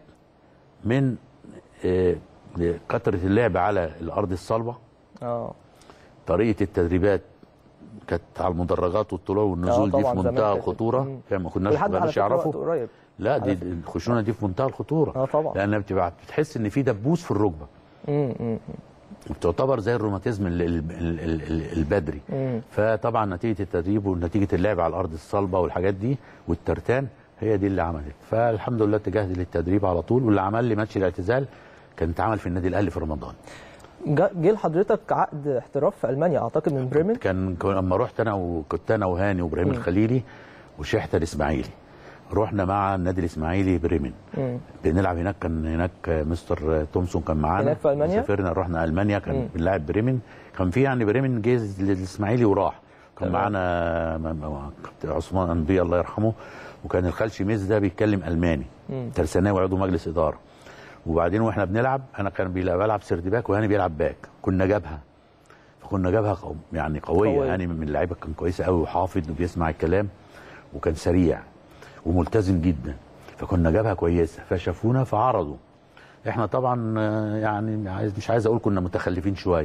من آه، كثره اللعب على الارض الصلبه اه طريقه التدريبات كانت على المدرجات والطلوع والنزول آه دي طبعاً في زمان منتهى كانت- الخطوره مم. يعني ما كناش ما ولحد على كانوش فكره وقت يعرفوا قريب لا دي على دي الخشونه دي في منتهى الخطوره اه طبعا لانها بتبقى بتحس ان في دبوس في الركبه مم. مم. بتعتبر زي الروماتيزم ال- ال- ال- ال- ال- البدري مم. فطبعا نتيجه التدريب ونتيجه اللعب على الارض الصلبه والحاجات دي والترتان هي دي اللي عملت فالحمد لله اتجهت للتدريب على طول واللي عمل لي ماتش الاعتزال كان اتعمل في النادي الاهلي في رمضان جا- جه لحضرتك عقد احتراف في المانيا اعتقد من بريمن كان كان- لما رحت انا وكنت انا وهاني وابراهيم الخليلي وشحته الاسماعيلي رحنا مع النادي الاسماعيلي بريمن مم. بنلعب هناك كان هناك مستر تومسون كان معانا هناك في ألمانيا؟ سافرنا رحنا المانيا كان مم. بنلعب بريمن كان في يعني بريمن جه للاسماعيلي وراح كان تمام. معانا م- م- كابتن عثمان انبي الله يرحمه وكان الخالشي ميز ده بيتكلم الماني مم. ترساناوي عضو مجلس اداره وبعدين واحنا بنلعب انا كان بيلعب بلعب سردباك وهاني بيلعب باك كنا جابها فكنا جابها قو يعني قويه, قوية. هاني من اللعيبه كان كويسه قوي وحافظ وبيسمع الكلام وكان سريع وملتزم جدا فكنا جابها كويسه فشافونا فعرضوا احنا طبعا آه، يعني عايز مش عايز اقول كنا متخلفين شويه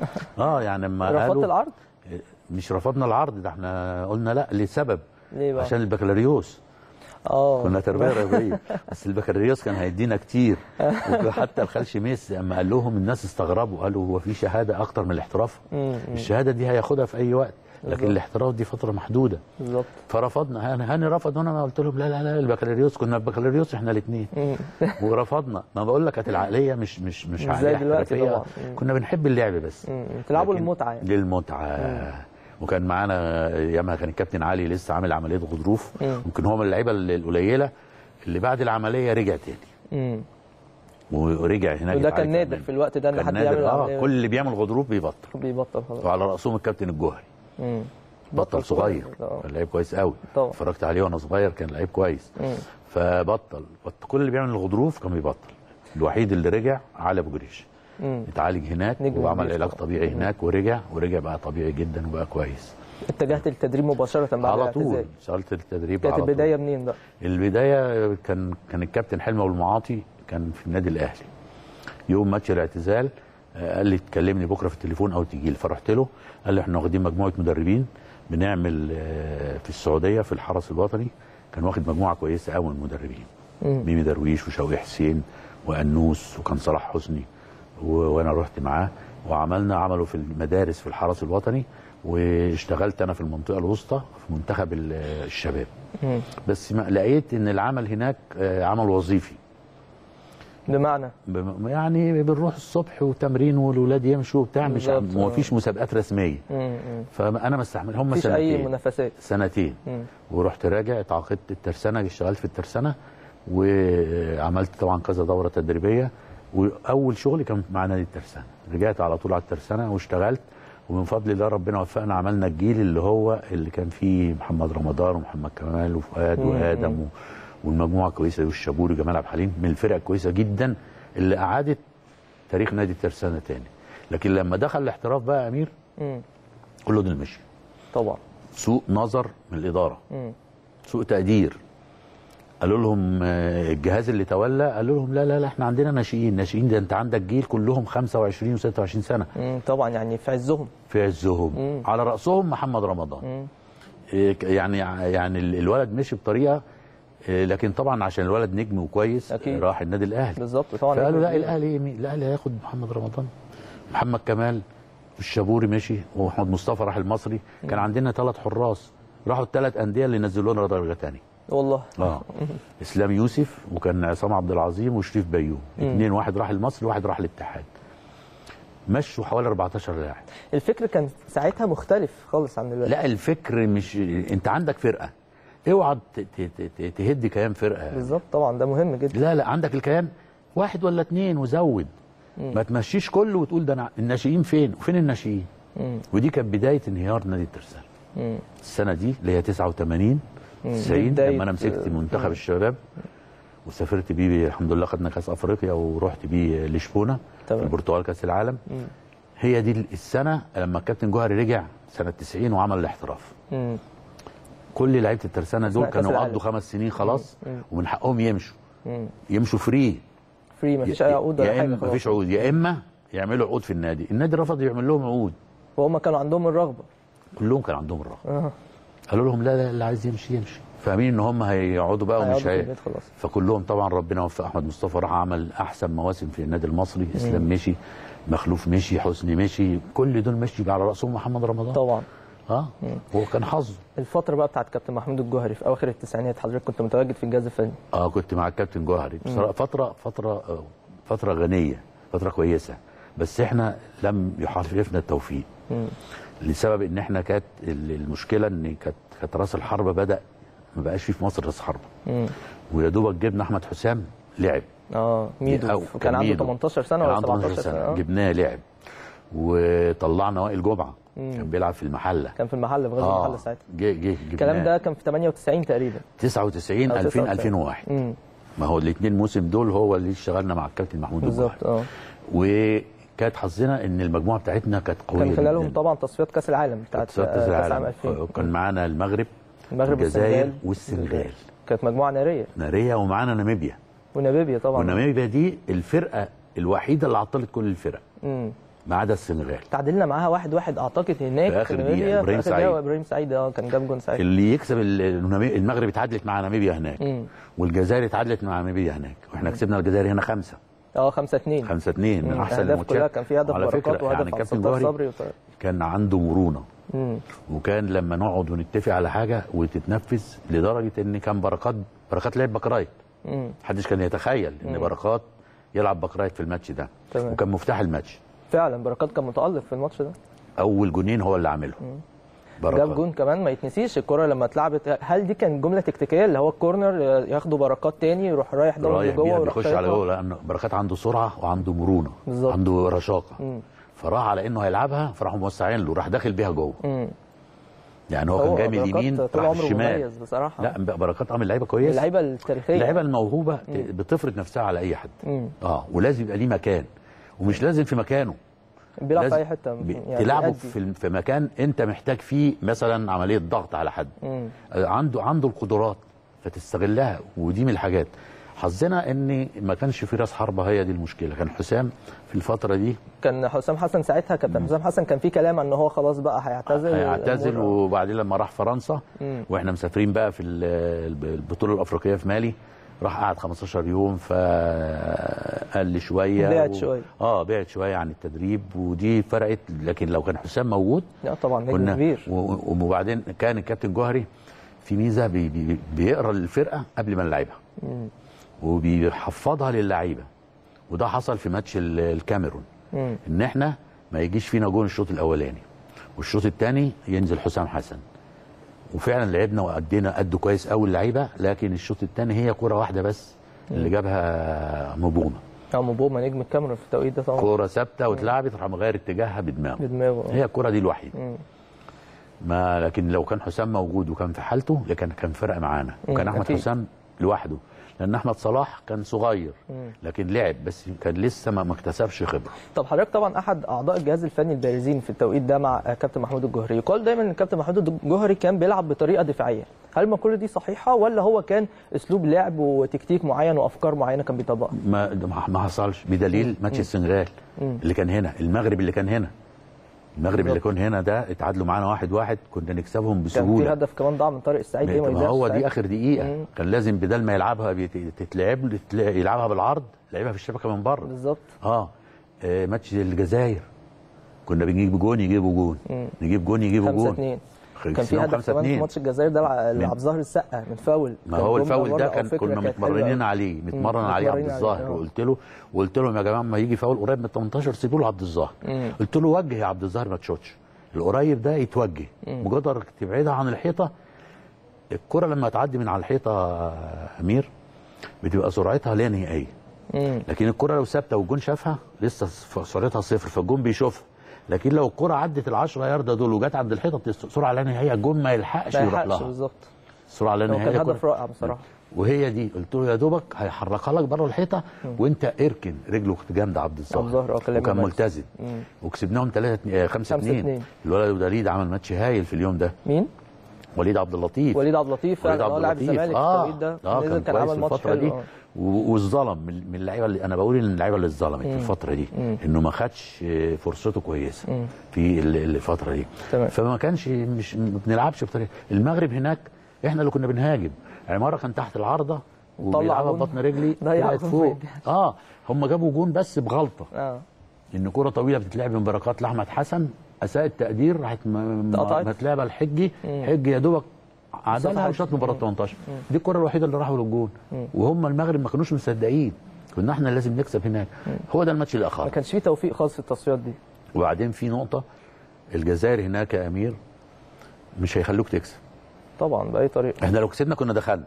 اه يعني لما رفضت قالوا العرض مش رفضنا العرض ده احنا قلنا لا لسبب ليه بقى عشان البكالوريوس اه كنا تربيه رياضيه بس البكالوريوس كان هيدينا كتير وحتى الخال ميس لما قال لهم الناس استغربوا قالوا هو في شهاده اكتر من الاحتراف مم. الشهاده دي هياخدها في اي وقت لكن بالظبط. الاحتراف دي فتره محدوده بالظبط فرفضنا هاني هاني رفض وانا قلت لهم لا لا لا البكالوريوس كنا البكالوريوس احنا الاثنين مم. ورفضنا ما بقول لك كانت العقليه مش مش مش مش عقليه زي دلوقتي احترافيه طبعاً. مم. كنا بنحب اللعب بس مم. تلعبوا لكن المتعه يعني للمتعه وكان معانا ايامها كان الكابتن علي لسه عامل عمليه غضروف مم. يمكن هو من اللعيبه القليله اللي بعد العمليه رجع تاني مم. ورجع هناك وده يتعالج كان نادر كمان. في الوقت ده ان كان حد نادر يعمل اه عملية كل اللي بيعمل غضروف بيبطل بيبطل خلاص وعلى راسهم الكابتن الجوهري مم. بطل صغير آه. كان لعيب كويس قوي طبعا. اتفرجت عليه وانا صغير كان لعيب كويس مم. فبطل بط- كل اللي بيعمل الغضروف كان بيبطل الوحيد اللي رجع علي ابو جريش مم. اتعالج هناك نجم وعمل الجيش علاج طبعا. طبيعي هناك ورجع ورجع بقى طبيعي جدا وبقى كويس اتجهت للتدريب مباشره بعد على الاعتزال طول اشتغلت التدريب كانت على طول. البدايه منين بقى؟ البدايه كان كان الكابتن حلمي أبو المعاطي كان في النادي الاهلي يوم ماتش الاعتزال آه، قال لي تكلمني بكره في التليفون او تجي لي فرحت له قال لي احنا واخدين مجموعه مدربين بنعمل آه، في السعوديه في الحرس الوطني كان واخد مجموعه كويسه قوي من المدربين مم. ميمي درويش وشوقي حسين وانوس وكان صلاح حسني و- وانا رحت معاه وعملنا عملوا في المدارس في الحرس الوطني واشتغلت انا في المنطقه الوسطى في منتخب ال- الشباب مم. بس ما لقيت ان العمل هناك آه، عمل وظيفي بمعنى بم- يعني بنروح الصبح وتمرين والولاد يمشوا وبتاع مش بالظبط، ما آه. فيش مسابقات رسميه مم. مم. فانا ما استحمل هم مفيش سنتين اي منافسات سنتين مم. ورحت راجع اتعاقدت الترسانه اشتغلت في الترسانه وعملت طبعا كذا دوره تدريبيه واول شغلي كان مع نادي الترسانه رجعت على طول على الترسانه واشتغلت ومن فضل الله ربنا وفقنا عملنا الجيل اللي هو اللي كان فيه محمد رمضان ومحمد كمال وفؤاد مم. وادم و... والمجموعه كويسه والشابوري وجمال عبد الحليم من الفرق الكويسه جدا اللي اعادت تاريخ نادي الترسانه تاني لكن لما دخل الاحتراف بقى يا امير مم. كله دول مشي طبعا سوء نظر من الاداره مم. سوء تقدير قالوا لهم آه، الجهاز اللي تولى قالوا لهم لا لا لا احنا عندنا ناشئين ناشئين ده انت عندك جيل كلهم 25 و26 سنه مم. طبعا يعني في عزهم في عزهم مم. على راسهم محمد رمضان مم. إيه ك- يعني يعني ال- الولد مشي بطريقه إيه، لكن طبعا عشان الولد نجم وكويس أكيد. راح النادي الاهلي بالظبط طبعا فقالوا لا نجم الاهلي مين؟ الاهلي هياخد محمد رمضان محمد كمال الشابوري مشي ومحمد مصطفى راح المصري كان عندنا ثلاث حراس راحوا الثلاث انديه اللي نزلوا لنا درجه ثانيه والله اه اسلام يوسف وكان عصام عبد العظيم وشريف بيوم اثنين واحد راح المصري وواحد راح الاتحاد مشوا حوالي 14 لاعب الفكر كان ساعتها مختلف خالص عن دلوقتي لا الفكر مش انت عندك فرقه اوعى ت- ت- ت- تهد كيان فرقه بالظبط طبعا ده مهم جدا لا لا عندك الكيان واحد ولا اتنين وزود ما تمشيش كله وتقول ده انا الناشئين فين وفين الناشئين مم. ودي كانت بدايه انهيار نادي الترسانه مم. السنه دي اللي هي 89 90 بداية- لما انا مسكت منتخب الشباب وسافرت بيه الحمد لله خدنا كاس افريقيا ورحت بيه لشبونه في تمام. البرتغال كاس العالم هي دي السنه لما الكابتن جوهري رجع سنه 90 وعمل الاحتراف مم. كل لعيبه الترسانه دول أثناء كأس كانوا العالم. قضوا خمس سنين خلاص مم. ومن حقهم يمشوا مم. يمشوا فري فري مفيش اي عقود ولا يا حاجه اما خلاص. مفيش عقود يا اما يعملوا عقود في النادي النادي رفض يعمل لهم عقود وهم كانوا عندهم الرغبه كلهم كان عندهم الرغبه اه قالوا لهم لا لا اللي عايز يمشي يمشي فاهمين ان هم هيقعدوا بقى هيقعدوا ومش في هي البيت خلاص. فكلهم طبعا ربنا وفق احمد مصطفى راح عمل احسن مواسم في النادي المصري اسلام مشي مخلوف مشي حسني مشي كل دول مشي على راسهم محمد رمضان طبعا اه هو كان حظه الفتره بقى بتاعت كابتن محمود الجوهري في اواخر التسعينات حضرتك كنت متواجد في الجهاز الفني اه كنت مع الكابتن جوهري بصراحه فتره فتره آه، فتره غنيه فتره كويسه بس احنا لم يحالفنا التوفيق مم. لسبب ان احنا كانت ال- المشكله ان كانت كانت راس الحربه بدا ما بقاش فيه في مصر راس حربه مم. ويا دوبك جبنا احمد حسام لعب اه ميدو أو- كان عنده ميدو. 18 سنه كان ولا عنده 17 18 سنه سنه آه. جبناه لعب وطلعنا وائل جمعه كان بيلعب في المحله كان في المحل في غزل اه المحل ساعتها جه جه الكلام جبناه. ده كان في 98 تقريبا 99 أو 2000 99. 2001 امم ما هو الاثنين موسم دول هو اللي اشتغلنا مع الكابتن محمود الجوهري بالظبط اه وكانت حظنا ان المجموعه بتاعتنا كانت قويه كان خلالهم جداً. طبعا تصفيات كاس العالم بتاعت تصفيات كاس آه، عام العالم 2000 كان معانا المغرب المغرب والجزائر والسنغال. والسنغال كانت مجموعه ناريه ناريا ومعانا ناميبيا وناميبيا طبعا وناميبيا دي الفرقه الوحيده اللي عطلت كل الفرق امم ما عدا السنغال تعادلنا معاها واحد واحد اعتقد هناك في آخر دقيقة، ناميبيا، إبراهيم في آخر دقيقة سعيد. ابراهيم سعيد اه كان جاب جون سعيد اللي يكسب ال- النامي- المغرب اتعادلت مع ناميبيا هناك مم. والجزائر اتعادلت مع ناميبيا هناك واحنا كسبنا الجزائر هنا خمسة اه 5 2 خمسة اتنين من احسن الاهداف كلها الماتشات كان في هدف على بركات فكرة وهدف يعني عبد كابتن الستار جوهري صبري وط- كان عنده مرونة مم. وكان لما نقعد ونتفق على حاجة وتتنفذ لدرجة ان كان بركات بركات لعب باكرايت مم. محدش كان يتخيل ان بركات يلعب باكرايت في الماتش ده تمام. وكان مفتاح الماتش فعلا بركات كان متالق في الماتش ده اول جونين هو اللي عاملهم جاب جون كمان ما يتنسيش الكره لما اتلعبت هل دي كان جمله تكتيكيه اللي هو الكورنر ياخدوا بركات تاني يروح رايح ضرب رايح لجوه بيها ويروح بيخش على شايطها؟ جوه لان بركات عنده سرعه وعنده مرونه بالظبط. عنده رشاقه مم. فراح على انه هيلعبها فراحوا موسعين له راح داخل بيها جوه مم. يعني هو كان جاي من بركات اليمين طول راح عمره الشمال مميز بصراحه لا بركات عامل لعيبه كويسه اللعيبه التاريخيه اللعيبه الموهوبه بتفرض نفسها على اي حد مم. اه ولازم يبقى ليه مكان ومش لازم في مكانه بيلعب في لازم اي حته ب- يعني تلعبه بيأدي. في في مكان انت محتاج فيه مثلا عمليه ضغط على حد مم. آه، عنده عنده القدرات فتستغلها ودي من الحاجات حظنا ان ما كانش في راس حربه هي دي المشكله كان حسام في الفتره دي كان حسام حسن ساعتها كابتن حسام حسن كان في كلام ان هو خلاص بقى هيعتزل هيعتزل والأمور- وبعدين لما راح فرنسا مم. واحنا مسافرين بقى في ال- البطوله الافريقيه في مالي راح قعد 15 يوم فقال لي شويه بعد شوية. اه بعد شويه عن التدريب ودي فرقت لكن لو كان حسام موجود لا طبعا نجم كنا كبير و- و- وبعدين كان الكابتن جوهري في ميزه بي بي بيقرا الفرقه قبل ما نلعبها مم. وبيحفظها للعيبه وده حصل في ماتش ال- الكاميرون مم. ان احنا ما يجيش فينا جون الشوط الاولاني والشوط الثاني ينزل حسام حسن وفعلا لعبنا وادينا قد كويس قوي اللعيبه لكن الشوط الثاني هي كره واحده بس اللي جابها مبومه او مبوما نجم الكاميرون في التوقيت ده طبعا كوره ثابته واتلعبت راح مغير اتجاهها بدماغه بدماغه هي الكره دي الوحيده مم. ما لكن لو كان حسام موجود وكان في حالته لكن كان فرق معانا وكان مم، احمد أكيد. حسام لوحده لان احمد صلاح كان صغير مم. لكن لعب بس كان لسه ما ما اكتسبش خبره طب حضرتك طبعا احد اعضاء الجهاز الفني البارزين في التوقيت ده مع كابتن محمود الجوهري يقال دايما ان كابتن محمود الجوهري كان بيلعب بطريقه دفاعيه هل المقوله دي صحيحه ولا هو كان اسلوب لعب وتكتيك معين وافكار معينه كان بيطبقها ما ده ما ما حصلش بدليل ماتش السنغال مم. اللي كان هنا المغرب اللي كان هنا المغرب اللي بالظبط. كان هنا ده اتعادلوا معانا واحد واحد كنا نكسبهم كان في بسهوله هدف كمان ضاع من طارق السعيد ليه ما يذاعش هو ساعتها؟ دي اخر دقيقه مم. كان لازم بدل ما يلعبها بيت- تتلعب له- تتلا- يلعبها بالعرض لعبها في الشبكه من بره بالظبط اه آه، ماتش الجزائر كنا بنجيب جون يجيبوا جون مم. نجيب جون يجيبوا 5 جون 2 كان في كسبناهم هدف كمان في 5-2. ماتش الجزائر ده لع- لعبد الظاهر السقا من فاول ما كان هو جملة الفاول برضه ده أو كان فكرة كنا كانت حلوة متمرنين أوي. عليه مم، متمرن عليه عبد متمرنين الظاهر آه. وقلت له وقلت لهم يا جماعه ما يجي فاول قريب من ال 18 سيبوا له عبد الظاهر مم. قلت له وجه يا عبد الظاهر ما تشوتش القريب ده يتوجه مجرد تبعدها عن الحيطه الكره لما تعدي من على الحيطه يا امير بتبقى سرعتها لا نهائيه مم. لكن الكره لو ثابته والجون شافها لسه سرعتها صفر فالجون بيشوفها لكن لو الكره عدت ال 10 يارده دول وجت عند الحيطه بتس- سرعه لا نهائيه الجون ما يلحقش ما يروح يلحقش لها بالظبط سرعه لا هو نهائيه كان كرة. هدف رائع بصراحه وهي دي قلت له يا دوبك هيحركها لك بره الحيطه وانت اركن رجله جامده عبد عبد الظاهر، الظاهر اه، كان لعيب وكان مميز. ملتزم مم. وكسبناهم 3 5 خمسة 2 اتنين. الولد وليد عمل ماتش هايل في اليوم ده مين؟ وليد عبد اللطيف وليد عبد اللطيف وليد فعلا عبد اه لاعب اللطيف الزمالك في اه التوقيت ده اه نزل كان كان كويس عمل في ماتش الفتره حلو دي اه. و- والظلم من من اللعيبه اللي انا بقول ان اللعيبه اللي اتظلمت في الفتره دي مم. انه ما خدش آه، فرصته كويسه مم. في ال- الفتره دي تمام. فما كانش مش ما بنلعبش بطريقه المغرب هناك احنا اللي كنا بنهاجم عماره كان تحت العارضه وبيلعبها جون. ببطن رجلي ضيع طلعت جون فوق في اه هم جابوا جون بس بغلطه اه ان كره طويله بتتلعب من بركات لاحمد حسن اساء التقدير راحت م- م- اتقطعت. متلعبه الحجي مم. حجي يا دوبك عدلها صفحة. وشاط من بره 18 دي الكره الوحيده اللي راحوا للجون وهم المغرب ما كانوش مصدقين كنا احنا لازم نكسب هناك هو ده الماتش اللي ما اخر كانش فيه توفيق خالص في التصفيات دي وبعدين في نقطه الجزائر هناك يا امير مش هيخلوك تكسب طبعا باي طريقه احنا لو كسبنا كنا دخلنا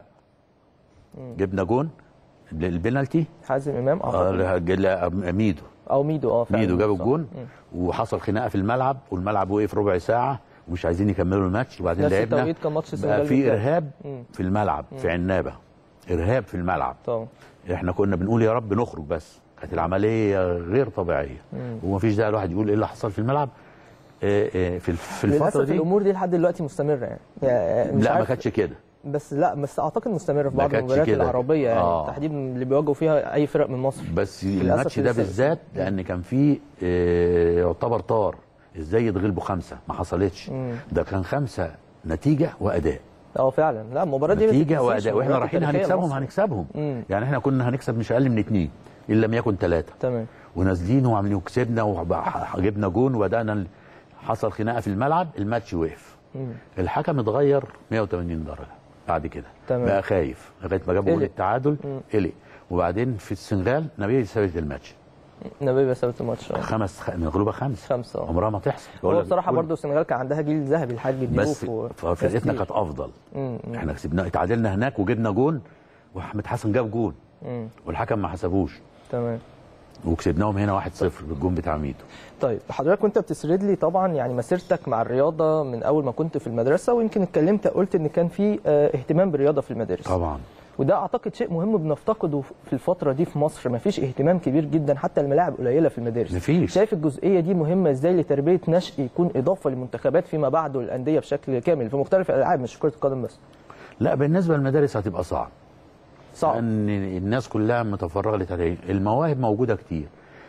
جبنا جون البنالتي حازم امام اعتقد آه، لا، ميدو او ميدو اه فعلا ميدو جاب صح. الجون مم. وحصل خناقه في الملعب والملعب وقف ربع ساعه ومش عايزين يكملوا الماتش وبعدين نفس لعبنا التوقيت كان ماتش بقى السنغال في بالذات. ارهاب مم. في الملعب في عنابه ارهاب في الملعب طبعا احنا كنا بنقول يا رب نخرج بس كانت العمليه غير طبيعيه ومفيش داعي الواحد يقول ايه اللي حصل في الملعب آه، آه، في الف- في الفتره للاسف دي الامور دي لحد دلوقتي مستمره يعني, يعني مش لا ما عارف- كانتش كده بس لا بس اعتقد مستمره في ما بعض كانتش المباريات كده. العربيه يعني آه. تحديدا اللي بيواجهوا فيها اي فرق من مصر بس للأسف الماتش ده لسه- بالذات لان كان فيه آه، يعتبر طار ازاي يتغلبوا خمسه ما حصلتش ده كان خمسه نتيجه واداء اه فعلا لا المباراه دي ما نتيجه تتنسيش واداء من واحنا المباريات رايحين التاريخية هنكسبهم لمصر. هنكسبهم مم. يعني احنا كنا هنكسب مش اقل من اثنين ان لم يكن ثلاثه تمام ونازلين وعاملين وكسبنا وجبنا جون وبدانا ال- حصل خناقه في الملعب الماتش وقف مم. الحكم اتغير 180 درجه بعد كده تمام. بقى خايف لغايه ما جابوا جول قلق. التعادل قلق وبعدين في السنغال نبيل ثابت الماتش نبيل ثابت الماتش اه خمس خ... مغلوبه خمس خمسة، اه. عمرها ما تحصل بقول هو لك بصراحه كل- برضو السنغال كان عندها جيل ذهبي الحاج بس ديوف و- فرقتنا ناس كتير. كانت افضل مم. احنا كسبنا اتعادلنا هناك وجبنا جون واحمد حسن جاب جون مم. والحكم ما حسبوش تمام وكسبناهم هنا 1-0 بالجون بتاع ميدو طيب حضرتك وانت بتسرد لي طبعا يعني مسيرتك مع الرياضه من اول ما كنت في المدرسه ويمكن اتكلمت قلت ان كان في آه، اهتمام بالرياضه في المدارس طبعا وده اعتقد شيء مهم بنفتقده في الفتره دي في مصر مفيش اهتمام كبير جدا حتى الملاعب قليله في المدارس مفيش. شايف الجزئيه دي مهمه ازاي لتربيه نشء يكون اضافه للمنتخبات فيما بعد والانديه بشكل كامل في مختلف الالعاب مش في كره القدم بس لا بالنسبه للمدارس هتبقى صعب صعب لان الناس كلها متفرغه لتدريب المواهب موجوده كتير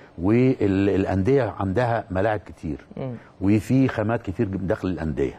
والانديه عندها ملاعب كتير مم. وفي خامات كتير داخل الانديه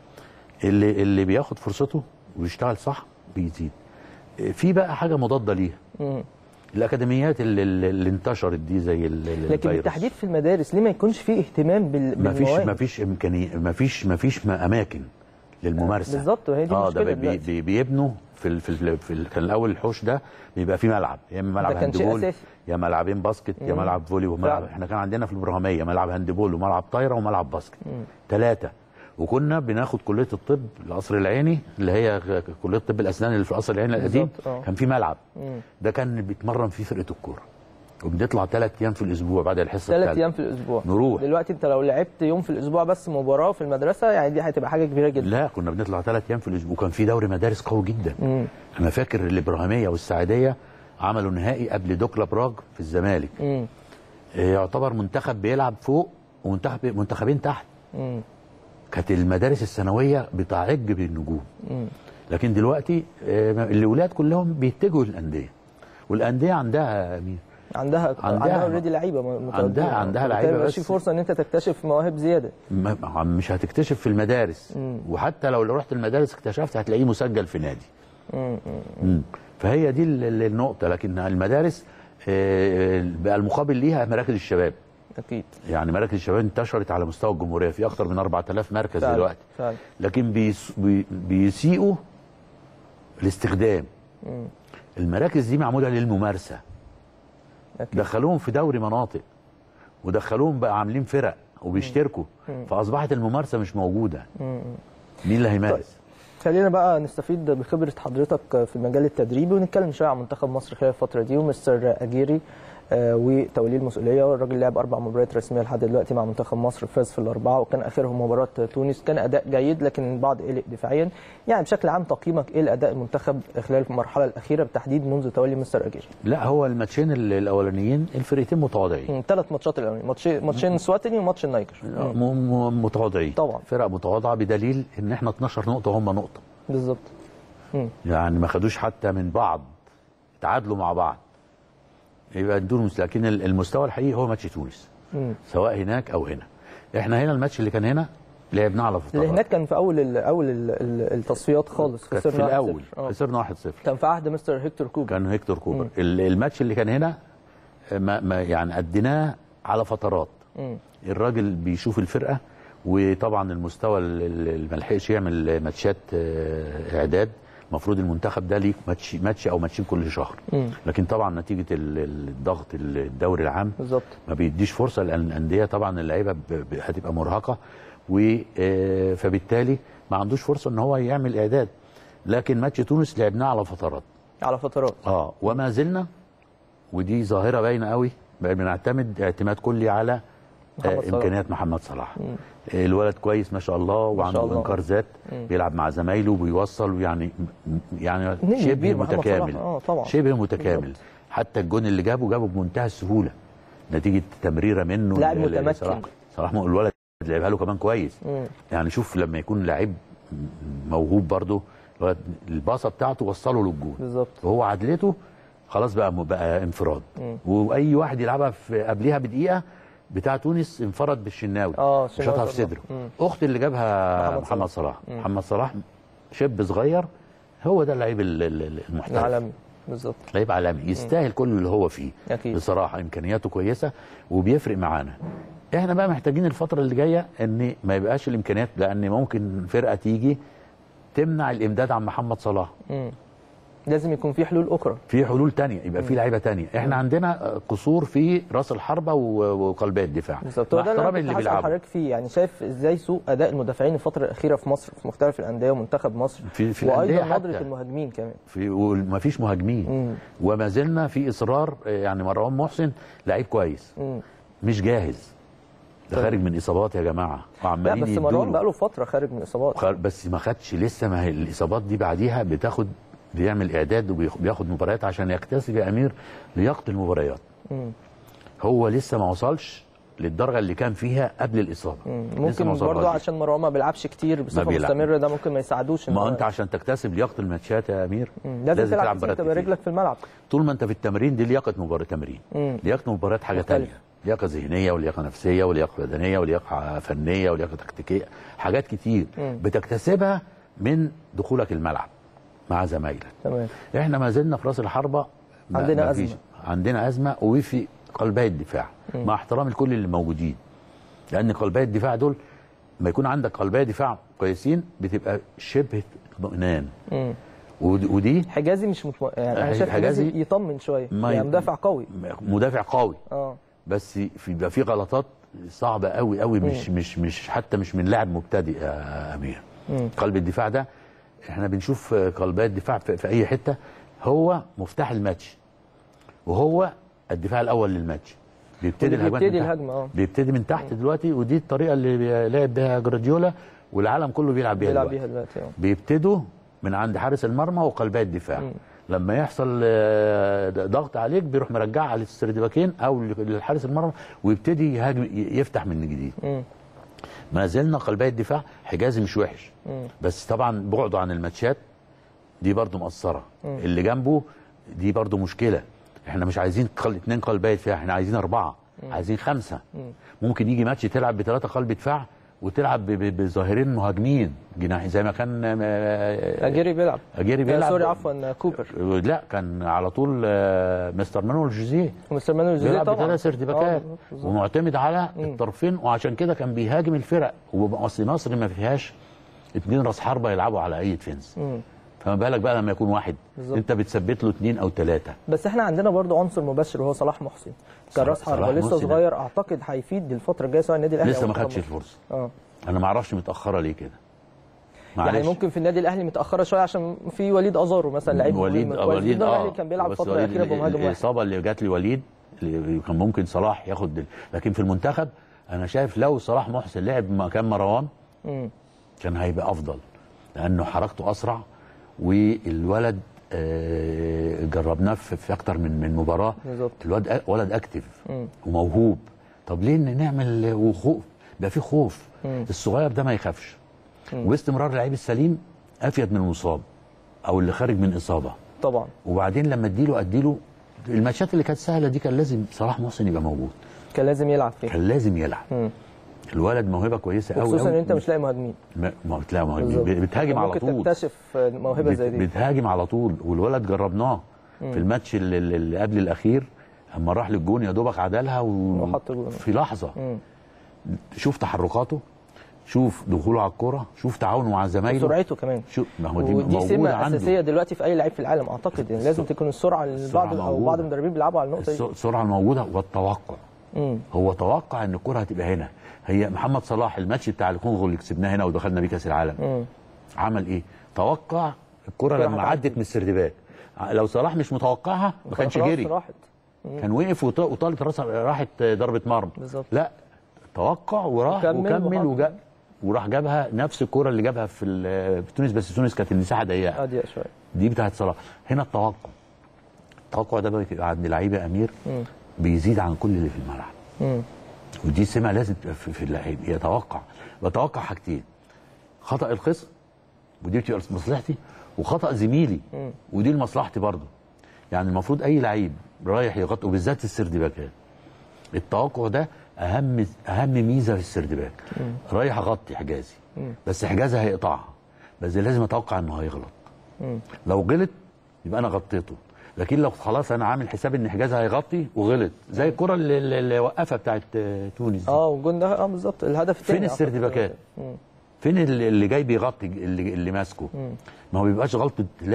اللي اللي بياخد فرصته ويشتغل صح بيزيد في بقى حاجه مضاده ليها مم. الاكاديميات اللي, اللي انتشرت دي زي ال- ال- لكن الفيروس. بالتحديد في المدارس ليه ما يكونش فيه اهتمام بال- ما فيش بالمواهب ما فيش امكانيه ما فيش ما فيش اماكن للممارسه بالظبط، وهي دي اه ده المشكلة بي دلوقتي. بي بيبنوا في ال في ال في ال كان الاول الحوش ده بيبقى فيه ملعب يا اما ملعب ده كان شيء هاندبول أساسي. يا ملعبين باسكت يا مم. ملعب فولي وملعب فعلا. احنا كان عندنا في الابراهيميه ملعب هاندبول وملعب طايره وملعب باسكت ثلاثه وكنا بناخد كليه الطب القصر العيني اللي هي غ- كليه طب الاسنان اللي في القصر العيني القديم بالظبط، آه. كان في ملعب مم. ده كان بيتمرن فيه فرقه الكوره وبنطلع ثلاث ايام في الاسبوع بعد الحصه ثلاث الثالثة. ايام في الاسبوع نروح. دلوقتي انت لو لعبت يوم في الاسبوع بس مباراه في المدرسه يعني دي هتبقى حاجه كبيره جدا لا كنا بنطلع ثلاث ايام في الاسبوع وكان في دوري مدارس قوي جدا مم. انا فاكر الابراهيميه والسعديه عملوا نهائي قبل دوكلا براغ في الزمالك مم. آه، يعتبر منتخب بيلعب فوق ومنتخب منتخبين تحت مم. كانت المدارس الثانويه بتعج بالنجوم مم. لكن دلوقتي آه، الاولاد كلهم بيتجهوا للانديه والانديه عندها مين عندها عندها- عندها اوريدي لعيبه م- متواجدين. عندها- عندها فبالتالي لعيبة مبقاش في بس- فرصه ان انت تكتشف مواهب زياده ما- ما- مش هتكتشف في المدارس مم. وحتى لو رحت المدارس اكتشفت هتلاقيه مسجل في نادي مم. مم. مم. فهي دي ال- ال- النقطة لكن المدارس آه، بقى المقابل ليها مراكز الشباب اكيد يعني مراكز الشباب انتشرت على مستوى الجمهورية في أكثر من 4000 مركز فعلا. دلوقتي فعلا لكن بيس بي بيسيئوا الاستخدام مم. المراكز دي معمولة للممارسة أكيد. دخلوهم في دوري مناطق ودخلوهم بقى عاملين فرق وبيشتركوا مم. فأصبحت الممارسة مش موجودة مم. مين اللي هيمارس خلينا بقى نستفيد بخبره حضرتك في المجال التدريبي ونتكلم شويه عن منتخب مصر خلال الفتره دي ومستر اجيري آه، وتوليه المسؤوليه الراجل لعب اربع مباريات رسميه لحد دلوقتي مع منتخب مصر فاز في الاربعه وكان اخرهم مباراه تونس كان اداء جيد لكن البعض قلق دفاعيا يعني بشكل عام تقييمك ايه لاداء المنتخب خلال المرحله الاخيره بالتحديد منذ تولي مستر اجيري لا هو الماتشين ال- الأولانيين الفرقتين متواضعين ثلاث ماتشات الاولانيه ماتشين ماتشين سواتني وماتش النيجر لا، م- م- متواضعين طبعا. فرق متواضعه بدليل ان احنا 12 نقطه وهم نقطه بالظبط مم. يعني ما خدوش حتى من بعض تعادلوا مع بعض يبقى دول مس- لكن ال- المستوى الحقيقي هو ماتش تونس مم. سواء هناك او هنا احنا هنا الماتش اللي كان هنا لعبناه على فترات اللي هناك كان في اول ال اول ال ال التصفيات خالص كانت في خسرنا 1-0. الاول آه. خسرنا 1-0 كان في عهد مستر هيكتور كوبر كان هيكتور كوبر ال- الماتش اللي كان هنا ما ما يعني اديناه على فترات مم. الراجل بيشوف الفرقه وطبعا المستوى ال- ال- اللي ما لحقش يعمل ماتشات آه، اعداد المفروض المنتخب ده ليه ماتش ماتش او ماتشين كل شهر مم. لكن طبعا نتيجه ال- ال- الضغط الدوري العام بالظبط ما بيديش فرصه لان الانديه طبعا اللعيبه ب- ب- هتبقى مرهقه و آه، فبالتالي ما عندوش فرصه ان هو يعمل اعداد لكن ماتش تونس لعبناه على فترات على فترات اه وما زلنا ودي ظاهره باينه قوي بقى بنعتمد اعتماد كلي على محمد آه صلاح. امكانيات محمد صلاح آه الولد كويس ما شاء الله وعنده الله. انكار ذات مم. بيلعب مع زمايله وبيوصل ويعني يعني نجم شبه كبير محمد متكامل صلاح. آه، طبعا. شبه متكامل بالظبط. حتى الجون اللي جابه جابه بمنتهى السهوله نتيجه تمريره منه لاعب ل- ل- متمكن. صلاح صلاح م- الولد لعبها له كمان كويس مم. يعني شوف لما يكون لعيب موهوب برضه الولد الباصه بتاعته وصله للجون بالظبط وهو عدلته خلاص بقى بقى انفراد مم. واي واحد يلعبها في قبليها بدقيقه بتاع تونس انفرد بالشناوي اه الشناوي شاطها في طبعاً. صدره مم. اخت اللي جابها محمد محمد صلاح. صلاح مم. محمد صلاح شاب صغير هو ده اللعيب ال- ال- المحترف العالمي بالظبط لعيب عالمي يستاهل كل اللي هو فيه أكيد. بصراحه امكانياته كويسه وبيفرق معانا احنا بقى محتاجين الفتره اللي جايه ان ما يبقاش الامكانيات لان ممكن فرقه تيجي تمنع الامداد عن محمد صلاح مم. لازم يكون في حلول اخرى في حلول تانية يبقى في لعيبه تانية احنا عندنا قصور في راس الحربه و- وقلبي الدفاع بالظبط مع هو ده اللي احترامي انا اللي كنت هسأل بيلعبوا حضرتك فيه يعني شايف ازاي سوء اداء المدافعين الفتره الاخيره في مصر في مختلف الانديه ومنتخب مصر في- في الأندية وايضا نظره حتى. المهاجمين كمان في وما فيش مهاجمين وما زلنا في اصرار آه، يعني مروان محسن لعيب كويس مم. مش جاهز ده خارج من اصابات يا جماعه لا وعمالين بس يدوله. مروان بقاله فتره خارج من الاصابات خ- بس ما خدش لسه ما هي الاصابات دي بعديها بتاخد بيعمل اعداد وبياخد مباريات عشان يكتسب يا امير لياقه المباريات مم. هو لسه ما وصلش للدرجه اللي كان فيها قبل الاصابه لسه ممكن ما وصلهاش برضه دي. عشان مروان ما بيلعبش كتير بصفه بيلعب. مستمره ده ممكن ما يساعدوش إن ما هو- انت عشان تكتسب لياقه الماتشات يا امير مم. لازم, تلعب كتير مباريات تبقى كتير. رجلك في الملعب طول ما انت في التمرين دي لياقه مباراه تمرين مم. لياقه مباريات حاجه مختلف. تانية لياقه ذهنيه ولياقه نفسيه ولياقه بدنيه ولياقه فنيه ولياقه تكتيكيه حاجات كتير مم. بتكتسبها من دخولك الملعب مع زمايلك تمام احنا ما زلنا في راس الحربه ما- عندنا ما فيش- أزمة. عندنا ازمه وفي قلبي الدفاع مم. مع احترام الكل اللي موجودين لان قلبي الدفاع دول ما يكون عندك قلبي دفاع كويسين بتبقى شبه اطمئنان مم. ودي, ودي حجازي مش مطمئن يعني انا شايف حجازي حجازي يطمن شويه ما يعني ي- مدافع قوي مدافع قوي اه بس في بيبقى في غلطات صعبه قوي قوي مش مش مش حتى مش من لاعب مبتدئ يا امير مم. قلب الدفاع ده احنا بنشوف قلبات الدفاع في, في اي حته هو مفتاح الماتش وهو الدفاع الاول للماتش بيبتدي واللي الهجمات بيبتدي من تحت. الهجمة، اه. بيبتدي من تحت دلوقتي ودي الطريقه اللي لعب بيها جراديولا والعالم كله بيلعب بيها بيلعب دلوقتي. بيها دلوقتي اه بيبتدوا من عند حارس المرمى وقلبي الدفاع لما يحصل آه، ضغط عليك بيروح مرجع على السردباكين او لحارس المرمى ويبتدي يهاجم يفتح من جديد مم. ما زلنا قلبي الدفاع حجازي مش وحش مم. بس طبعا بعده عن الماتشات دي برضو مقصره مم. اللي جنبه دي برضو مشكله احنا مش عايزين قل... اتنين قلبي دفاع احنا عايزين اربعه مم. عايزين خمسه مم. ممكن يجي ماتش تلعب بثلاثه قلب دفاع وتلعب ب- ب- بظاهرين مهاجمين جناح زي ما كان آه، اجيري بيلعب اجيري آه، بيلعب سوري عفوا كوبر لا كان على طول آه، مستر مانويل جوزيه ومستر مانويل جوزيه بيلعب طبعا بثلاث سيرتيفيكات آه، بالظبط. ومعتمد على الطرفين وعشان كده كان بيهاجم الفرق واصل مصر ما فيهاش اتنين راس حربه يلعبوا على اي ديفنس مم. فما بالك بقى لما يكون واحد بالظبط. انت بتثبت له اتنين او ثلاثه بس احنا عندنا برضو عنصر مبشر وهو صلاح محسن كراس صلاح حربه لسه محسن. صغير اعتقد هيفيد الفتره الجايه سواء النادي الاهلي لسه أو ما منتخب خدش مصر. الفرصه اه انا ما اعرفش متاخره ليه كده يعني معلش. ممكن في النادي الاهلي متاخره شويه عشان في وليد ازارو مثلا لعيب وليد مهم آه، كويس وليد جدا اه الاهلي كان بيلعب بس الفتره وليد الاخيره بمهاجم واحد الاصابه اللي جات لي وليد اللي كان ممكن صلاح ياخد دل... لكن في المنتخب انا شايف لو صلاح محسن لعب مكان مروان مم. كان هيبقى افضل لانه حركته اسرع والولد آه، جربناه في في اكتر من من مباراه بالظبط الولد أ- ولد اكتف مم. وموهوب طب ليه إن نعمل وخوف بقى في خوف مم. الصغير ده ما يخافش مم. واستمرار اللعيب السليم افيد من المصاب او اللي خارج من اصابه طبعا وبعدين لما اديله اديله الماتشات اللي كانت سهله دي كان لازم صلاح محسن يبقى موجود كان لازم يلعب فيه كان لازم يلعب مم. الولد موهبه كويسه قوي وخصوصا ان انت مش لاقي مهاجمين ما ما بتلاقي بالظبط. مهاجمين بتهاجم على ممكن طول تكتشف موهبه بت- زي دي بتهاجم على طول والولد جربناه مم. في الماتش اللي, اللي قبل الاخير اما راح للجون يا دوبك عدلها و... وحط جون. في لحظه مم. شوف تحركاته شوف دخوله على الكرة شوف تعاونه مع زمايله وسرعته كمان شوف ما هو دي ودي موجوده سمه عنده اساسيه دلوقتي في اي لعيب في العالم اعتقد يعني لازم تكون السرعه السرعة لبعض او موجودة. بعض المدربين بيلعبوا على النقطه الس- دي السرعه الموجوده والتوقع مم. هو توقع ان الكرة هتبقى هنا هي محمد صلاح الماتش بتاع الكونغو اللي كسبناه هنا ودخلنا بيه كاس العالم مم. عمل ايه توقع الكرة الكرة لما هتعدي. عدت من السردباك لو صلاح مش متوقعها ما كانش خلاص جري راحت مم. كان وقف وط- وطالت راسها راحت ضربه مرمى بالظبط لا توقع وراح وكمل وكمل وحط. وجا وراح جابها نفس الكرة اللي جابها في ال- في تونس بس تونس كانت المساحه ضيقه اضيق شويه دي بتاعت صلاح هنا التوقع التوقع ده بيبقى عند لعيبه امير مم. بيزيد عن كل اللي في الملعب مم. ودي سمه لازم تبقى في, في اللعيب يتوقع بتوقع حاجتين خطا الخصم ودي بتبقى مصلحتي وخطا زميلي مم. ودي لمصلحتي برضه يعني المفروض اي لعيب رايح يغطي وبالذات السردباكات التوقع ده اهم اهم ميزه في السردباك رايح اغطي حجازي مم. بس حجازي هيقطعها بس لازم اتوقع انه هيغلط مم. لو غلط يبقى انا غطيته لكن لو خلاص انا عامل حساب ان حجازي هيغطي وغلط زي الكره اللي, اللي- اللي وقفها بتاعت آه، تونس دي. اه والجون ده اه بالظبط الهدف الثاني فين السردباكات مم. فين اللي اللي جاي بيغطي اللي, اللي ماسكه مم. ما هو بيبقاش غلطه لاعب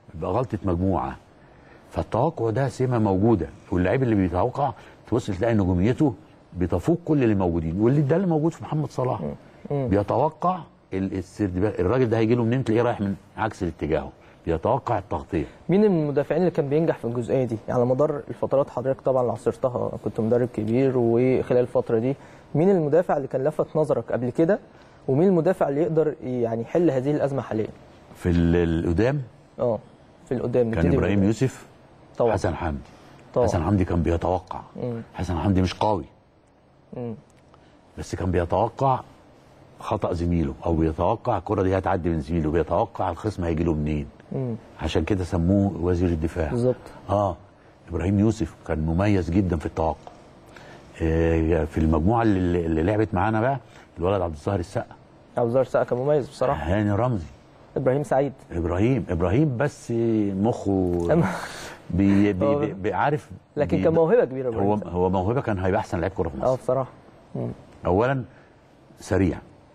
بيبقى غلطه مجموعه فالتوقع ده سمه موجوده واللعيب اللي بيتوقع تبص تلاقي نجوميته بتفوق كل اللي موجودين واللي ده اللي موجود في محمد صلاح بيتوقع ال- السردباك الراجل ده هيجي له منين تلاقيه رايح من عكس الاتجاه بيتوقع التغطيه مين المدافعين اللي كان بينجح في الجزئيه دي يعني على مدار الفترات حضرتك طبعا اللي عاصرتها كنت مدرب كبير وخلال الفتره دي مين المدافع اللي كان لفت نظرك قبل كده ومين المدافع اللي يقدر يعني يحل هذه الازمه حاليا في ال- القدام اه في القدام كان نبتدي ابراهيم بالقدام. يوسف طبعا حسن حمدي طبعا. حسن حمدي كان بيتوقع مم. حسن حمدي مش قوي مم. بس كان بيتوقع خطا زميله او بيتوقع الكره دي هتعدي من زميله بيتوقع الخصم هيجي له منين مم. عشان كده سموه وزير الدفاع بالظبط اه ابراهيم يوسف كان مميز جدا في التوقع آه في المجموعه اللي, اللي لعبت معانا بقى الولد عبد الظاهر السقا عبد الظاهر السقا كان مميز بصراحه هاني رمزي ابراهيم سعيد ابراهيم ابراهيم بس مخه بي بي هو- بي بي عارف لكن بي- كان موهبه كبيره هو ابراهيم سعيد. هو موهبه كان هيبقى احسن لعيب كوره في اه مصر بصراحه مم. اولا سريع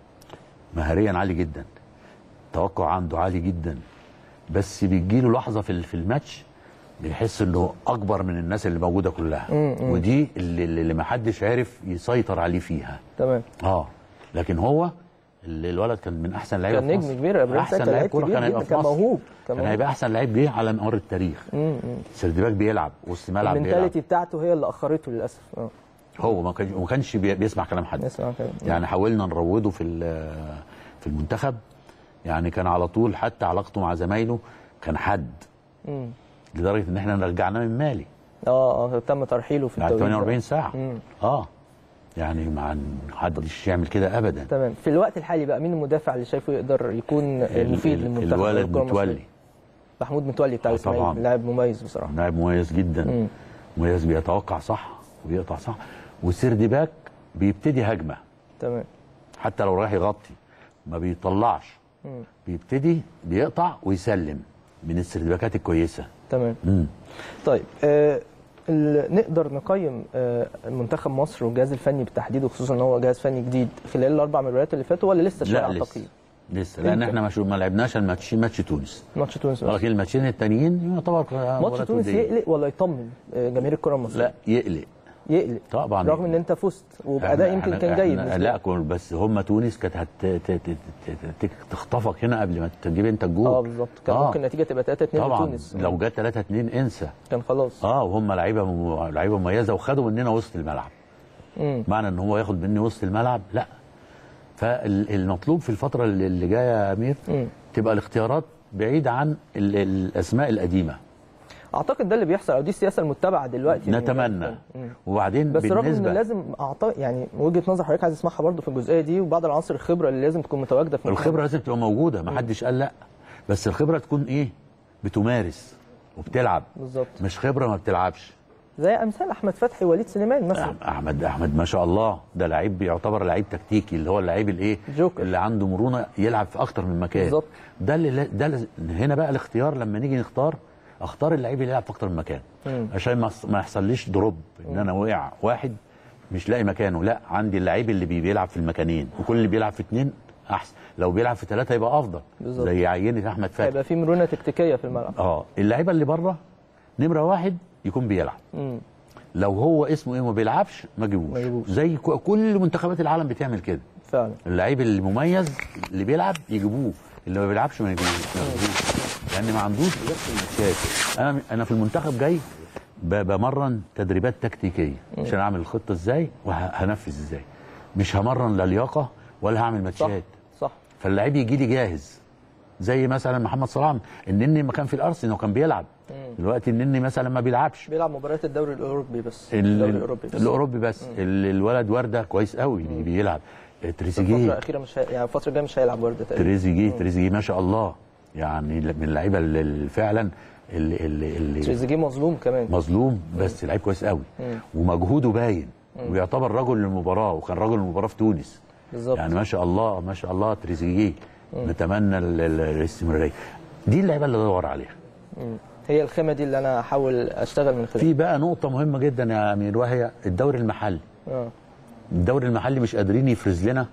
مهاريا عالي جدا توقع عنده عالي جدا بس بيجيله لحظه في في الماتش بيحس انه اكبر من الناس اللي موجوده كلها مم، مم. ودي اللي, اللي ما حدش عارف يسيطر عليه فيها تمام اه لكن هو اللي الولد كان من احسن لعيبه كان في نجم مصر. كبير ابراهيم احسن سعيد كان لعيب لعيب كوره كبير كان هيبقى جدا في كان مصر موهوب كان كان هيبقى احسن لعيب جه على مر التاريخ مم، مم. سردباك بيلعب وسط ملعب بيلعب المنتاليتي بتاعته هي اللي اخرته للاسف اه هو ما كانش ما كانش بي- بيسمع كلام حد نسمع كده يعني حاولنا نروضه في ال- في المنتخب يعني كان على طول حتى علاقته مع زمايله كان حد مم. لدرجه ان احنا رجعناه من مالي اه اه تم ترحيله في بعد التوقيت ده. 48 ساعه مم. اه يعني ما حدش يعمل كده ابدا تمام في الوقت الحالي بقى مين المدافع اللي شايفه يقدر يكون ال- مفيد ال- للمنتخب الولد والكرة المصرية؟ متولي محمود متولي بتاع آه، الاسماعيلي طبعاً. لاعب مميز بصراحه لاعب مميز جدا مم. مميز بيتوقع صح وبيقطع صح وسيردي باك بيبتدي هجمه تمام حتى لو رايح يغطي ما بيطلعش مم. بيبتدي بيقطع ويسلم من السردباكات الكويسه تمام مم. طيب آه ال- نقدر نقيم آه منتخب مصر والجهاز الفني بالتحديد وخصوصا ان هو جهاز فني جديد خلال الاربع مباريات اللي فاتوا ولا لسه شويه لا على لسه التقييم لسه لان إمتى؟ احنا ما شو- ما لعبناش الماتشين ماتش تونس ماتش تونس بس. ولكن الماتشين التانيين يعتبر ماتش مباريات تونس ودية. يقلق ولا يطمن آه، جماهير الكره المصريه لا يقلق يقلق طبعا رغم ان انت فزت وباداء إحنا- يمكن إحنا- كان جيد إحنا- بالنسبة لا لك. كون- بس هم تونس كانت هت ت- ت- ت- ت- تخطفك هنا قبل ما تجيب انت الجول اه بالظبط كان آه. ممكن النتيجه تبقى 3 2 طبعا لتونس لو جت 3 2 انسى كان خلاص اه وهم لعيبه م- لعيبه مميزه وخدوا مننا وسط الملعب مم. معنى ان هو ياخد مني وسط الملعب لا فالمطلوب في الفتره اللي اللي جايه يا امير مم. تبقى الاختيارات بعيده عن ال- الاسماء القديمه اعتقد ده اللي بيحصل او دي السياسه المتبعه دلوقتي من نتمنى المدرب. مم. وبعدين بس رغم ان بالنسبه لازم اعطى يعني وجهه نظر حضرتك عايز اسمعها برضو في الجزئيه دي وبعض العناصر الخبره اللي لازم تكون متواجده في الخبره لازم تبقى موجوده ما حدش قال لا بس الخبره تكون ايه بتمارس وبتلعب بالظبط مش خبره ما بتلعبش زي امثال احمد فتحي ووليد سليمان مثلا احمد احمد ما شاء الله ده لعيب بيعتبر لعيب تكتيكي اللي هو اللعيب الايه جوكر. اللي عنده مرونه يلعب في اكتر من مكان بالظبط. ده اللي ده اللي هنا بقى الاختيار لما نيجي نختار اختار اللعيب اللي يلعب في اكتر من مكان مم. عشان ما ما يحصليش دروب ان انا وقع واحد مش لاقي مكانه لا عندي اللعيب اللي بي- بيلعب في المكانين وكل اللي بيلعب في اثنين احسن لو بيلعب في ثلاثه يبقى افضل بالظبط. زي عينه احمد فتحي هيبقى في مرونه تكتيكيه في الملعب اه اللعيبه اللي بره نمره واحد يكون بيلعب مم. لو هو اسمه ايه ما بيلعبش ما ما جيبوش يجيبوش. زي ك- كل منتخبات العالم بتعمل كده فعلا اللعيب المميز اللي بيلعب يجيبوه اللي ما بيلعبش ما يجيبوش ما يجيبوش. لان ما عندوش نفس الماتشات انا انا في المنتخب جاي ب- بمرن تدريبات تكتيكيه عشان اعمل الخطه ازاي وهنفذ ازاي مش همرن لا لياقه ولا هعمل صح ماتشات صح فاللعيب يجي لي جاهز زي مثلا محمد صلاح النني ما كان في الارسنال وكان بيلعب دلوقتي النني مثلا ما بيلعبش بيلعب مباريات الدوري الاوروبي بس ال- الدوري ال- الاوروبي بس الاوروبي بس ال- الولد ورده كويس قوي بي- بيلعب الفتره تريزيجيه الاخيره مش هي... يعني الفتره الجايه مش هيلعب ورده تقريبا تريزيجيه تريزيجيه ما شاء الله يعني من اللعيبه اللي اللي فعلا اللي, اللي, اللي تريزيجيه مظلوم كمان مظلوم بس لعيب كويس قوي مم. ومجهوده باين ويعتبر رجل للمباراه وكان رجل المباراه في تونس بالظبط يعني ما شاء الله ما شاء الله تريزيجيه نتمنى ال- ال- الاستمراريه دي اللعيبه اللي ادور عليها مم. هي الخامه دي اللي انا احاول اشتغل من خلالها في بقى نقطه مهمه جدا يا امير وهي الدوري المحلي اه الدوري المحلي مش قادرين يفرز لنا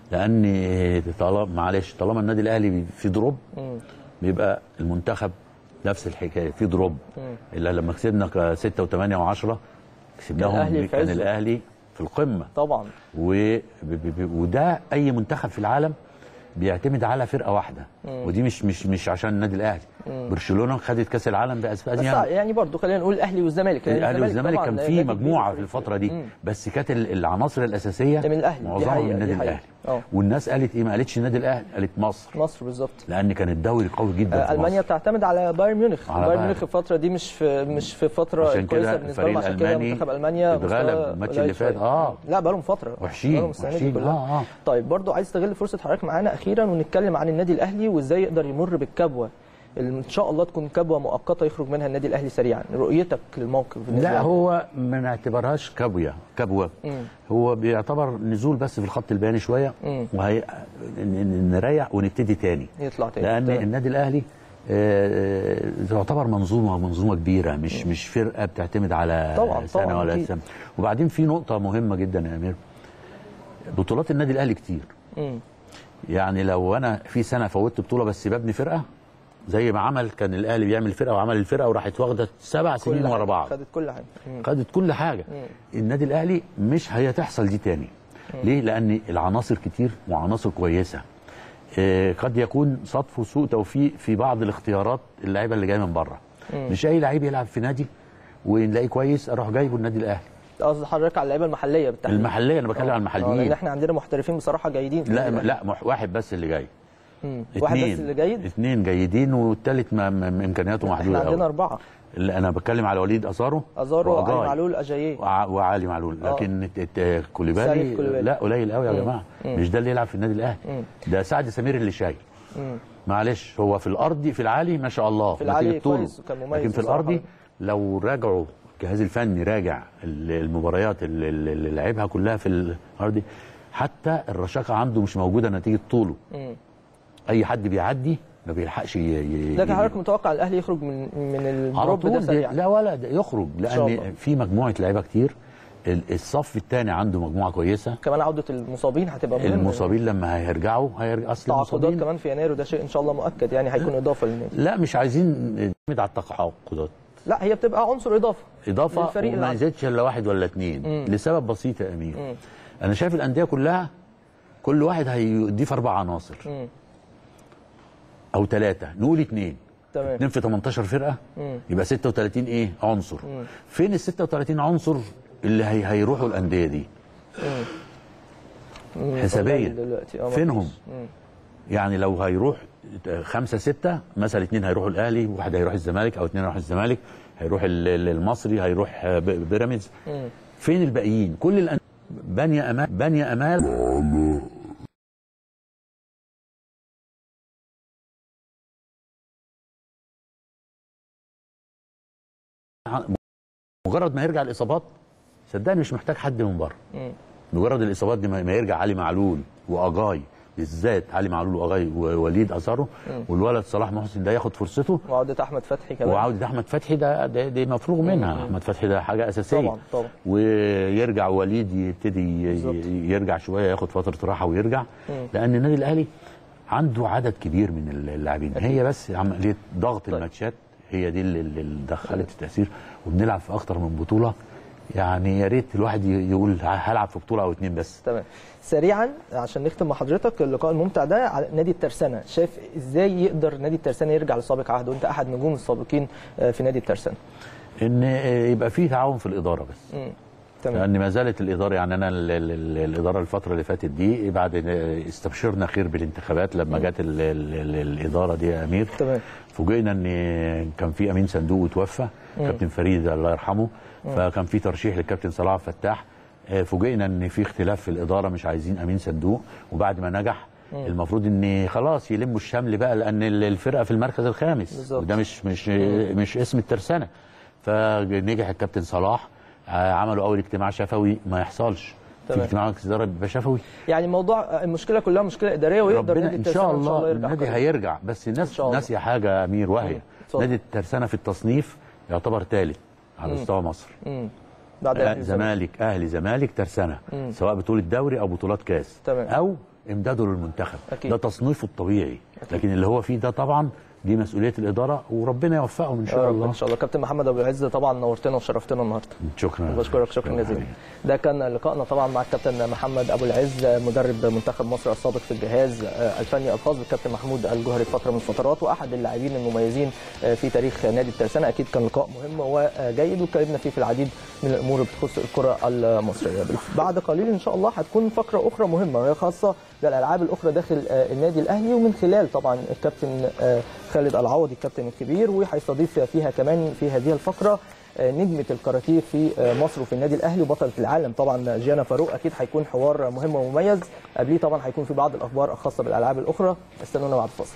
لان طالما معلش طالما النادي الاهلي في دروب مم. بيبقى المنتخب نفس الحكايه في دروب الا لما كسبنا ك- 6 و8 و10 الأهلي كسبناهم في كان عزه. الاهلي في القمه طبعا و... ب... ب... ب... وده اي منتخب في العالم بيعتمد على فرقه واحده ودي مش مش مش عشان النادي الاهلي برشلونه خدت كاس العالم بس باسبانيا يعني برضه خلينا نقول الاهلي والزمالك لأن الاهلي والزمالك طبعاً كان نادي في كبير مجموعه في وفريق الفتره دي مم. بس كانت ال- العناصر الاساسيه ده من الأهلي، دي معظمها حقيقة، من النادي دي حقيقة. الاهلي آه. والناس قالت ايه ما قالتش النادي الاهلي قالت مصر مصر بالظبط لان كان الدوري قوي جدا آه، في المانيا مصر. بتعتمد على بايرن ميونخ على بايرن بايرن. ميونخ الفتره دي مش في مش في فتره عشان كويسه كده بالنسبه لهم الفريق عشان كده الألماني منتخب المانيا اتغلب مستوى الماتش قليل اللي فات، شوية. آه. لا بقالهم فتره وحشين، بقالهم السنة دي وحشين، كلها. آه، آه. طيب برضو عايز استغل فرصه حضرتك معانا اخيرا ونتكلم عن النادي الاهلي وازاي يقدر يمر بالكبوه اللي ان شاء الله تكون كبوه مؤقته يخرج منها النادي الاهلي سريعا رؤيتك للموقف بالنسبه لا لك. هو ما نعتبرهاش كبوه كبوه مم. هو بيعتبر نزول بس في الخط البياني شويه مم. وهي ن- ن- نريح ونبتدي تاني يطلع تاني لان تمام. النادي الاهلي آه، آه، تعتبر منظومه منظومه كبيره مش مش فرقه بتعتمد على طبعاً، سنه طبعاً، ولا أكيد. سنه وبعدين في نقطه مهمه جدا يا امير بطولات النادي الاهلي كتير مم. يعني لو انا في سنه فوتت بطوله بس ببني فرقه زي ما عمل كان الاهلي بيعمل فرقه وعمل الفرقه وراحت واخده سبع كل سنين ورا حاجة. بعض خدت كل حاجه مم. خدت كل حاجه النادي الاهلي مش هيتحصل دي تاني ليه لان العناصر كتير وعناصر كويسه آه، قد يكون صدف وسوء توفيق في بعض الاختيارات اللعيبه اللي جايه من بره مش اي لعيب يلعب في نادي ونلاقيه كويس اروح جايبه النادي الاهلي قصدي حضرتك على اللعيبه المحليه بالتحديد المحليه انا بتكلم آه. عن آه، لان المحليين احنا عندنا محترفين بصراحه جيدين في لا النادي لا مح- واحد بس اللي جاي مم. واحد بس اللي جيد اثنين جيدين والثالث ما ما- ما امكانياته احنا محدوده عندنا قوي اربعه اللي انا بتكلم على وليد ازارو ازارو وأجاي. علي معلول اجاييه وع- وعلي معلول آه. لكن الت- الت- كوليبالي سالم كوليبالي. لا قليل قوي يا جماعه مش ده اللي يلعب في النادي الاهلي مم. ده سعد سمير اللي شايل مم. معلش هو في الارضي في العالي ما شاء الله في العالي نتيجة طوله. كويس وكان مميز لكن في بصراحة. الارضي لو راجعوا الجهاز الفني راجع ال- المباريات اللي, اللي لعبها كلها في الارضي حتى الرشاقه عنده مش موجوده نتيجه طوله مم. اي حد بيعدي ما بيلحقش ي- ي- لكن ي- حضرتك متوقع الاهلي يخرج من من على الدروب ده طول سريعا لا ولا ده يخرج شاء الله. لان في مجموعه لعيبه كتير ال- الصف الثاني عنده مجموعه كويسه كمان عوده المصابين هتبقى مهمه المصابين لما هيرجعوا هيرجع اصل تعاقدات المصابين كمان في يناير وده شيء ان شاء الله مؤكد يعني هيكون اضافه للنادي لا مش عايزين نعتمد على التعاقدات لا هي بتبقى عنصر اضافه اضافه للفريق وما اللي يزيدش الا واحد ولا اثنين مم. لسبب بسيط يا امير مم. انا شايف الانديه كلها كل واحد هيضيف اربع عناصر مم. او ثلاثه نقول اثنين تمام اثنين في 18 فرقه مم. يبقى 36 ايه عنصر فين ال 36 عنصر اللي هي هيروحوا الانديه دي مم. حسابيا قليل دلوقتي. آه، فينهم مفيش. مم. يعني لو هيروح خمسة ستة مثلا اثنين هيروحوا الأهلي واحد هيروح الزمالك أو اثنين هيروحوا الزمالك هيروح ال- ال- المصري هيروح ب- بيراميدز مم. فين الباقيين كل الأن... بني أمال بني أمال مجرد ما يرجع الإصابات صدقني مش محتاج حد من بره مم. مجرد الاصابات دي ما ما يرجع علي معلول واجاي بالذات علي معلول واجاي ووليد ازارو والولد صلاح محسن ده ياخد فرصته وعوده احمد فتحي كمان وعوده احمد فتحي ده ده دي مفروغ منها احمد فتحي ده حاجه اساسيه طبعا طبعا ويرجع وليد يبتدي ي- بالظبط. يرجع شويه ياخد فتره راحه ويرجع لان النادي الاهلي عنده عدد كبير من اللاعبين هي بس عمليه ضغط الماتشات هي دي اللي اللي دخلت التاثير وبنلعب في اكتر من بطوله يعني يا ريت الواحد ي- يقول هلعب في بطوله او اتنين بس تمام سريعا عشان نختم مع حضرتك اللقاء الممتع ده على نادي الترسانه شايف ازاي يقدر نادي الترسانه يرجع لسابق عهده وانت احد نجوم السابقين آه، في نادي الترسانه ان يبقى في تعاون في الاداره بس مم. تمام لان ما زالت الاداره يعني انا ال- ال- ال- الاداره الفتره اللي فاتت دي بعد استبشرنا خير بالانتخابات لما جت ال- ال- ال- الاداره دي يا امير تمام فوجئنا ان كان في امين صندوق وتوفى كابتن فريد الله يرحمه فكان في ترشيح للكابتن صلاح فتاح آه، فوجئنا ان في اختلاف في الاداره مش عايزين امين صندوق وبعد ما نجح المفروض ان خلاص يلموا الشمل بقى لان ال- الفرقه في المركز الخامس بالظبط. وده مش مش مش اسم الترسانه فنجح الكابتن صلاح آه، عملوا اول اجتماع شفوي ما يحصلش في تمام. اجتماع مجلس اداره بيبقى شفوي يعني الموضوع آه، المشكله كلها مشكله اداريه ويقدر ربنا نادي ان الترسانه شاء الله يرجع النادي قريب. هيرجع بس إن الناس شاء الله. ناسيه حاجه يا امير وهي اتفضل. نادي الترسانه في التصنيف يعتبر ثالث على مستوى مصر مم. بعد آه، الأهلي والزمالك. زمالك اهلي زمالك ترسانه سواء بطوله دوري او بطولات كاس تمام. او امداده للمنتخب أكيد. ده تصنيفه الطبيعي لكن اللي هو فيه ده طبعا دي مسؤوليه الاداره وربنا يوفقهم ان يا شاء رب الله ان شاء الله كابتن محمد ابو العز طبعا نورتنا وشرفتنا النهارده شكرا بشكرك شكرا جزيلا ده كان لقائنا طبعا مع الكابتن محمد ابو العز مدرب منتخب مصر السابق في الجهاز الفني الخاص بالكابتن محمود الجوهري في فتره من الفترات واحد اللاعبين المميزين في تاريخ نادي الترسانه اكيد كان لقاء مهم وجيد واتكلمنا فيه في العديد من الامور بتخص الكره المصريه بعد قليل ان شاء الله هتكون فقره اخرى مهمه وهي خاصه بالالعاب الاخرى داخل النادي الاهلي ومن خلال طبعا الكابتن خالد العوضي الكابتن الكبير وهيستضيف فيها كمان في هذه الفقره نجمه الكاراتيه في مصر وفي النادي الاهلي وبطله العالم طبعا جانا فاروق اكيد هيكون حوار مهم ومميز قبليه طبعا هيكون في بعض الاخبار الخاصه بالالعاب الاخرى استنونا بعد الفاصل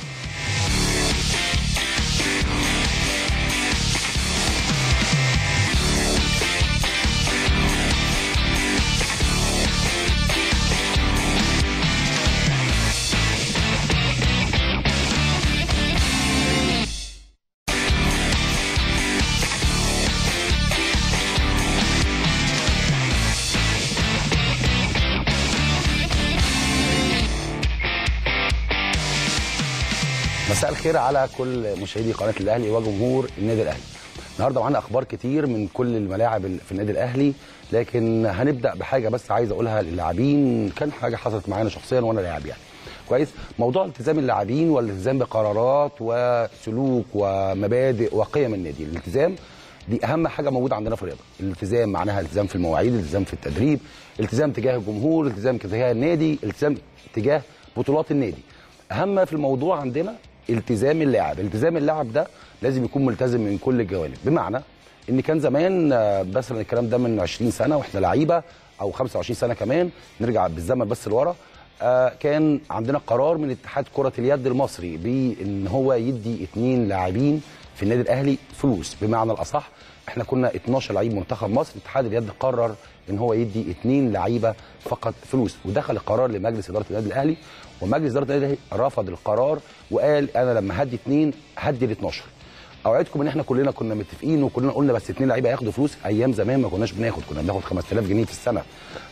مساء الخير على كل مشاهدي قناه الاهلي وجمهور النادي الاهلي. النهارده معانا اخبار كتير من كل الملاعب في النادي الاهلي لكن هنبدا بحاجه بس عايز اقولها للاعبين كان حاجه حصلت معانا شخصيا وانا لاعب يعني. كويس؟ موضوع التزام اللاعبين والالتزام بقرارات وسلوك ومبادئ وقيم النادي، الالتزام دي اهم حاجه موجوده عندنا في الرياضه، الالتزام معناها التزام في المواعيد، التزام في التدريب، التزام تجاه الجمهور، التزام تجاه النادي، التزام تجاه بطولات النادي. اهم في الموضوع عندنا التزام اللاعب التزام اللاعب ده لازم يكون ملتزم من كل الجوانب بمعنى ان كان زمان مثلا الكلام ده من 20 سنه واحنا لعيبه او 25 سنه كمان نرجع بالزمن بس لورا كان عندنا قرار من اتحاد كره اليد المصري بان هو يدي اثنين لاعبين في النادي الاهلي فلوس بمعنى الاصح احنا كنا 12 لعيب منتخب مصر اتحاد اليد قرر ان هو يدي اثنين لعيبه فقط فلوس ودخل القرار لمجلس اداره النادي الاهلي ومجلس اداره النادي الاهلي رفض القرار وقال انا لما هدي اثنين هدي ال 12 اوعدكم ان احنا كلنا كنا متفقين وكلنا قلنا بس اثنين لعيبه هياخدوا فلوس ايام زمان ما كناش بناخد كنا بناخد 5000 جنيه في السنه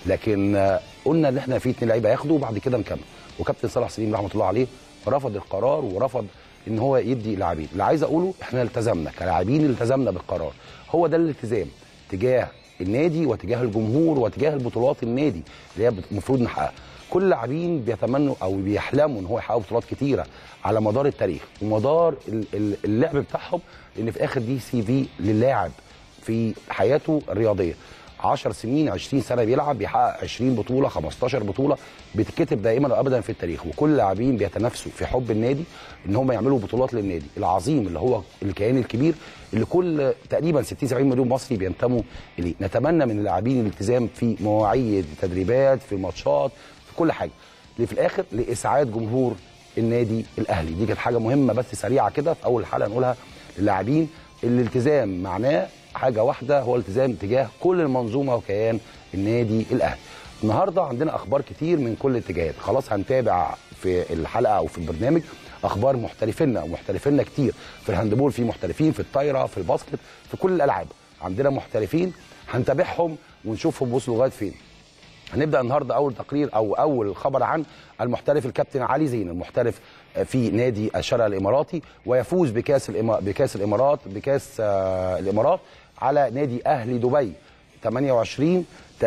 لكن قلنا ان احنا في اثنين لعيبه هياخدوا وبعد كده نكمل وكابتن صلاح سليم رحمه الله عليه رفض القرار ورفض ان هو يدي لاعبين اللي عايز اقوله احنا التزمنا كلاعبين التزمنا بالقرار هو ده الالتزام تجاه النادي وتجاه الجمهور وتجاه البطولات النادي اللي هي المفروض نحققها كل اللاعبين بيتمنوا او بيحلموا ان هو يحققوا بطولات كتيره على مدار التاريخ ومدار اللعب بتاعهم لان في اخر دي سي في للاعب في حياته الرياضيه 10 سنين 20 سنه بيلعب بيحقق 20 بطوله 15 بطوله بتتكتب دائما وابدا في التاريخ وكل اللاعبين بيتنافسوا في حب النادي ان هم يعملوا بطولات للنادي العظيم اللي هو الكيان الكبير اللي كل تقريبا 60 70 مليون مصري بينتموا اليه نتمنى من اللاعبين الالتزام في مواعيد تدريبات في ماتشات في كل حاجه اللي في الاخر لاسعاد جمهور النادي الاهلي دي كانت حاجه مهمه بس سريعه كده في اول حلقه نقولها للاعبين الالتزام معناه حاجه واحده هو الالتزام تجاه كل المنظومه وكيان النادي الاهلي النهارده عندنا اخبار كتير من كل الاتجاهات خلاص هنتابع في الحلقه او في البرنامج اخبار محترفينا ومحترفينا كتير في الهاندبول في محترفين في الطايره في الباسكت في كل الالعاب عندنا محترفين هنتابعهم ونشوفهم وصلوا لغايه فين هنبدا النهارده اول تقرير او اول خبر عن المحترف الكابتن علي زين المحترف في نادي الشرق الاماراتي ويفوز بكاس الإما... بكاس الامارات بكاس آه الامارات على نادي اهلي دبي 28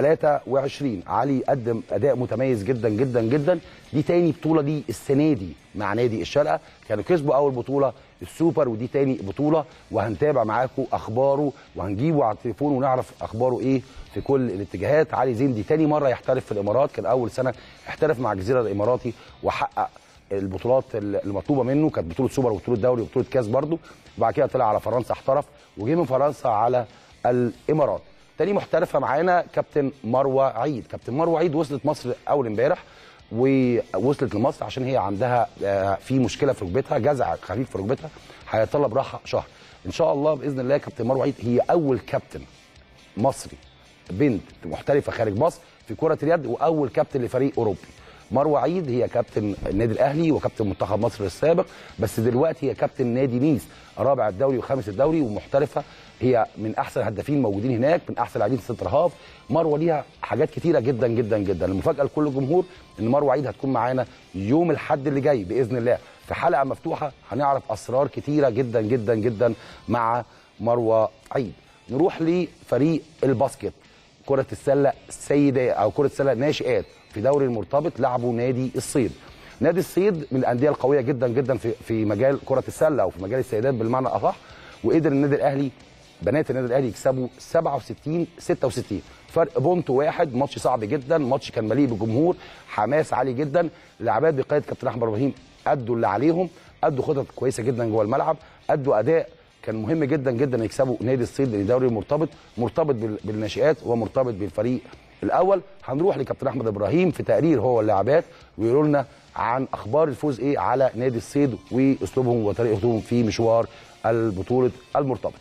23 علي قدم اداء متميز جدا جدا جدا دي تاني بطوله دي السنه دي مع نادي الشارقه كانوا كسبوا اول بطوله السوبر ودي تاني بطوله وهنتابع معاكم اخباره وهنجيبه على التليفون ونعرف اخباره ايه في كل الاتجاهات علي زين دي تاني مره يحترف في الامارات كان اول سنه احترف مع الجزيره الاماراتي وحقق البطولات المطلوبه منه كانت بطوله سوبر وبطوله دوري وبطوله كاس برضه وبعد كده طلع على فرنسا احترف وجه من فرنسا على الامارات تاني محترفه معانا كابتن مروه عيد كابتن مروه عيد وصلت مصر اول امبارح ووصلت لمصر عشان هي عندها في مشكله في ركبتها جزع خفيف في ركبتها هيتطلب راحه شهر ان شاء الله باذن الله كابتن مروه عيد هي اول كابتن مصري بنت محترفه خارج مصر في كره اليد واول كابتن لفريق اوروبي مروه عيد هي كابتن النادي الاهلي وكابتن منتخب مصر السابق بس دلوقتي هي كابتن نادي نيس رابع الدوري وخامس الدوري ومحترفه هي من احسن الهدافين موجودين هناك من احسن لاعبين سنتر هاف مروه ليها حاجات كتيره جدا جدا جدا المفاجاه لكل الجمهور ان مروه عيد هتكون معانا يوم الاحد اللي جاي باذن الله في حلقه مفتوحه هنعرف اسرار كتيره جدا جدا جدا مع مروه عيد نروح لفريق الباسكت كره السله السيدات او كره السله ناشئات في دوري المرتبط لعبوا نادي الصيد نادي الصيد من الانديه القويه جدا جدا في في مجال كره السله او في مجال السيدات بالمعنى الاصح وقدر النادي الاهلي بنات النادي الاهلي يكسبوا 67 66 فرق بونت واحد ماتش صعب جدا ماتش كان مليء بالجمهور حماس عالي جدا لاعبات بقياده كابتن احمد ابراهيم ادوا اللي عليهم ادوا خطط كويسه جدا جوه الملعب ادوا اداء كان مهم جدا جدا يكسبوا نادي الصيد لان الدوري مرتبط مرتبط بال- بالناشئات ومرتبط بالفريق الاول هنروح لكابتن احمد ابراهيم في تقرير هو اللاعبات ويقولوا لنا عن اخبار الفوز ايه على نادي الصيد واسلوبهم وطريقتهم في مشوار البطوله المرتبط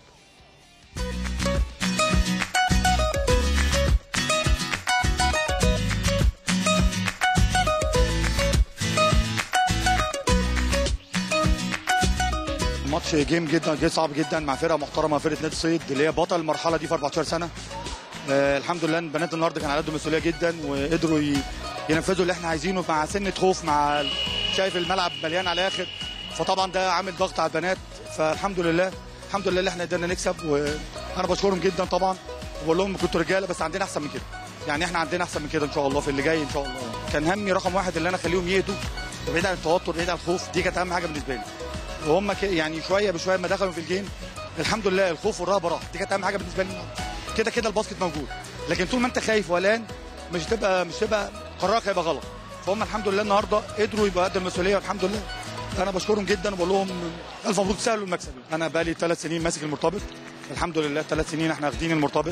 ماتش جيم جدا جيم صعب جدا مع فرقه محترمه فرقه نادي الصيد اللي هي بطل المرحله دي في 14 سنه آه الحمد لله إن بنات النهارده كان على قد مسؤوليه جدا وقدروا ي- ينفذوا اللي احنا عايزينه مع سنه خوف مع ال- شايف الملعب مليان على الاخر فطبعا ده عامل ضغط على البنات فالحمد لله الحمد لله اللي احنا قدرنا نكسب وانا بشكرهم جدا طبعا وبقول لهم كنتوا رجاله بس عندنا احسن من كده يعني احنا عندنا احسن من كده ان شاء الله في اللي جاي ان شاء الله كان همي رقم واحد اللي انا اخليهم يهدوا بعيد عن التوتر بعيد عن الخوف دي كانت اهم حاجه بالنسبه لي وهم ك- يعني شويه بشويه ما دخلوا في الجيم الحمد لله الخوف والرهبه راح دي كانت اهم حاجه بالنسبه لي النهاردة. كده كده الباسكت موجود لكن طول ما انت خايف وقلقان مش تبقى مش تبقى قرارك هيبقى غلط فهم الحمد لله النهارده قدروا يبقى قد المسؤوليه والحمد لله انا بشكرهم جدا وبقول لهم الف مبروك سهلوا المكسب انا بقالي ثلاث سنين ماسك المرتبط الحمد لله ثلاث سنين احنا واخدين المرتبط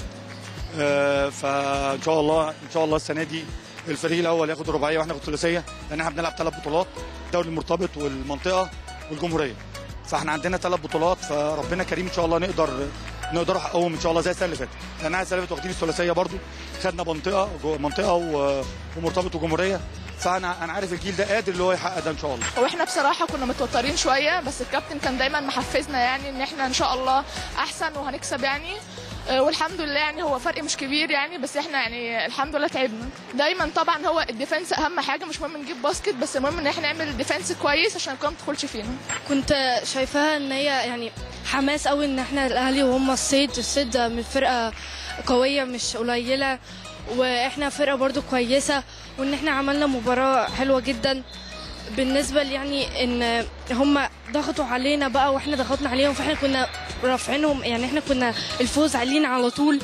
آه، فان شاء الله ان شاء الله السنه دي الفريق الاول ياخد الرباعيه واحنا ناخد الثلاثيه لان احنا بنلعب ثلاث بطولات الدوري المرتبط والمنطقه والجمهوريه فاحنا عندنا ثلاث بطولات فربنا كريم ان شاء الله نقدر نقدر نحققهم ان شاء الله زي السنه اللي فاتت لان احنا السنه اللي فاتت واخدين الثلاثيه برضو خدنا منطقه جو- منطقه و- ومرتبط وجمهوريه فانا انا عارف الجيل ده قادر اللي هو يحقق ده ان شاء الله واحنا بصراحه كنا متوترين شويه بس الكابتن كان دايما محفزنا يعني ان احنا ان شاء الله احسن وهنكسب يعني آه، والحمد لله يعني هو فرق مش كبير يعني بس احنا يعني الحمد لله تعبنا دايما طبعا هو الديفنس اهم حاجه مش مهم نجيب باسكت بس المهم ان احنا نعمل ديفنس كويس عشان الكوره ما تدخلش فينا كنت شايفاها ان هي يعني حماس قوي ان احنا الاهلي وهم الصيد الصيد من فرقه قويه مش قليله واحنا فرقه برضو كويسه وان احنا عملنا مباراه حلوه جدا بالنسبه لي يعني ان هم ضغطوا علينا بقى واحنا ضغطنا عليهم فاحنا كنا رافعينهم يعني احنا كنا الفوز علينا على طول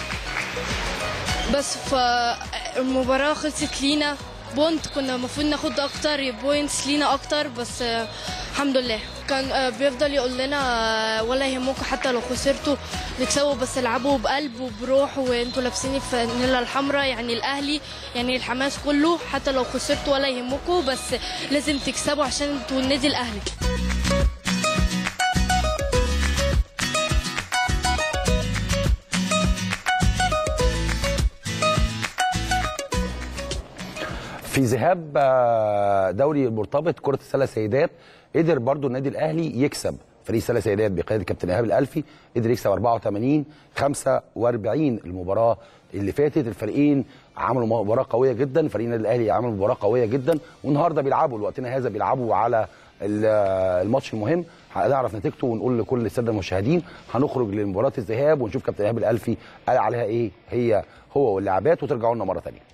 بس فالمباراة خلصت لينا بونت كنا المفروض ناخد اكتر بوينتس لينا اكتر بس آه، الحمد لله كان آه، بيفضل يقول لنا آه، ولا يهمكم حتى لو خسرتوا نكسبوا بس العبوا بقلب وبروح وانتوا لابسين الفانيلا الحمراء يعني الاهلي يعني الحماس كله حتى لو خسرتوا ولا يهمكم بس لازم تكسبوا عشان انتوا النادي الاهلي في ذهاب آه، دوري المرتبط كرة السلة سيدات قدر برضو النادي الأهلي يكسب فريق سلة سيدات بقيادة كابتن إيهاب الألفي قدر يكسب 84 45 المباراة اللي فاتت الفريقين عملوا مباراة قوية جدا فريق النادي الأهلي عمل مباراة قوية جدا والنهارده بيلعبوا لوقتنا هذا بيلعبوا على ال- الماتش المهم هنعرف نتيجته ونقول لكل الساده المشاهدين هنخرج لمباراه الذهاب ونشوف كابتن ايهاب الالفي قال عليها ايه هي هو واللاعبات وترجعوا لنا مره ثانيه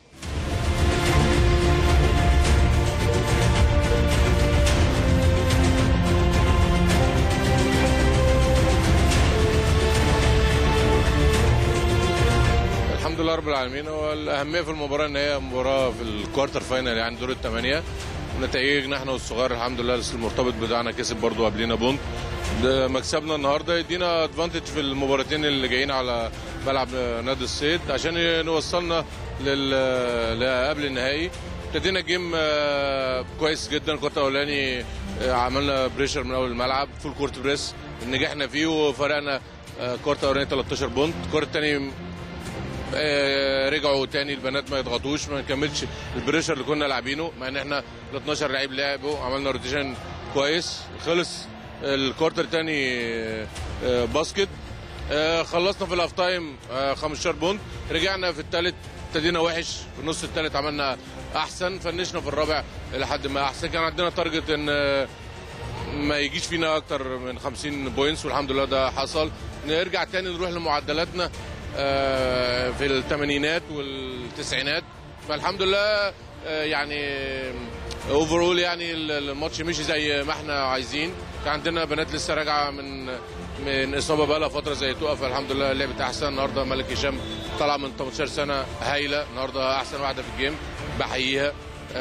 الحمد لله رب العالمين هو الاهميه في المباراه ان هي مباراه في الكوارتر فاينل يعني دور الثمانيه نتائجنا احنا والصغير الحمد لله لسه المرتبط بتاعنا كسب برضو قبلينا بونت ده مكسبنا النهارده يدينا ادفانتج في المباراتين اللي جايين على ملعب نادي الصيد عشان نوصلنا لل لقبل النهائي ابتدينا الجيم آه، كويس جدا الكورت الاولاني آه، عملنا بريشر من اول الملعب فول كورت بريس نجحنا فيه وفرقنا آه، الكورت الاولاني 13 بونت الكورت الثاني آه، رجعوا تاني البنات ما يضغطوش ما نكملش البريشر اللي كنا لاعبينه مع ان احنا ال 12 لعيب لعبوا عملنا روتيشن كويس خلص الكوارتر تاني آه، آه، باسكت آه، خلصنا في الاف تايم آه، 15 بونت رجعنا في الثالث ابتدينا وحش في النص الثالث عملنا احسن فنشنا في الرابع لحد ما احسن كان عندنا تارجت ان آه، ما يجيش فينا اكتر من 50 بوينتس والحمد لله ده حصل نرجع تاني نروح لمعدلاتنا آه، في الثمانينات والتسعينات فالحمد لله آه، يعني اوفرول يعني الماتش مشي زي ما احنا عايزين كان عندنا بنات لسه راجعه من من اصابه بقى لها فتره زي توقف فالحمد لله لعبت احسن النهارده ملك هشام طلع من 18 سنه هايله النهارده احسن واحده في الجيم بحييها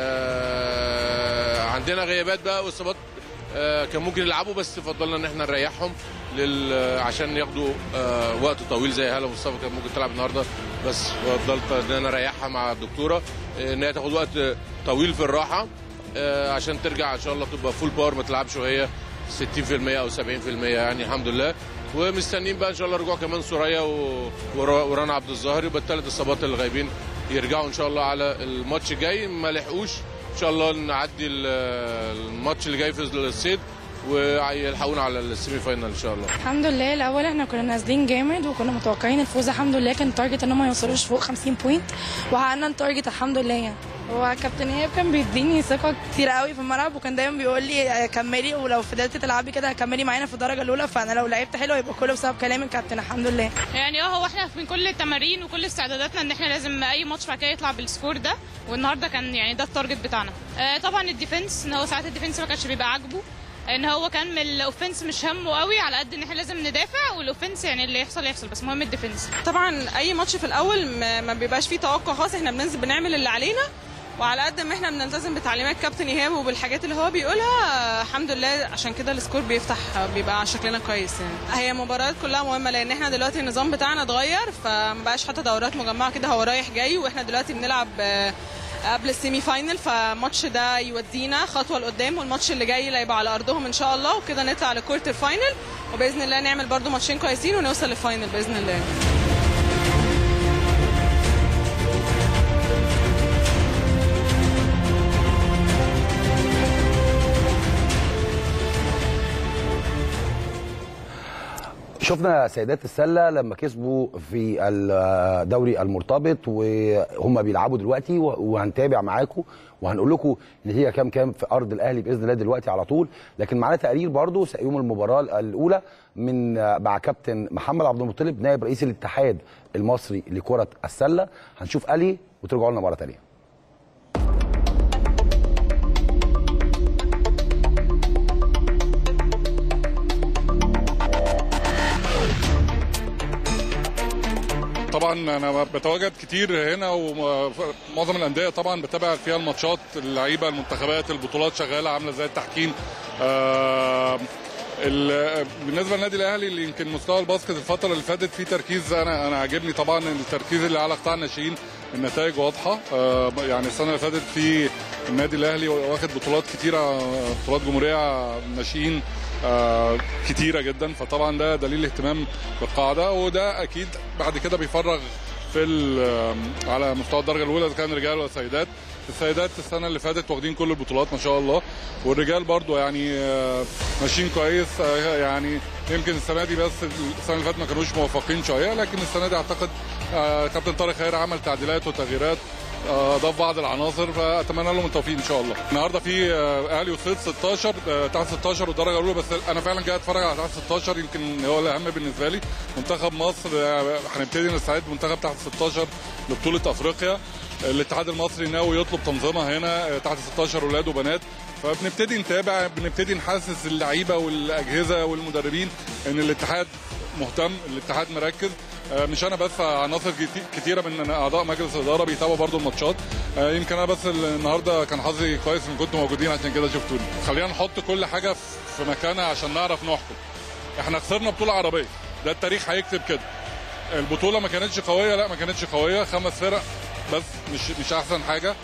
آه، عندنا غيابات بقى واصابات آه، كان ممكن يلعبوا بس فضلنا ان احنا نريحهم لل... عشان ياخدوا آه، وقت طويل زي هاله مصطفى كان ممكن تلعب النهارده بس فضلت ان انا اريحها مع الدكتوره آه، ان هي تاخد وقت طويل في الراحه آه، عشان ترجع ان شاء الله تبقى فول باور ما تلعبش وهي 60% او 70% يعني الحمد لله ومستنيين بقى ان شاء الله رجوع كمان سوريا و... ورا- ورانا عبد الظاهر يبقى الثلاث اصابات اللي غايبين يرجعوا ان شاء الله على الماتش الجاي ما لحقوش ان شاء الله نعدي ال- الماتش اللي جاي في الصيد ويلحقونا على السيمي فاينال ان شاء الله الحمد لله الاول احنا كنا نازلين جامد وكنا متوقعين الفوز الحمد لله كان التارجت ان هم ما يوصلوش فوق 50 بوينت وحققنا التارجت الحمد لله يعني هو كابتن ايهاب كان بيديني ثقه كتير قوي في الملعب وكان دايما بيقول لي كملي ولو فضلتي تلعبي كده هكملي معانا في الدرجه الاولى فانا لو لعبت حلو يبقى كله بسبب كلام الكابتن الحمد لله يعني اه هو احنا من كل التمارين وكل استعداداتنا ان احنا لازم اي ماتش بعد كده يطلع بالسكور ده والنهارده كان يعني ده التارجت بتاعنا آه طبعا الديفنس ان هو ساعات الديفنس ما كانش بيبقى عاجبه ان هو كان من الاوفنس مش همه قوي على قد ان احنا لازم ندافع والاوفنس يعني اللي يحصل يحصل بس مهم الديفنس طبعا اي ماتش في الاول ما ما بيبقاش فيه توقع خاص احنا بننزل بنعمل اللي علينا وعلى قد ما احنا بنلتزم بتعليمات كابتن ايهاب وبالحاجات اللي هو بيقولها آه، الحمد لله عشان كده السكور بيفتح آه، بيبقى على شكلنا كويس يعني هي مباريات كلها مهمه لان احنا دلوقتي النظام بتاعنا اتغير فمبقاش حتى دورات مجمعه كده هو رايح جاي واحنا دلوقتي بنلعب آه، قبل السيمي فاينل فالماتش ده يودينا خطوه لقدام والماتش اللي جاي اللي هيبقى على ارضهم ان شاء الله وكده نطلع لكوارتر فاينل وباذن الله نعمل برضو ماتشين كويسين ونوصل للفاينل باذن الله شفنا سيدات السله لما كسبوا في الدوري المرتبط وهم بيلعبوا دلوقتي وهنتابع معاكم وهنقول لكم النتيجه كام كام في ارض الاهلي باذن الله دلوقتي على طول لكن معانا تقرير برضو يوم المباراه الاولى من مع كابتن محمد عبد المطلب نائب رئيس الاتحاد المصري لكره السله هنشوف الي وترجعوا لنا مره ثانيه طبعا انا بتواجد كتير هنا ومعظم الانديه طبعا بتابع فيها الماتشات اللعيبه المنتخبات البطولات شغاله عامله زي التحكيم آه ال- بالنسبه للنادي الاهلي اللي يمكن مستوى الباسكت الفتره اللي فاتت فيه تركيز انا انا عاجبني طبعا التركيز اللي على قطاع الناشئين النتائج واضحه آه يعني السنه اللي فاتت في النادي الاهلي واخد بطولات كتيره بطولات جمهوريه ناشئين آه كتيره جدا فطبعا ده دليل اهتمام بالقاعده وده اكيد بعد كده بيفرغ في ال- على مستوى الدرجه الاولى اذا كان رجال ولا سيدات السيدات السنه اللي فاتت واخدين كل البطولات ما شاء الله والرجال برضو يعني آه، ماشيين كويس آه، يعني يمكن السنه دي بس السنه اللي فاتت ما كانوش موفقين شويه لكن السنه دي اعتقد آه، كابتن طارق خير عمل تعديلات وتغييرات آه، ضاف بعض العناصر فاتمنى لهم التوفيق ان شاء الله النهارده في آه، اهلي وصيد 16 آه، تحت 16 والدرجه الاولى بس انا فعلا جاي اتفرج على تحت 16 يمكن هو الاهم بالنسبه لي منتخب مصر آه، هنبتدي نستعد منتخب تحت 16 لبطوله افريقيا الاتحاد المصري ناوي يطلب تنظيمها هنا آه، تحت 16 اولاد وبنات فبنبتدي نتابع بنبتدي نحسس اللعيبه والاجهزه والمدربين ان الاتحاد مهتم الاتحاد مركز آه، مش انا بس عناصر كتي- كتيره من اعضاء مجلس الاداره بيتابعوا برضو الماتشات آه، يمكن انا بس النهارده كان حظي كويس ان كنتوا موجودين عشان كده شفتوني خلينا نحط كل حاجه في مكانها عشان نعرف نحكم احنا خسرنا بطوله عربيه ده التاريخ هيكتب كده البطوله ما كانتش قويه لا ما كانتش قويه خمس فرق بس مش مش احسن حاجه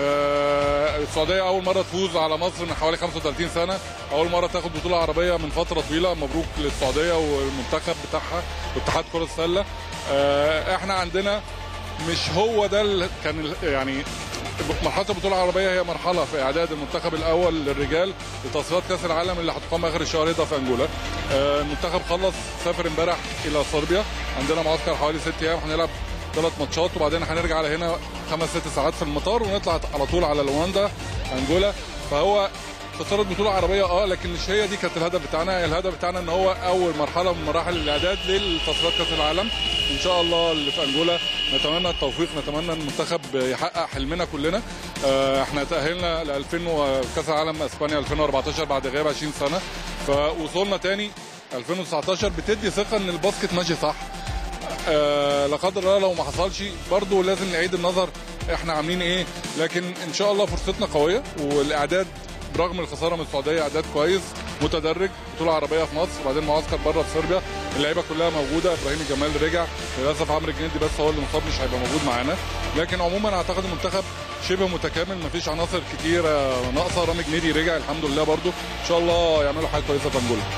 آه، السعوديه اول مره تفوز على مصر من حوالي 35 سنه اول مره تاخد بطوله عربيه من فتره طويله مبروك للسعوديه والمنتخب بتاعها واتحاد كره السله آه، احنا عندنا مش هو ده اللي كان ال- يعني مرحله البطوله العربيه هي مرحله في اعداد المنتخب الاول للرجال لتصفيات كاس العالم اللي هتقام اخر الشهر ده في انجولا آه، المنتخب خلص سافر امبارح الى صربيا عندنا معسكر حوالي ست ايام هنلعب ثلاث ماتشات وبعدين هنرجع على هنا خمس ست ساعات في المطار ونطلع على طول على رواندا انجولا فهو خساره بطوله عربيه اه لكن مش هي دي كانت الهدف بتاعنا الهدف بتاعنا ان هو اول مرحله من مراحل الاعداد للتصفيات كاس العالم ان شاء الله اللي في انجولا نتمنى التوفيق نتمنى المنتخب يحقق حلمنا كلنا آه، احنا تاهلنا ل 2000 وكاس العالم اسبانيا 2014 بعد غياب 20 سنه فوصولنا تاني 2019 بتدي ثقه ان الباسكت ماشي صح آه، لا قدر الله لو ما حصلش برضه لازم نعيد النظر احنا عاملين ايه لكن ان شاء الله فرصتنا قويه والاعداد برغم الخساره من السعوديه اعداد كويس متدرج بطوله عربيه في مصر وبعدين معسكر بره في صربيا اللعيبه كلها موجوده ابراهيم الجمال رجع للاسف عمرو الجندي بس هو اللي مصاب مش هيبقى موجود معانا لكن عموما اعتقد المنتخب شبه متكامل مفيش عناصر كتيره ناقصه رامي جنيدي رجع الحمد لله برضو ان شاء الله يعملوا حاجه كويسه في انجولا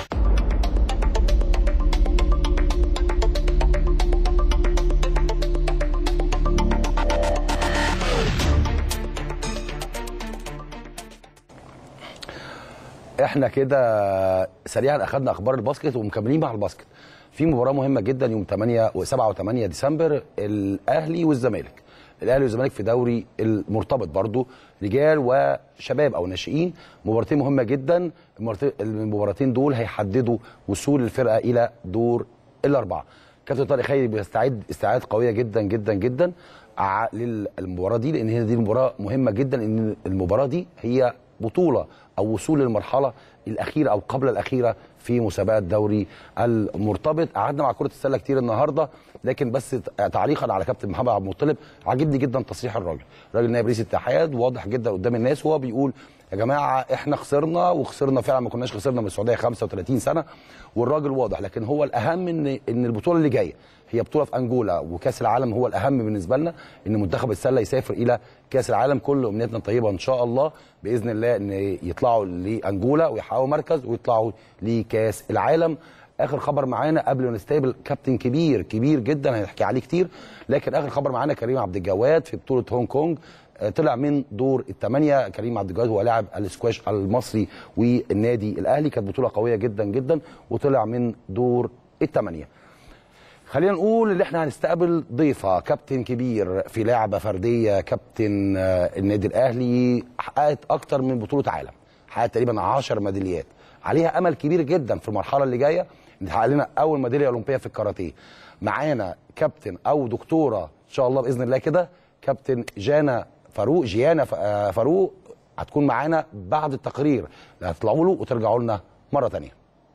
احنا كده سريعا اخذنا اخبار الباسكت ومكملين مع الباسكت في مباراه مهمه جدا يوم 8 و7 و8 ديسمبر الاهلي والزمالك الاهلي والزمالك في دوري المرتبط برضو رجال وشباب او ناشئين مباراتين مهمه جدا المباراتين- المباراتين دول هيحددوا وصول الفرقه الى دور الاربعه كابتن طارق خيري بيستعد استعداد قويه جدا جدا جدا ع- للمباراه دي لان هي دي المباراه مهمه جدا ان المباراه دي هي بطوله او وصول للمرحله الاخيره او قبل الاخيره في مسابقات دوري المرتبط قعدنا مع كره السله كتير النهارده لكن بس تعليقا على كابتن محمد عبد المطلب عاجبني جدا تصريح الراجل الراجل نائب رئيس الاتحاد واضح جدا قدام الناس وهو بيقول يا جماعه احنا خسرنا وخسرنا فعلا ما كناش خسرنا من السعوديه 35 سنه والراجل واضح لكن هو الاهم ان ان البطوله اللي جايه هي بطوله في انجولا وكاس العالم هو الاهم بالنسبه لنا ان منتخب السله يسافر الى كاس العالم كل امنياتنا طيبه ان شاء الله باذن الله ان يطلعوا لانجولا ويحققوا مركز ويطلعوا لكاس العالم اخر خبر معانا قبل ما نستقبل كابتن كبير كبير جدا هنحكي عليه كتير لكن اخر خبر معانا كريم عبد الجواد في بطوله هونج كونج آه، طلع من دور الثمانيه كريم عبد الجواد هو لاعب الاسكواش المصري والنادي الاهلي كانت بطوله قويه جدا جدا وطلع من دور الثمانيه خلينا نقول ان احنا هنستقبل ضيفه كابتن كبير في لعبه فرديه كابتن آه، النادي الاهلي حققت اكتر من بطوله عالم حققت تقريبا 10 ميداليات عليها امل كبير جدا في المرحله اللي جايه ان تحقق لنا اول ميداليه اولمبيه في الكاراتيه معانا كابتن او دكتوره ان شاء الله باذن الله كده كابتن جانا فاروق جيانا ف- آه، فاروق هتكون معانا بعد التقرير اللي هتطلعوا له وترجعوا لنا مره ثانيه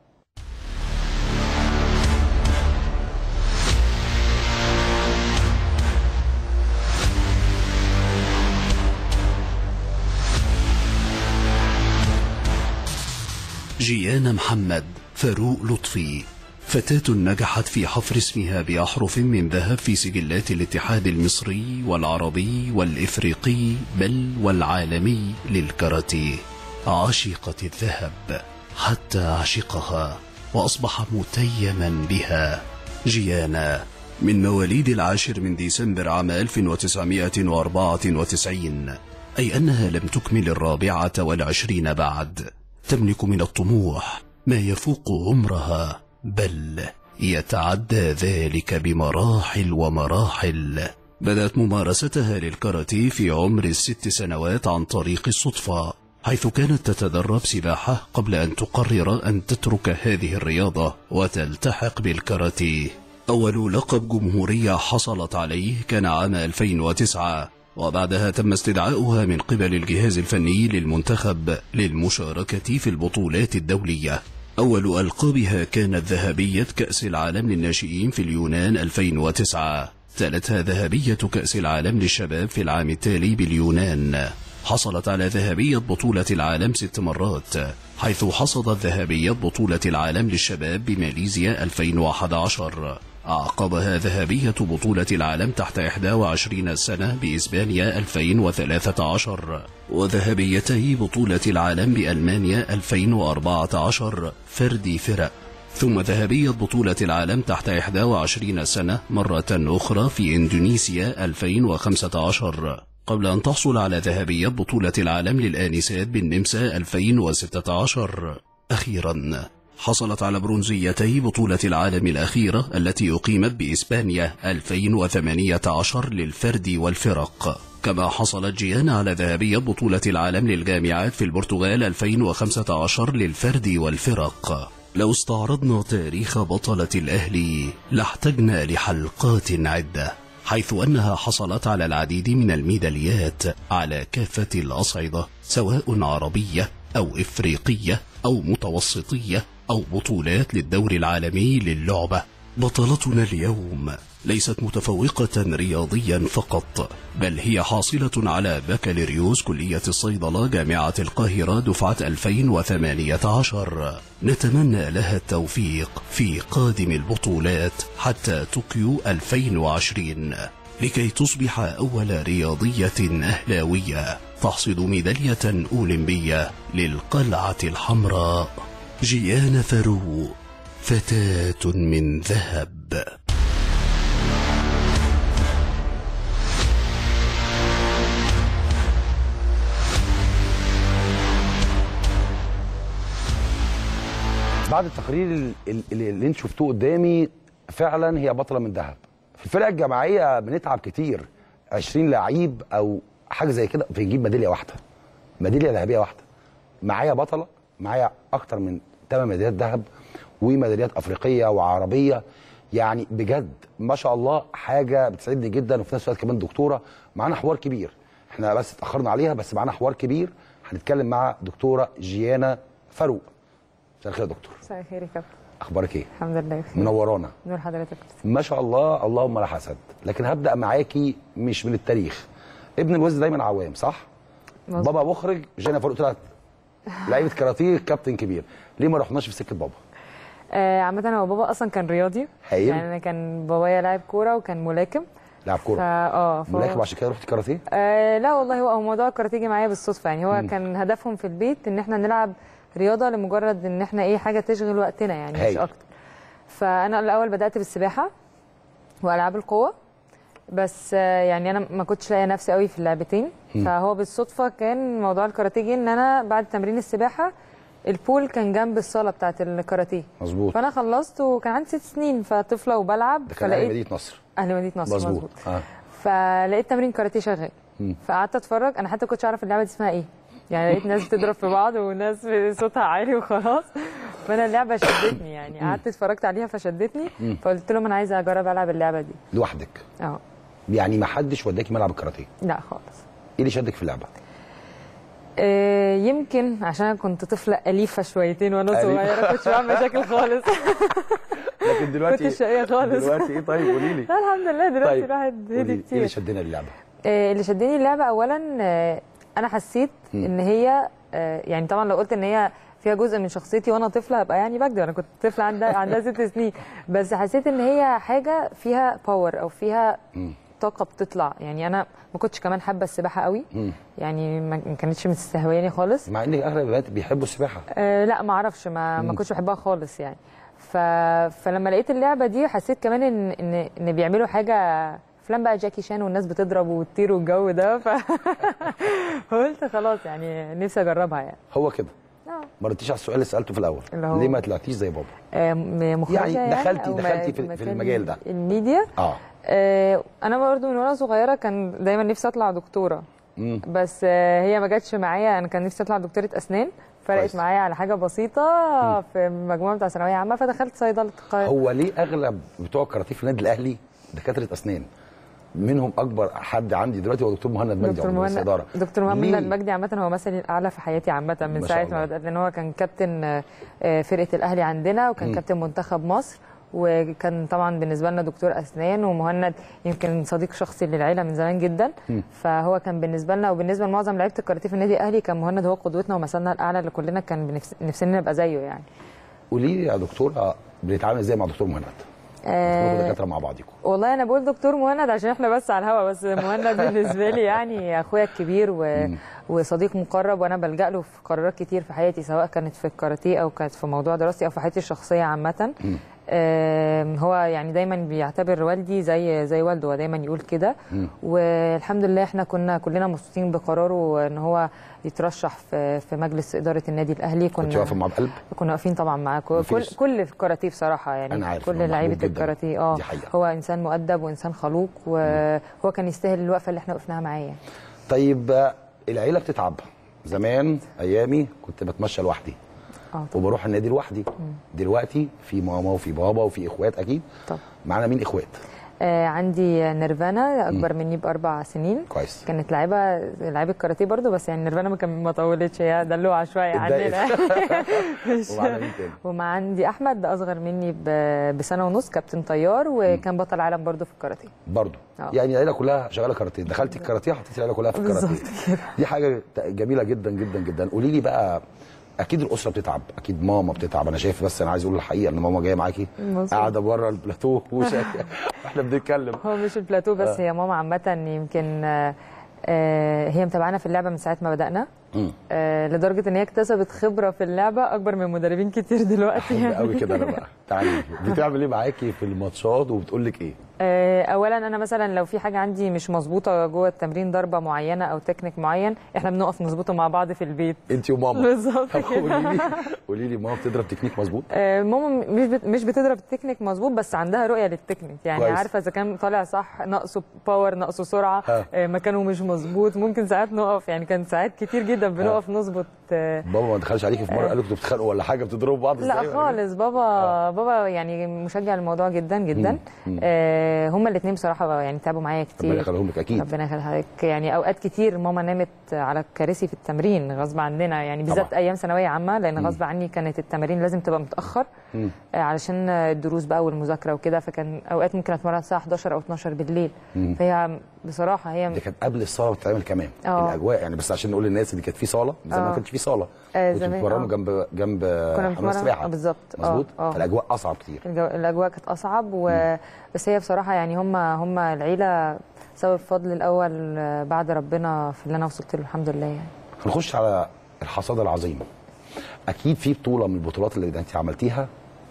جيانا محمد فاروق لطفي فتاة نجحت في حفر اسمها بأحرف من ذهب في سجلات الاتحاد المصري والعربي والإفريقي بل والعالمي للكاراتيه عاشقة الذهب حتى عشقها وأصبح متيما بها جيانا من مواليد العاشر من ديسمبر عام 1994 أي أنها لم تكمل الرابعة والعشرين بعد تملك من الطموح ما يفوق عمرها بل يتعدى ذلك بمراحل ومراحل بدأت ممارستها للكاراتيه في عمر الست سنوات عن طريق الصدفة حيث كانت تتدرب سباحة قبل أن تقرر أن تترك هذه الرياضة وتلتحق بالكاراتيه أول لقب جمهورية حصلت عليه كان عام 2009 وبعدها تم استدعاؤها من قبل الجهاز الفني للمنتخب للمشاركة في البطولات الدولية أول ألقابها كانت ذهبية كأس العالم للناشئين في اليونان 2009 تلتها ذهبية كأس العالم للشباب في العام التالي باليونان حصلت على ذهبية بطولة العالم ست مرات حيث حصدت ذهبية بطولة العالم للشباب بماليزيا 2011 أعقبها ذهبية بطولة العالم تحت 21 سنة بإسبانيا 2013 وذهبيتي بطولة العالم بألمانيا 2014 فردي فرق ثم ذهبية بطولة العالم تحت 21 سنة مرة أخرى في إندونيسيا 2015 قبل أن تحصل على ذهبية بطولة العالم للآنسات بالنمسا 2016 أخيرا حصلت على برونزيتي بطولة العالم الأخيرة التي أقيمت بإسبانيا 2018 للفرد والفرق كما حصلت جيانا على ذهبية بطولة العالم للجامعات في البرتغال 2015 للفرد والفرق لو استعرضنا تاريخ بطلة الأهلي لاحتجنا لحلقات عدة حيث أنها حصلت على العديد من الميداليات على كافة الأصعدة سواء عربية أو إفريقية أو متوسطية أو بطولات للدور العالمي للعبة بطلتنا اليوم ليست متفوقة رياضيا فقط بل هي حاصلة على بكالوريوس كلية الصيدلة جامعة القاهرة دفعة 2018 نتمنى لها التوفيق في قادم البطولات حتى طوكيو 2020 لكي تصبح أول رياضية أهلاوية تحصد ميدالية أولمبية للقلعة الحمراء جيان فاروق فتاة من ذهب بعد التقرير ال- ال- اللي اللي انتوا شفتوه قدامي فعلا هي بطله من ذهب في الفرق الجماعيه بنتعب كتير 20 لعيب او حاجه زي كده بنجيب ميداليه واحده ميداليه ذهبيه واحده معايا بطله معايا اكتر من 8 ميداليات ذهب وميداليات افريقيه وعربيه يعني بجد ما شاء الله حاجه بتسعدني جدا وفي نفس الوقت كمان دكتوره معانا حوار كبير احنا بس اتاخرنا عليها بس معانا حوار كبير هنتكلم مع دكتوره جيانا فاروق مساء الخير يا دكتور مساء الخير يا كابتن اخبارك ايه الحمد لله بخير منورانا نور حضرتك ما شاء الله اللهم لا حسد لكن هبدا معاكي مش من التاريخ ابن الوز دايما عوام صح مظبوط. بابا مخرج جينا فاروق طلعت لعيبه كاراتيه كابتن كبير ليه ما رحناش في سكه بابا آه عامة هو بابا أصلا كان رياضي هايل. يعني أنا كان بابايا لاعب كورة وكان ملاكم لاعب كوره فا اه فهو- ملاكم عشان كده رحت كاراتيه آه لا والله هو هو موضوع الكاراتيه جه معايا بالصدفة يعني هو مم. كان هدفهم في البيت إن احنا نلعب رياضة لمجرد إن احنا إيه حاجة تشغل وقتنا يعني مش هايل. أكتر فأنا الأول بدأت بالسباحة وألعاب القوة بس آه، يعني انا ما كنتش لاقيه نفسي قوي في اللعبتين مم. فهو بالصدفه كان موضوع الكاراتيه جه ان انا بعد تمرين السباحه البول كان جنب الصاله بتاعه الكاراتيه مظبوط فانا خلصت وكان عندي ست سنين فطفله وبلعب ده كان اهلي مدينه نصر اهل مدينه نصر مظبوط, مظبوط اه فلقيت تمرين كاراتيه شغال مم. فقعدت اتفرج انا حتى كنتش اعرف اللعبه دي اسمها ايه يعني لقيت ناس بتضرب في بعض وناس صوتها عالي وخلاص فانا اللعبه شدتني يعني قعدت اتفرجت عليها فشدتني مم. فقلت لهم انا عايزه اجرب العب اللعبه دي لوحدك اه يعني ما حدش وداكي ملعب الكاراتيه لا خالص ايه اللي شدك في اللعبه آه، يمكن عشان أنا كنت طفله اليفه شويتين وانا أليفة. صغيره كنت بعمل مشاكل خالص لكن دلوقتي كنت شقيه خالص دلوقتي ايه طيب قولي لي لا الحمد لله دلوقتي طيب، الواحد قولي هدي لي، ايه اللي كتير شدنا للعبه آه، اللي شدني اللعبه اولا آه، انا حسيت مم. ان هي آه، يعني طبعا لو قلت ان هي فيها جزء من شخصيتي وانا طفله هبقى يعني بكذب انا كنت طفله عندها عندها ست سنين بس حسيت ان هي حاجه فيها باور او فيها مم. طاقه بتطلع يعني انا ما كنتش كمان حابه السباحه قوي مم. يعني ما ما كانتش مستهواني خالص مع ان اغلب البنات بيحبوا السباحه أه لا ما اعرفش ما ما مم. كنتش بحبها خالص يعني ف... فلما لقيت اللعبه دي حسيت كمان ان ان ان بيعملوا حاجه افلام بقى جاكي شان والناس بتضرب وتطير والجو ده ف قلت خلاص يعني نفسي اجربها يعني هو كده آه. ما ردتيش على السؤال اللي سالته في الاول اللي هو- ليه ما طلعتيش زي بابا آه، م- مخرجه يعني دخلتي- أو دخلتي في- مكان في المجال ده. الميديا اه آه، انا برضو من وانا صغيره كان دايما نفسي اطلع دكتوره مم. بس آه، هي ما جاتش معايا انا كان نفسي اطلع دكتوره اسنان فرقت كويس. معايا على حاجه بسيطه في المجموعه بتاع ثانويه عامه فدخلت صيدله القاهره هو ليه اغلب بتوع الكاراتيه في النادي الاهلي دكاتره اسنان منهم اكبر حد عندي دلوقتي هو دكتور مهند مجدي دكتور عضو مجلس مهند الاداره دكتور مهند ليه؟ المجدي عامه هو مثلي الاعلى في حياتي عامه من ما شاء ساعه الله. ما بدات لان هو كان كابتن آه، آه، فرقه الاهلي عندنا وكان مم. كابتن منتخب مصر وكان طبعا بالنسبه لنا دكتور اسنان ومهند يمكن صديق شخصي للعيله من زمان جدا مم. فهو كان بالنسبه لنا وبالنسبه لمعظم لعيبه الكاراتيه في النادي الاهلي كان مهند هو قدوتنا ومثلنا الاعلى اللي كلنا كان بنفس- نفسنا نبقى زيه يعني قولي لي يا دكتوره بنتعامل ازاي مع دكتور مهند؟ آه، كلكم دكاتره مع بعضكم والله انا بقول دكتور مهند عشان احنا بس على الهوا بس مهند بالنسبه لي يعني اخويا الكبير و... وصديق مقرب وانا بلجا له في قرارات كتير في حياتي سواء كانت في الكاراتيه او كانت في موضوع دراستي او في حياتي الشخصيه عامه آم، هو يعني دايما بيعتبر والدي زي زي والده هو دايما يقول كده مم. والحمد لله احنا كنا كلنا مبسوطين بقراره ان هو يترشح في في مجلس اداره النادي الاهلي كنا كنت واقفه معاه بقلب كنا واقفين طبعا معاه كل مفيش. كل الكاراتيه بصراحه يعني أنا عارف إنه كل محبوب لعيبه جداً. الكاراتيه اه دي حقيقة. هو انسان مؤدب وانسان خلوق وهو كان يستاهل الوقفه اللي احنا وقفناها معاه يعني. طيب آه، العيله بتتعب زمان ايامي كنت بتمشى لوحدي اه وبروح النادي لوحدي دلوقتي في ماما وفي بابا وفي اخوات اكيد طب معانا مين اخوات آه عندي نيرفانا اكبر مني باربع سنين كويس كانت لعيبه لعيبه كاراتيه برضو بس يعني نيرفانا ما كان ما طولتش هي دلوعه شويه عننا مش- ومعانا مين تاني ومع عندي احمد ده اصغر مني ب- بسنه ونص كابتن طيار وكان بطل عالم برضو في الكاراتيه برضه آه. يعني العيله كلها شغاله كاراتيه دخلتي الكاراتيه حطيتي العيله كلها في الكاراتيه بالظبط دي حاجه جميله جدا جدا جدا قولي لي بقى اكيد الاسره بتتعب اكيد ماما بتتعب انا شايف بس انا عايز اقول الحقيقه ان ماما جايه معاكي مظبوط. قاعده بره البلاتو وشايفة- احنا بنتكلم هو مش البلاتو بس آه. هي ماما عامه يمكن آه، آه، هي متابعانا في اللعبه من ساعه ما بدانا مم. آه، لدرجه ان هي اكتسبت خبره في اللعبه اكبر من مدربين كتير دلوقتي حلو قوي كده انا بقى تعالي بتعمل ايه معاكي في الماتشات وبتقول لك ايه آه، اولا انا مثلا لو في حاجه عندي مش مظبوطه جوه التمرين ضربه معينه او تكنيك معين احنا بنقف نظبطه مع بعض في البيت انت وماما بالظبط طب كده. قولي لي قولي لي ماما بتضرب تكنيك مظبوط آه، ماما مش بت- مش بتضرب التكنيك مظبوط بس عندها رؤيه للتكنيك يعني كويس. عارفه اذا كان طالع صح ناقصه باور ناقصه سرعه ها. آه، مكانه مش مظبوط ممكن ساعات نقف يعني كان ساعات كتير جدا بنقف نظبط آه، بابا ما دخلش عليكي في مره قال لكم انتوا بتتخانقوا ولا حاجه بتضربوا بعض لا ازاي ولا إيه؟ خالص بابا بابا يعني مشجع الموضوع جدا جدا مم. مم. آه هما الاثنين بصراحه يعني تعبوا معايا كتير ربنا يخليهم لك اكيد ربنا يخليك يعني اوقات كتير ماما نامت على الكراسي في التمرين غصب عننا يعني بالذات طبعا. ايام ثانويه عامه لان مم. غصب عني كانت التمارين لازم تبقى متاخر مم. آه، علشان الدروس بقى والمذاكره وكده فكان اوقات ممكن اتمرن الساعه 11 او 12 بالليل مم. فهي بصراحه هي دي كانت قبل الصاله بتتعمل كمان آه. الاجواء يعني بس عشان نقول للناس اللي كانت في صاله زمان ما آه. كانش في صاله آه، كنتوا زمان، بتتمرنوا آه. جنب جنب كنا حمام بنتمرن السباحه آه، بالظبط آه، مظبوط آه. فالاجواء اصعب كتير الجو... الاجواء كانت اصعب و... بس هي بصراحه يعني هم هم العيله سبب فضل الاول آه، بعد ربنا في اللي انا وصلت له الحمد لله يعني هنخش على الحصاد العظيم اكيد في بطوله من البطولات اللي انت عملتيها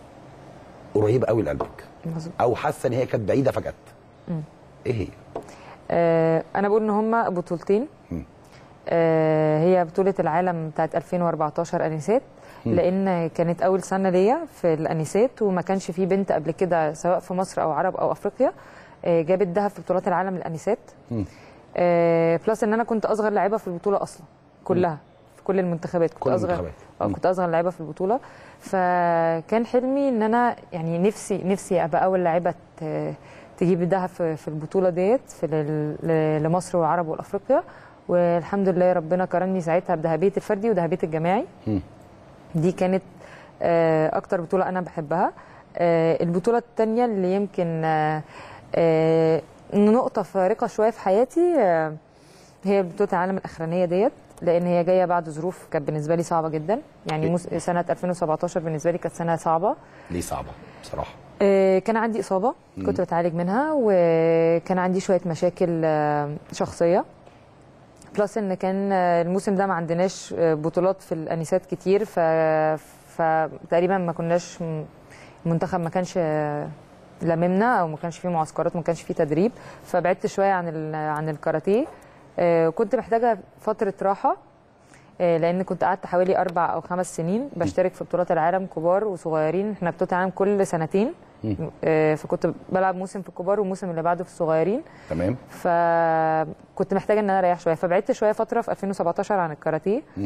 قريبه قوي لقلبك مظبوط او حاسه ان هي كانت بعيده فجاه مم. ايه هي آه انا بقول ان هم بطولتين مم. آه هي بطوله العالم بتاعت 2014 انسات مم. لان كانت اول سنه ليا في الانسات وما كانش في بنت قبل كده سواء في مصر او عرب او افريقيا آه جابت ذهب في بطولات العالم للانسات مم. آه بلس ان انا كنت اصغر لاعيبه في البطوله اصلا كلها في كل المنتخبات كنت كل اصغر المنتخبات. اه مم. كنت اصغر لاعيبه في البطوله فكان حلمي ان انا يعني نفسي نفسي ابقى اول لاعيبه ت- تجيب الذهب في في البطوله ديت في لل- ل- لمصر والعرب والافريقيا والحمد لله ربنا كرمني ساعتها بذهبيه الفردي وذهبيه الجماعي مم. دي كانت آه، اكتر بطوله انا بحبها آه، البطوله الثانيه اللي يمكن آه، آه، نقطه فارقه شويه في حياتي آه، هي بطوله العالم الاخرانيه ديت لان هي جايه بعد ظروف كانت بالنسبه لي صعبه جدا يعني مس- سنه 2017 بالنسبه لي كانت سنه صعبه ليه صعبه بصراحه آه، كان عندي اصابه مم. كنت بتعالج منها وكان عندي شويه مشاكل آه، شخصيه بلس ان كان آه، الموسم ده ما عندناش آه، بطولات في الانسات كتير ف فتقريبا ما كناش م- المنتخب ما كانش آه، لممنا او ما كانش فيه معسكرات ما كانش فيه تدريب فبعدت شويه عن ال- عن الكاراتيه آه، كنت محتاجه فتره راحه آه، لان كنت قعدت حوالي اربع او خمس سنين بشترك في بطولات العالم كبار وصغيرين احنا بطوله العالم كل سنتين مم. آه، فكنت بلعب موسم في الكبار والموسم اللي بعده في الصغيرين تمام فكنت محتاجه ان انا اريح شويه فبعدت شويه فتره في 2017 عن الكاراتيه مم.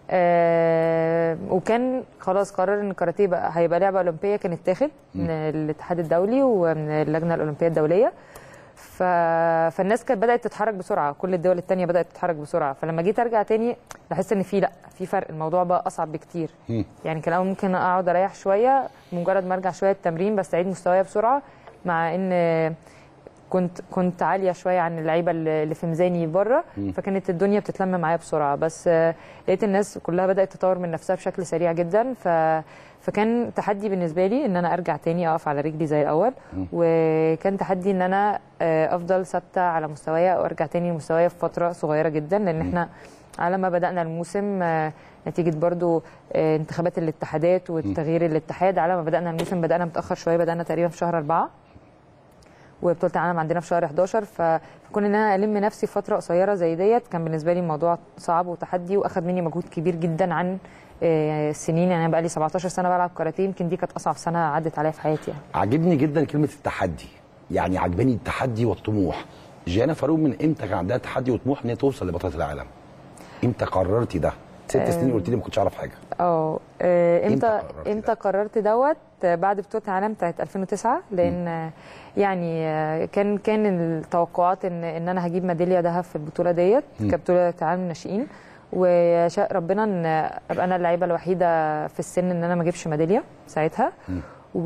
آه وكان خلاص قرر ان الكاراتيه بقى هيبقى لعبه اولمبيه كان اتاخد من الاتحاد الدولي ومن اللجنه الاولمبيه الدوليه ف... فالناس كانت بدات تتحرك بسرعه كل الدول الثانيه بدات تتحرك بسرعه فلما جيت ارجع تاني لاحظت ان في لا في فرق الموضوع بقى اصعب بكتير مم. يعني كان اول ممكن اقعد اريح شويه مجرد ما ارجع شويه التمرين بستعيد مستوايا بسرعه مع ان كنت كنت عاليه شويه عن اللعيبه اللي اللي في ميزاني بره مم. فكانت الدنيا بتتلم معايا بسرعه بس آه، لقيت الناس كلها بدات تطور من نفسها بشكل سريع جدا ف فكان تحدي بالنسبه لي ان انا ارجع تاني اقف على رجلي زي الاول مم. وكان تحدي ان انا آه، افضل ثابته على مستوايا او ارجع تاني لمستوايا في فتره صغيره جدا لان احنا على ما بدانا الموسم آه، نتيجه برضو آه، انتخابات الاتحادات وتغيير الاتحاد على ما بدانا الموسم بدانا متاخر شويه بدانا تقريبا في شهر أربعة وبطوله العالم عندنا في شهر 11 ف- فكون ان انا الم نفسي في فتره قصيره زي ديت كان بالنسبه لي الموضوع صعب وتحدي واخد مني مجهود كبير جدا عن آه، السنين يعني انا بقى لي 17 سنه بلعب كاراتيه يمكن دي كانت اصعب سنه عدت عليا في حياتي يعني. عاجبني جدا كلمه التحدي يعني عجباني التحدي والطموح جيانا فاروق من امتى كان عندها تحدي وطموح ان هي توصل لبطله العالم امتى قررتي ده ست آه. سنين قلت لي ما كنتش اعرف حاجه اه آه، إمتى امتى امتى قررت دوت آه، بعد بطوله العالم بتاعت 2009 لان آه، يعني آه، كان كان التوقعات ان ان انا هجيب ميداليه ذهب في البطوله ديت مم. كبطوله عالم الناشئين وشاء ربنا ان ابقى انا اللعيبه الوحيده في السن ان انا ما اجيبش ميداليه ساعتها و...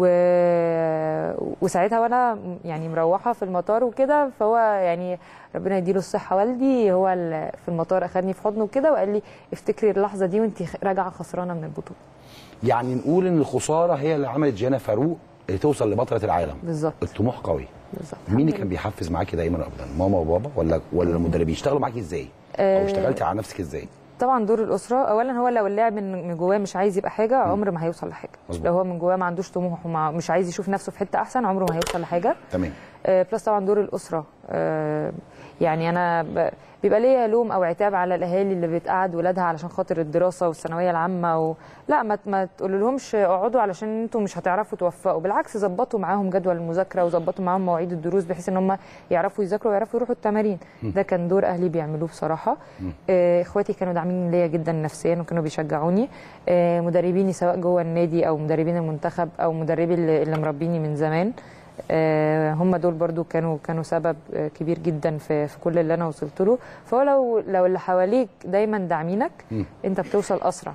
وساعتها وانا يعني مروحه في المطار وكده فهو يعني ربنا يديله الصحه والدي هو ال- في المطار اخدني في حضنه كده وقال لي افتكري اللحظه دي وانت راجعه خسرانه من البطوله يعني نقول ان الخساره هي اللي عملت جيانا فاروق اللي توصل لبطله العالم بالظبط الطموح قوي بالظبط مين اللي كان بيحفز معاكي دايما ابدا ماما وبابا ولا ولا المدربين اشتغلوا معاكي ازاي او آه، اشتغلتي على نفسك ازاي طبعا دور الاسره اولا هو لو اللاعب من من جواه مش عايز يبقى حاجه عمره ما هيوصل لحاجه مظبوط. لو هو من جواه ما عندوش طموح ومش عايز يشوف نفسه في حته احسن عمره ما هيوصل لحاجه تمام آه، بلس طبعا دور الاسره آه، يعني انا ب- بيبقى ليا لوم او عتاب على الاهالي اللي بتقعد ولادها علشان خاطر الدراسه والثانويه العامه و... لا ما ما تقول لهمش اقعدوا علشان انتوا مش هتعرفوا توفقوا بالعكس ظبطوا معاهم جدول المذاكره وظبطوا معاهم مواعيد الدروس بحيث ان هم يعرفوا يذاكروا ويعرفوا يروحوا التمارين م. ده كان دور اهلي بيعملوه بصراحه آه، اخواتي كانوا داعمين ليا جدا نفسيا وكانوا بيشجعوني آه، مدربيني سواء جوه النادي او مدربين المنتخب او مدربي اللي اللي مربيني من زمان آه، هم دول برضو كانوا كانوا سبب آه، كبير جدا في في كل اللي انا وصلت له فهو لو لو اللي حواليك دايما داعمينك مم. انت بتوصل اسرع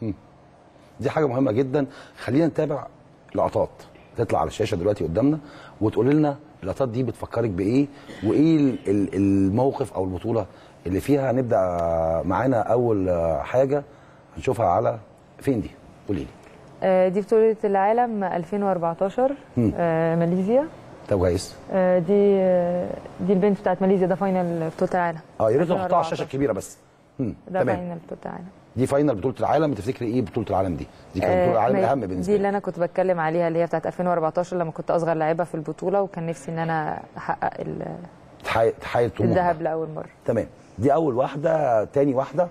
دي حاجه مهمه جدا خلينا نتابع لقطات تطلع على الشاشه دلوقتي قدامنا وتقول لنا اللقطات دي بتفكرك بايه وايه ال- ال- الموقف او البطوله اللي فيها هنبدا معانا اول حاجه هنشوفها على فين دي قولي لي آه، دي بطولة العالم 2014 مم. آه، ماليزيا طب كويس آه، دي آه، دي البنت بتاعت ماليزيا ده فاينل بطولة العالم اه يا ريت نحطها على 2014. الشاشه الكبيره بس مم. ده تمام فاينل بطولة العالم دي فاينل بطوله العالم تفتكري ايه بطوله العالم دي دي كانت آه، بطوله العالم ما- الاهم بالنسبه دي لي اللي انا كنت بتكلم عليها اللي هي بتاعت 2014 لما كنت اصغر لعيبه في البطوله وكان نفسي ان انا احقق ال- تحقق تحقق الطموح ده. الذهب لاول مره تمام دي اول واحده تاني واحده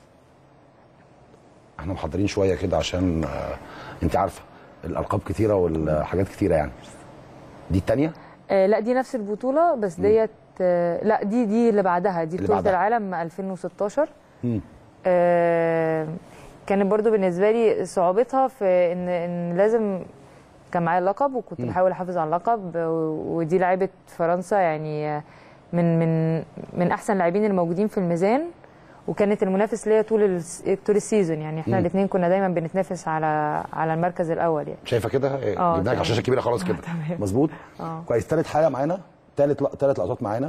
احنا محضرين شويه كده عشان آه انت عارفه الالقاب كتيره والحاجات كتيره يعني دي التانيه آه لا دي نفس البطوله بس ديت آه لا دي دي اللي بعدها دي اللي بطوله بعدها. العالم 2016 مم. آه، كانت برضو بالنسبه لي صعوبتها في ان ان لازم كان معايا اللقب وكنت مم. بحاول احافظ على اللقب و- ودي لعيبه فرنسا يعني آه، من من من احسن اللاعبين الموجودين في الميزان وكانت المنافس ليا طول الس- طول السيزون يعني احنا مم. الاثنين كنا دايما بنتنافس على على المركز الاول يعني شايفه كده آه، جبناك على تمام. الشاشه الكبيره خلاص كده تمام. مظبوط اه كويس تالت حاجه معانا تالت ل... تالت لقطات معانا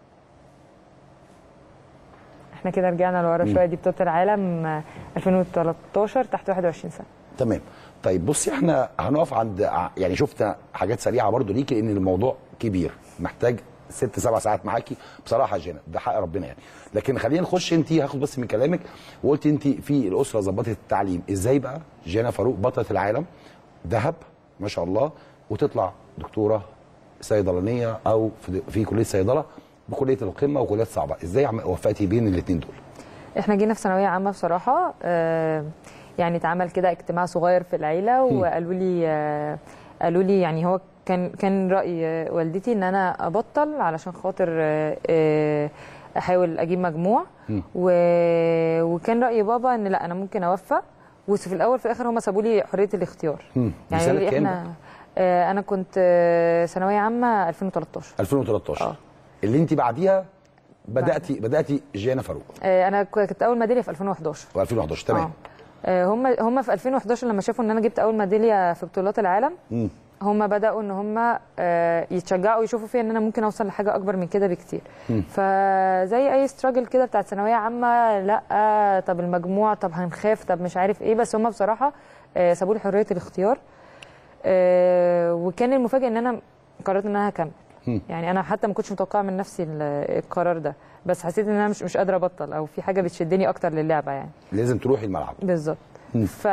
احنا كده رجعنا لورا مم. شويه دي بطوله العالم آه، 2013 تحت 21 سنه تمام طيب بصي احنا هنقف عند ع- يعني شفنا حاجات سريعه برضو ليكي لان الموضوع كبير محتاج ست سبع ساعات معاكي بصراحه يا جينا ده حق ربنا يعني لكن خلينا نخش انت هاخد بس من كلامك وقلت انت في الاسره ظبطت التعليم ازاي بقى جينا فاروق بطله العالم ذهب ما شاء الله وتطلع دكتوره صيدلانيه او في, في كليه صيدله بكليه القمه وكليات صعبه ازاي عم- وفقتي بين الاثنين دول احنا جينا في ثانويه عامه بصراحه آه، يعني اتعمل كده اجتماع صغير في العيله مم. وقالوا لي آه، قالوا لي يعني هو كان كان راي آه، والدتي ان انا ابطل علشان خاطر آه، آه، احاول اجيب مجموع مم. و... وكان راي بابا ان لا انا ممكن اوفق وفي الاول في الاخر هم سابوا لي حريه الاختيار مم. يعني سنة قالوا لي كام احنا آه، انا كنت آه، ثانويه عامه 2013 2013 آه. اللي انت بعديها بداتي بداتي جيانا فاروق آه، انا كنت اول ميداليه في 2011 و2011 تمام آه، هم هم في 2011 لما شافوا ان انا جبت اول ميداليه في بطولات العالم مم. هم بداوا ان هم آه، يتشجعوا يشوفوا فيا ان انا ممكن اوصل لحاجه اكبر من كده بكتير مم. فزي اي ستراجل كده بتاعت ثانويه عامه لا طب المجموع طب هنخاف طب مش عارف ايه بس هم بصراحه آه، سابوا لي حريه الاختيار آه، وكان المفاجئ ان انا قررت ان انا هكمل مم. يعني انا حتى ما كنتش متوقعه من نفسي ال- القرار ده بس حسيت ان انا مش مش قادره ابطل او في حاجه بتشدني اكتر للعبه يعني لازم تروحي الملعب بالظبط مم. ف...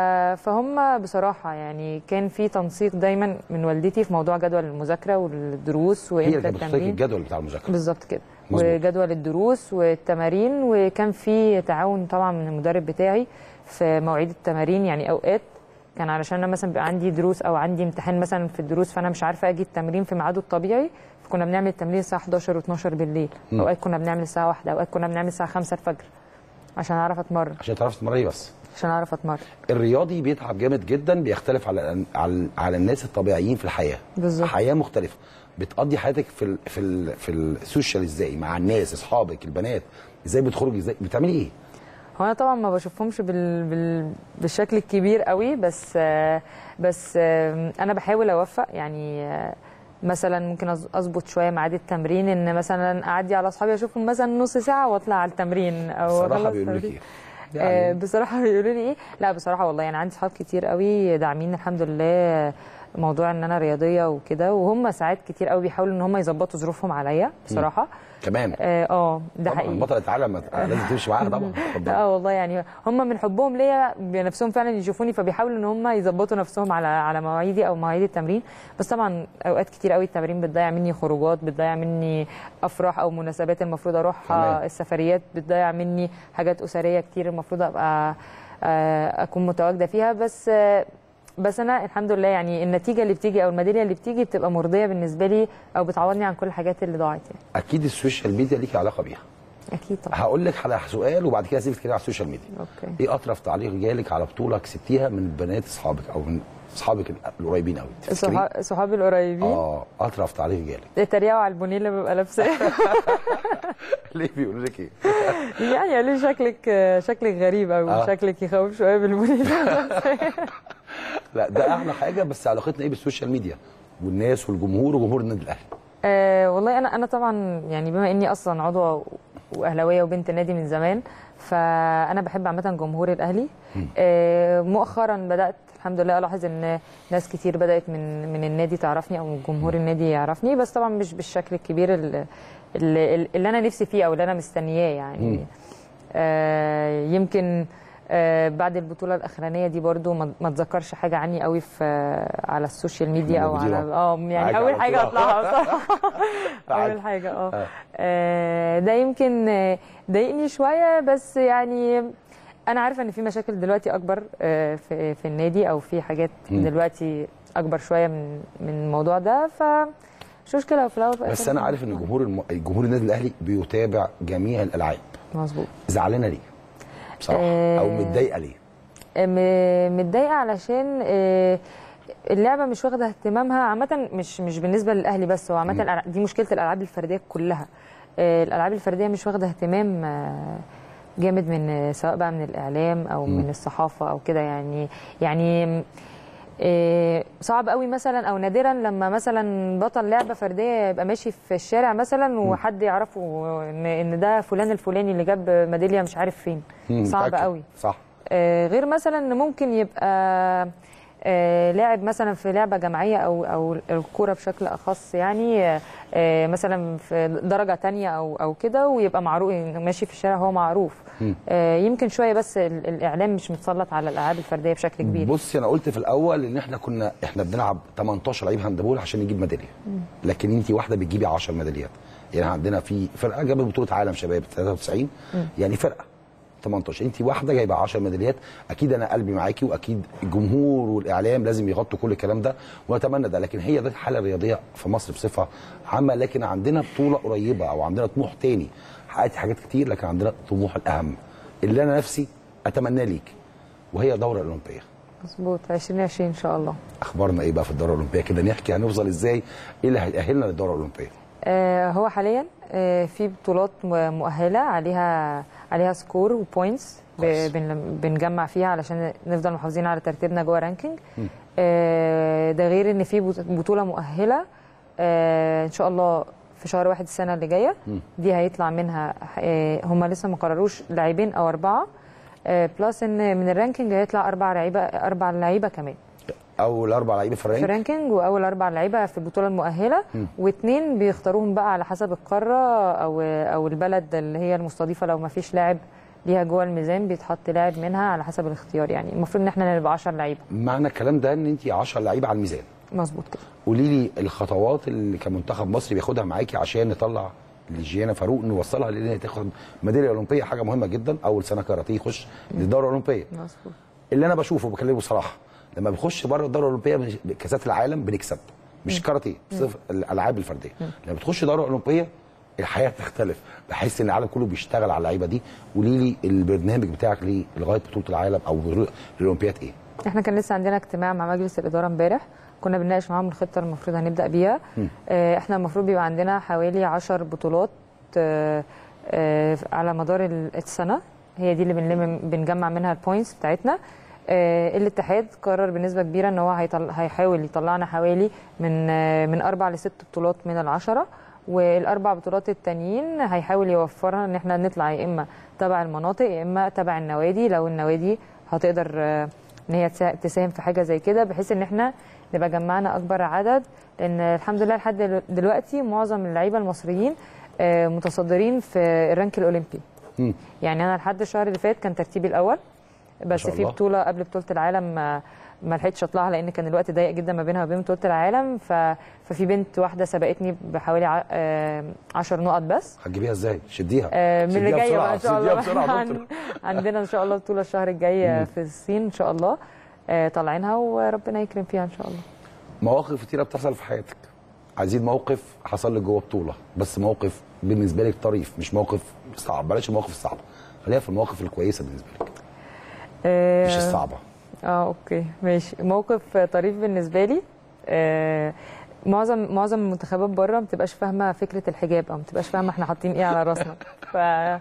فهم بصراحه يعني كان في تنسيق دايما من والدتي في موضوع جدول المذاكره والدروس هي وامتى اللي كانت بتحطي التمرين الجدول بتاع المذاكره بالظبط كده مظبوط. وجدول الدروس والتمارين وكان في تعاون طبعا من المدرب بتاعي في مواعيد التمارين يعني اوقات كان علشان انا مثلا بيبقى عندي دروس او عندي امتحان مثلا في الدروس فانا مش عارفه اجي التمرين في ميعاده الطبيعي فكنا بنعمل التمرين الساعه 11 و12 بالليل مم. اوقات كنا بنعمل الساعه 1 اوقات كنا بنعمل الساعه 5 الفجر عشان اعرف اتمرن عشان تعرفي تتمرني بس عشان اعرف اتمرن الرياضي بيتعب جامد جدا بيختلف على على, على الناس الطبيعيين في الحياه بالظبط. حياه مختلفه بتقضي حياتك في ال في ال في السوشيال ازاي مع الناس اصحابك البنات ازاي بتخرجي ازاي بتعملي ايه هو انا طبعا ما بشوفهمش بال... بال... بالشكل الكبير قوي بس آه، بس آه، انا بحاول اوفق يعني آه، مثلا ممكن أظ- اظبط شويه ميعاد التمرين ان مثلا اعدي على اصحابي اشوفهم مثلا نص ساعه واطلع على التمرين او بصراحه أخلص بيقولوا لك تمرين. ايه آه، بصراحه بيقولوا لي ايه لا بصراحه والله يعني عندي صحاب كتير قوي داعمين الحمد لله موضوع ان انا رياضيه وكده وهم ساعات كتير قوي بيحاولوا ان هم يظبطوا ظروفهم عليا بصراحه كمان اه آه، ده طبعا حقيقي بطل العالم لازم تمشي معاها طبعا اتفضلي. اه والله يعني هم من حبهم ليا بنفسهم فعلا يشوفوني فبيحاولوا ان هم يظبطوا نفسهم على على مواعيدي او مواعيد التمرين بس طبعا اوقات كتير قوي التمرين بتضيع مني خروجات بتضيع مني افراح او مناسبات المفروض اروحها تمام. السفريات بتضيع مني حاجات اسريه كتير المفروض ابقى آه، اكون متواجده فيها بس آه، بس انا الحمد لله يعني النتيجه اللي بتيجي او الميداليه اللي بتيجي بتبقى مرضيه بالنسبه لي او بتعوضني عن كل الحاجات اللي ضاعت يعني اكيد السوشيال ميديا ليكي علاقه بيها اكيد طبعا هقول لك على سؤال وبعد كده اسيبك تتكلمي على السوشيال ميديا اوكي ايه اطرف تعليق جالك على بطوله كسبتيها من بنات اصحابك او من اصحابك القريبين قوي تفتكري؟ صحا- صحابي القريبين اه اطرف تعليق جالك اتريقوا على البونيه اللي ببقى لابساه ليه بيقولوا لك ايه يعني قالوا لي شكلك شكلك غريب قوي آه. شكلك يخوف شويه بالبونيه اللي لابساه لا ده احلى حاجه بس علاقتنا ايه بالسوشيال ميديا والناس والجمهور وجمهور النادي الاهلي آه والله انا انا طبعا يعني بما اني اصلا عضوه واهلاويه وبنت نادي من زمان فانا بحب عامه جمهور الاهلي آه مؤخرا بدات الحمد لله الاحظ ان ناس كتير بدات من من النادي تعرفني او جمهور النادي يعرفني بس طبعا مش بالشكل الكبير اللي, اللي, اللي انا نفسي فيه او اللي انا مستنياه يعني مم. آه يمكن آه بعد البطوله الاخرانيه دي برضو ما ما اتذكرش حاجه عني قوي في آه على السوشيال ميديا او موجودين على أهو. اه معاك يعني على اول حاجه طول. اطلعها صح عادي. اول حاجه اه آه. آه، ده يمكن آه، ضايقني شويه بس يعني انا عارفه ان في مشاكل دلوقتي اكبر آه، في في النادي او في حاجات مم. دلوقتي اكبر شويه من من الموضوع ده ف مش مشكله في الاول وفي بس الآخر انا عارف ان جمهور الم... جمهور النادي الاهلي بيتابع جميع الالعاب مظبوط زعلانه ليه بصراحه آه، او متضايقه ليه م- متضايقه علشان آه، اللعبه مش واخده اهتمامها عامه مش مش بالنسبه للاهلي بس هو عامه مم. الألع- دي مشكله الالعاب الفرديه كلها آه، الالعاب الفرديه مش واخده اهتمام آه، جامد من آه، سواء بقى من الاعلام او مم. من الصحافه او كده يعني يعني آه، صعب قوي مثلا او نادرا لما مثلا بطل لعبه فرديه يبقى ماشي في الشارع مثلا وحد يعرفه ان ان ده فلان الفلاني اللي جاب ميداليه مش عارف فين مم، صعب متأكد. قوي صح آه، غير مثلا ان ممكن يبقى آه، لاعب مثلا في لعبه جماعيه او او الكوره بشكل اخص يعني آه، آه، مثلا في درجه تانية او او كده ويبقى معروف ماشي في الشارع هو معروف مم. آه، يمكن شويه بس ال- الاعلام مش متسلط على الالعاب الفرديه بشكل كبير بصي انا قلت في الاول ان احنا كنا احنا بنلعب 18 لعيب هاندبول عشان نجيب ميداليه مم. لكن انت واحده بتجيبي 10 ميداليات يعني عندنا في فرقه جابت بطوله عالم شباب 93 مم. يعني فرقه 18 انت واحده جايبه 10 ميداليات اكيد انا قلبي معاكي واكيد الجمهور والاعلام لازم يغطوا كل الكلام ده واتمنى ده لكن هي ده الحاله الرياضيه في مصر بصفه عامه لكن عندنا بطوله قريبه او عندنا طموح تاني حققت حاجات كتير لكن عندنا طموح الاهم اللي انا نفسي اتمناه ليك وهي الدوره الاولمبيه مظبوط 2020 ان شاء الله اخبارنا ايه بقى في الدوره الاولمبيه كده نحكي هنوصل ازاي ايه اللي هيأهلنا للدوره الاولمبيه آه، هو حاليا آه، في بطولات م- مؤهله عليها عليها سكور وبوينتس بنجمع فيها علشان نفضل محافظين على ترتيبنا جوه رانكينج مم. آه، ده غير ان في بط- بطوله مؤهله آه، ان شاء الله في شهر واحد السنه اللي جايه مم. دي هيطلع منها آه، هم لسه ما قرروش لاعبين او اربعه آه، بلس ان من الرانكينج هيطلع اربع لعيبه اربع لعيبه كمان اول اربع لعيبه في في الرانك رانكينج واول اربع لعيبه في البطوله المؤهله مم. واثنين بيختاروهم بقى على حسب القاره او او البلد اللي هي المستضيفه لو ما فيش لاعب ليها جوه الميزان بيتحط لاعب منها على حسب الاختيار يعني المفروض ان احنا نبقى 10 لعيبه معنى الكلام ده ان انت 10 لعيبه على الميزان مظبوط كده قولي لي الخطوات اللي كمنتخب مصر بياخدها معاكي عشان نطلع لجيانا فاروق نوصلها لان هي تاخد ميداليه اولمبيه حاجه مهمه جدا اول سنه كاراتيه يخش للدوره الاولمبيه مظبوط اللي انا بشوفه بكلمه بصراحه لما بنخش بره الدوره الاولمبيه بن- كاسات العالم بنكسب مش كاراتيه صفر الالعاب الفرديه لما بتخش دوره اولمبيه الحياه تختلف بحس ان العالم كله بيشتغل على اللعيبه دي قولي لي البرنامج بتاعك ليه لغايه بطوله العالم او الاولمبياد ايه؟ احنا كان لسه عندنا اجتماع مع مجلس الاداره امبارح كنا بنناقش معاهم الخطه المفروض هنبدا بيها مم. آه، احنا المفروض بيبقى عندنا حوالي 10 بطولات آه، آه، على مدار ال- السنه هي دي اللي بنلم بنجمع منها البوينتس بتاعتنا آه، الاتحاد قرر بنسبه كبيره ان هو هيطل... هيحاول يطلعنا حوالي من آه، من اربع لست بطولات من العشره والاربع بطولات التانيين هيحاول يوفرها ان احنا نطلع يا اما تبع المناطق يا اما تبع النوادي لو النوادي هتقدر آه، ان هي تسا- تساهم في حاجه زي كده بحيث ان احنا نبقى جمعنا اكبر عدد لان الحمد لله لحد دلو- دلوقتي معظم اللعيبه المصريين آه، متصدرين في الرانك الاولمبي مم. يعني انا لحد الشهر اللي فات كان ترتيبي الاول بس شاء في الله. بطوله قبل بطوله العالم ما ما لحقتش اطلعها لان كان الوقت ضيق جدا ما بينها وبين بطوله العالم ف... ففي بنت واحده سبقتني بحوالي ع... آه، 10 نقط بس هتجيبيها ازاي؟ شديها آه، من اللي شديها جايه بسرعة، بقى ان شاء شديها الله بسرعة يا عن- دكتور. عندنا ان شاء الله بطوله الشهر الجاي مم. في الصين ان شاء الله آه، طالعينها وربنا يكرم فيها ان شاء الله مواقف كتيره بتحصل في حياتك عايزين موقف حصل لك جوه بطوله بس موقف بالنسبه لك طريف مش موقف صعب بلاش المواقف الصعبه خلينا في المواقف الكويسه بالنسبه لك آه، مش الصعبه اه اوكي ماشي موقف طريف بالنسبه لي آه معظم معظم المنتخبات بره ما بتبقاش فاهمه فكره الحجاب او ما بتبقاش فاهمه احنا حاطين ايه على راسنا ف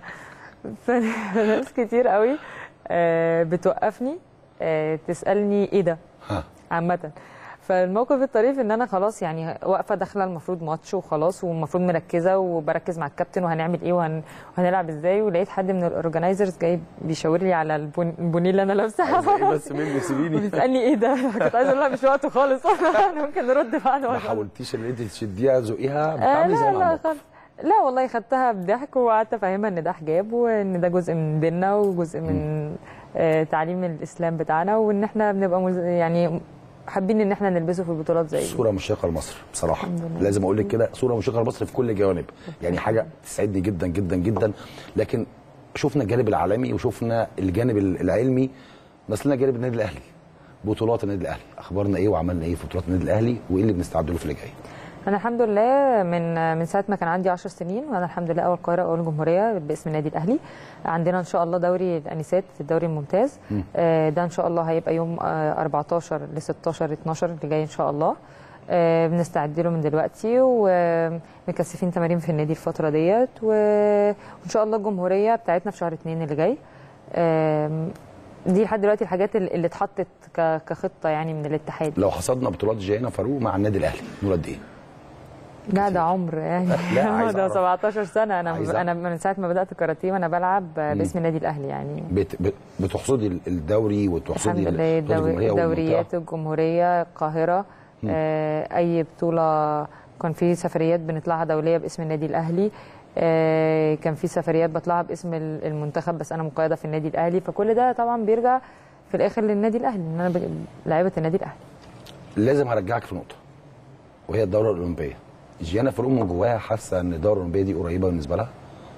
فناس كتير قوي آه بتوقفني آه تسالني ايه ده ها عامه فالموقف الطريف ان انا خلاص يعني واقفه داخله المفروض ماتش وخلاص والمفروض مركزه وبركز مع الكابتن وهنعمل ايه وهن... وهنلعب ازاي ولقيت حد من الاورجنايزرز جاي بيشاور لي على البون... البونيه اللي انا لابساها عايزة ايه بس مني سيبيني وبيسالني ايه ده كنت عايزه اقول لها مش وقته خالص احنا ممكن نرد بعد ما ما حاولتيش ان انت تشديها زقيها آه بتعملي زي لا ما لا عملت. خالص لا والله خدتها بضحك وقعدت افهمها ان ده حجاب وان ده جزء من ديننا وجزء من آه تعليم الاسلام بتاعنا وان احنا بنبقى ملز... يعني حابين ان احنا نلبسه في البطولات زي دي صوره مشرقه لمصر بصراحه الحمد لله. لازم اقول لك كده صوره مشرقه لمصر في كل الجوانب يعني حاجه تسعدني جدا جدا جدا لكن شفنا الجانب العالمي وشفنا الجانب العلمي مثلنا جانب النادي الاهلي بطولات النادي الاهلي اخبارنا ايه وعملنا ايه في بطولات النادي الاهلي وايه اللي بنستعد له في اللي جاي انا الحمد لله من من ساعه ما كان عندي 10 سنين وانا الحمد لله اول قاهره اول جمهوريه باسم النادي الاهلي عندنا ان شاء الله دوري الانسات الدوري الممتاز مم. آه، ده ان شاء الله هيبقى يوم آه، 14 ل 16 12 اللي جاي ان شاء الله آه، بنستعد له من دلوقتي ومكثفين تمارين في النادي الفتره ديت و- وان شاء الله الجمهوريه بتاعتنا في شهر 2 اللي جاي آم، دي لحد دلوقتي الحاجات اللي اللي اتحطت ك- كخطه يعني من الاتحاد لو حصدنا بطولات جيانا فاروق مع النادي الاهلي نقول قد ايه؟ لا ده عمر يعني لا، عايز ده أعرف. 17 سنه انا عايز انا من ساعه ما بدات كاراتيه وانا بلعب باسم النادي الاهلي يعني بت... بت... بتحصدي الدوري وتحصدي الحمد لله بطولة دوري الجمهورية والمنطقة. دوريات الجمهوريه القاهره مم. آه اي بطوله كان في سفريات بنطلعها دوليه باسم النادي الاهلي آه كان في سفريات بطلعها باسم ال- المنتخب بس انا مقيده في النادي الاهلي فكل ده طبعا بيرجع في الاخر للنادي الاهلي ان انا ب- لعيبه النادي الاهلي لازم هرجعك في نقطه وهي الدوره الاولمبيه جيانا فاروق من جواها حاسه ان الدوره الاولمبيه دي قريبه بالنسبه لها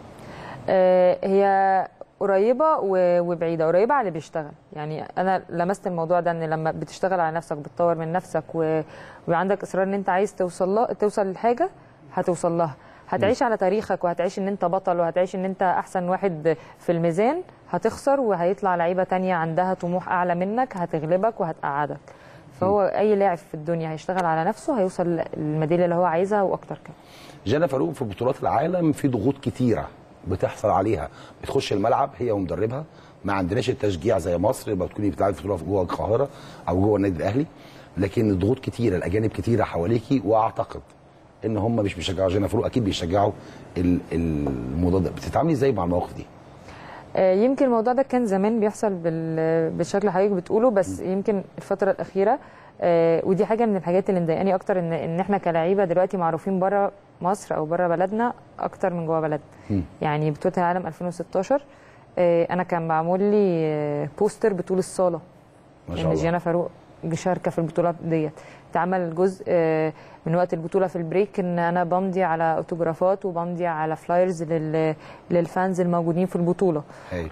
آه، هي قريبه و- وبعيده قريبه على اللي بيشتغل يعني انا لمست الموضوع ده ان لما بتشتغل على نفسك بتطور من نفسك و... وعندك اصرار ان انت عايز توصل له... توصل لحاجه هتوصل لها هتعيش على تاريخك وهتعيش ان انت بطل وهتعيش ان انت احسن واحد في الميزان هتخسر وهيطلع لعيبه تانية عندها طموح اعلى منك هتغلبك وهتقعدك فهو اي لاعب في الدنيا هيشتغل على نفسه هيوصل للميداليه اللي هو عايزها واكتر كمان جانا فاروق في بطولات العالم في ضغوط كتيره بتحصل عليها بتخش الملعب هي ومدربها ما عندناش التشجيع زي مصر يبقى تكوني بتلعبي في بطوله جوه القاهره او جوه النادي الاهلي لكن الضغوط كتيره الاجانب كتيره حواليكي واعتقد ان هم مش بيشجعوا جانا فاروق اكيد بيشجعوا ال- المضاد بتتعاملي ازاي مع المواقف دي؟ آه، يمكن الموضوع ده كان زمان بيحصل بال- بالشكل اللي حضرتك بتقوله بس يمكن الفتره الاخيره آه، ودي حاجه من الحاجات اللي مضايقاني اكتر ان ان احنا كلاعيبه دلوقتي معروفين بره مصر او بره بلدنا اكتر من جوه بلدنا يعني بطوله العالم 2016 آه، انا كان معمول لي آه، بوستر بطول الصاله ما شاء ان الله. جيانا فاروق شاركه في البطولات ديت اتعمل جزء آه، من وقت البطوله في البريك ان انا بمضي على اوتوجرافات وبمضي على فلايرز لل... للفانز الموجودين في البطوله هايل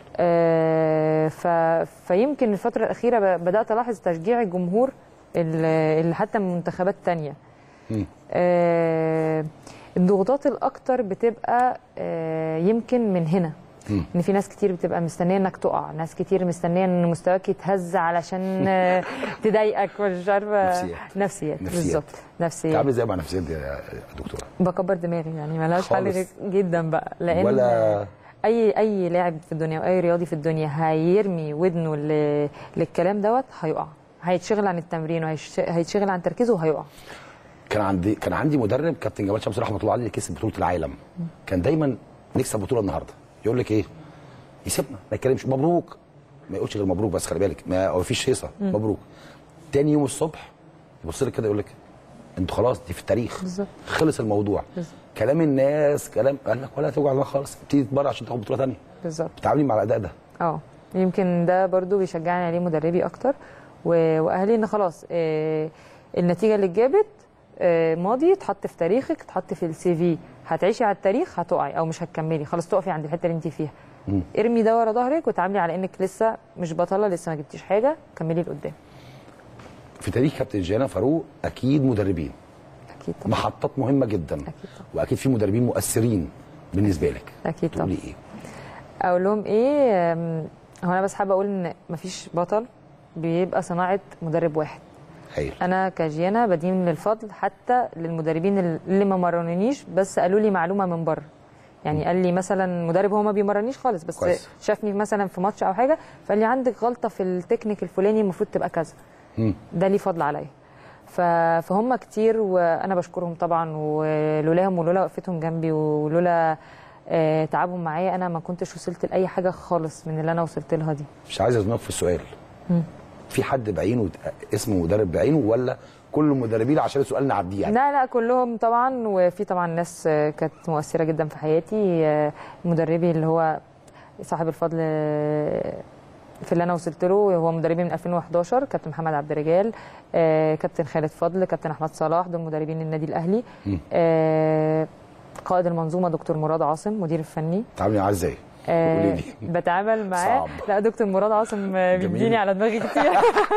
آه، ف... فيمكن الفتره الاخيره ب- بدات الاحظ تشجيع الجمهور اللي اللي حتى من منتخبات تانية مم. آه، الضغوطات الاكتر بتبقى آه، يمكن من هنا مم. ان في ناس كتير بتبقى مستنيه انك تقع ناس كتير مستنيه ان مستواك يتهز علشان آه، تضايقك مش عارفه نفسيات. نفسيات نفسيات. بالظبط نفسيات تعمل ازاي مع نفسيات دي يا دكتوره بكبر دماغي يعني ملهاش حل خالص. غير جدا بقى لان ولا- اي اي لاعب في الدنيا واي رياضي في الدنيا هيرمي ودنه ل- للكلام دوت هيقع هيتشغل عن التمرين وهيتشغل عن تركيزه وهيقع كان عندي كان عندي مدرب كابتن جمال شمس رحمه الله عليه اللي كسب بطوله العالم كان دايما نكسب بطوله النهارده يقول لك ايه يسيبنا ما يتكلمش مبروك ما يقولش غير مبروك بس خلي بالك ما ما فيش هيصه مم. مبروك تاني يوم الصبح يبص لك كده يقول لك انتوا خلاص دي في التاريخ بالظبط خلص الموضوع بالظبط. كلام الناس كلام قال لك ولا توجع دماغك خالص ابتدي تتبرع عشان تاخد بطوله ثانيه بالظبط بتتعاملي مع الاداء ده اه يمكن ده برضو بيشجعني عليه مدربي اكتر و- واهلي ان خلاص آه، النتيجه اللي اتجابت آه، ماضي اتحط في تاريخك اتحط في السي في هتعيشي على التاريخ هتقعي او مش هتكملي خلاص تقفي عند الحته اللي انت فيها مم. ارمي ده ورا ظهرك وتعاملي على انك لسه مش بطله لسه ما جبتيش حاجه كملي لقدام في تاريخ كابتن جانا فاروق اكيد مدربين اكيد طبعا محطات مهمه جدا اكيد طبعا. واكيد في مدربين مؤثرين بالنسبه لك اكيد طبعا تقولي ايه اقول لهم ايه أم، هو انا بس حابه اقول ان مفيش بطل بيبقى صناعه مدرب واحد هايل انا كجيانا بدين للفضل حتى للمدربين اللي ما مرنونيش بس قالوا لي معلومه من بره يعني قال لي مثلا مدرب هو ما بيمرنيش خالص بس كويس. شافني مثلا في ماتش او حاجه فقال لي عندك غلطه في التكنيك الفلاني المفروض تبقى كذا مم. ده ليه فضل عليا ف- فهم كتير وانا بشكرهم طبعا ولولاهم ولولا وقفتهم جنبي ولولا آه، تعبهم معايا انا ما كنتش وصلت لاي حاجه خالص من اللي انا وصلت لها دي مش عايز ازنقك في السؤال مم. في حد بعينه اسمه مدرب بعينه ولا كل المدربين عشان السؤال نعديه يعني لا لا كلهم طبعا وفي طبعا ناس آه، كانت مؤثره جدا في حياتي آه، مدربي اللي هو صاحب الفضل آه، في اللي انا وصلت له هو مدربي من 2011 كابتن محمد عبد الرجال آه، كابتن خالد فضل كابتن احمد صلاح دول مدربين النادي الاهلي مم. آه، قائد المنظومه دكتور مراد عاصم مدير الفني تعاملي معاه ازاي؟ آه، قولي لي بتعامل معاه صعب. لا دكتور مراد عاصم آه، جميل. بيديني على دماغي كتير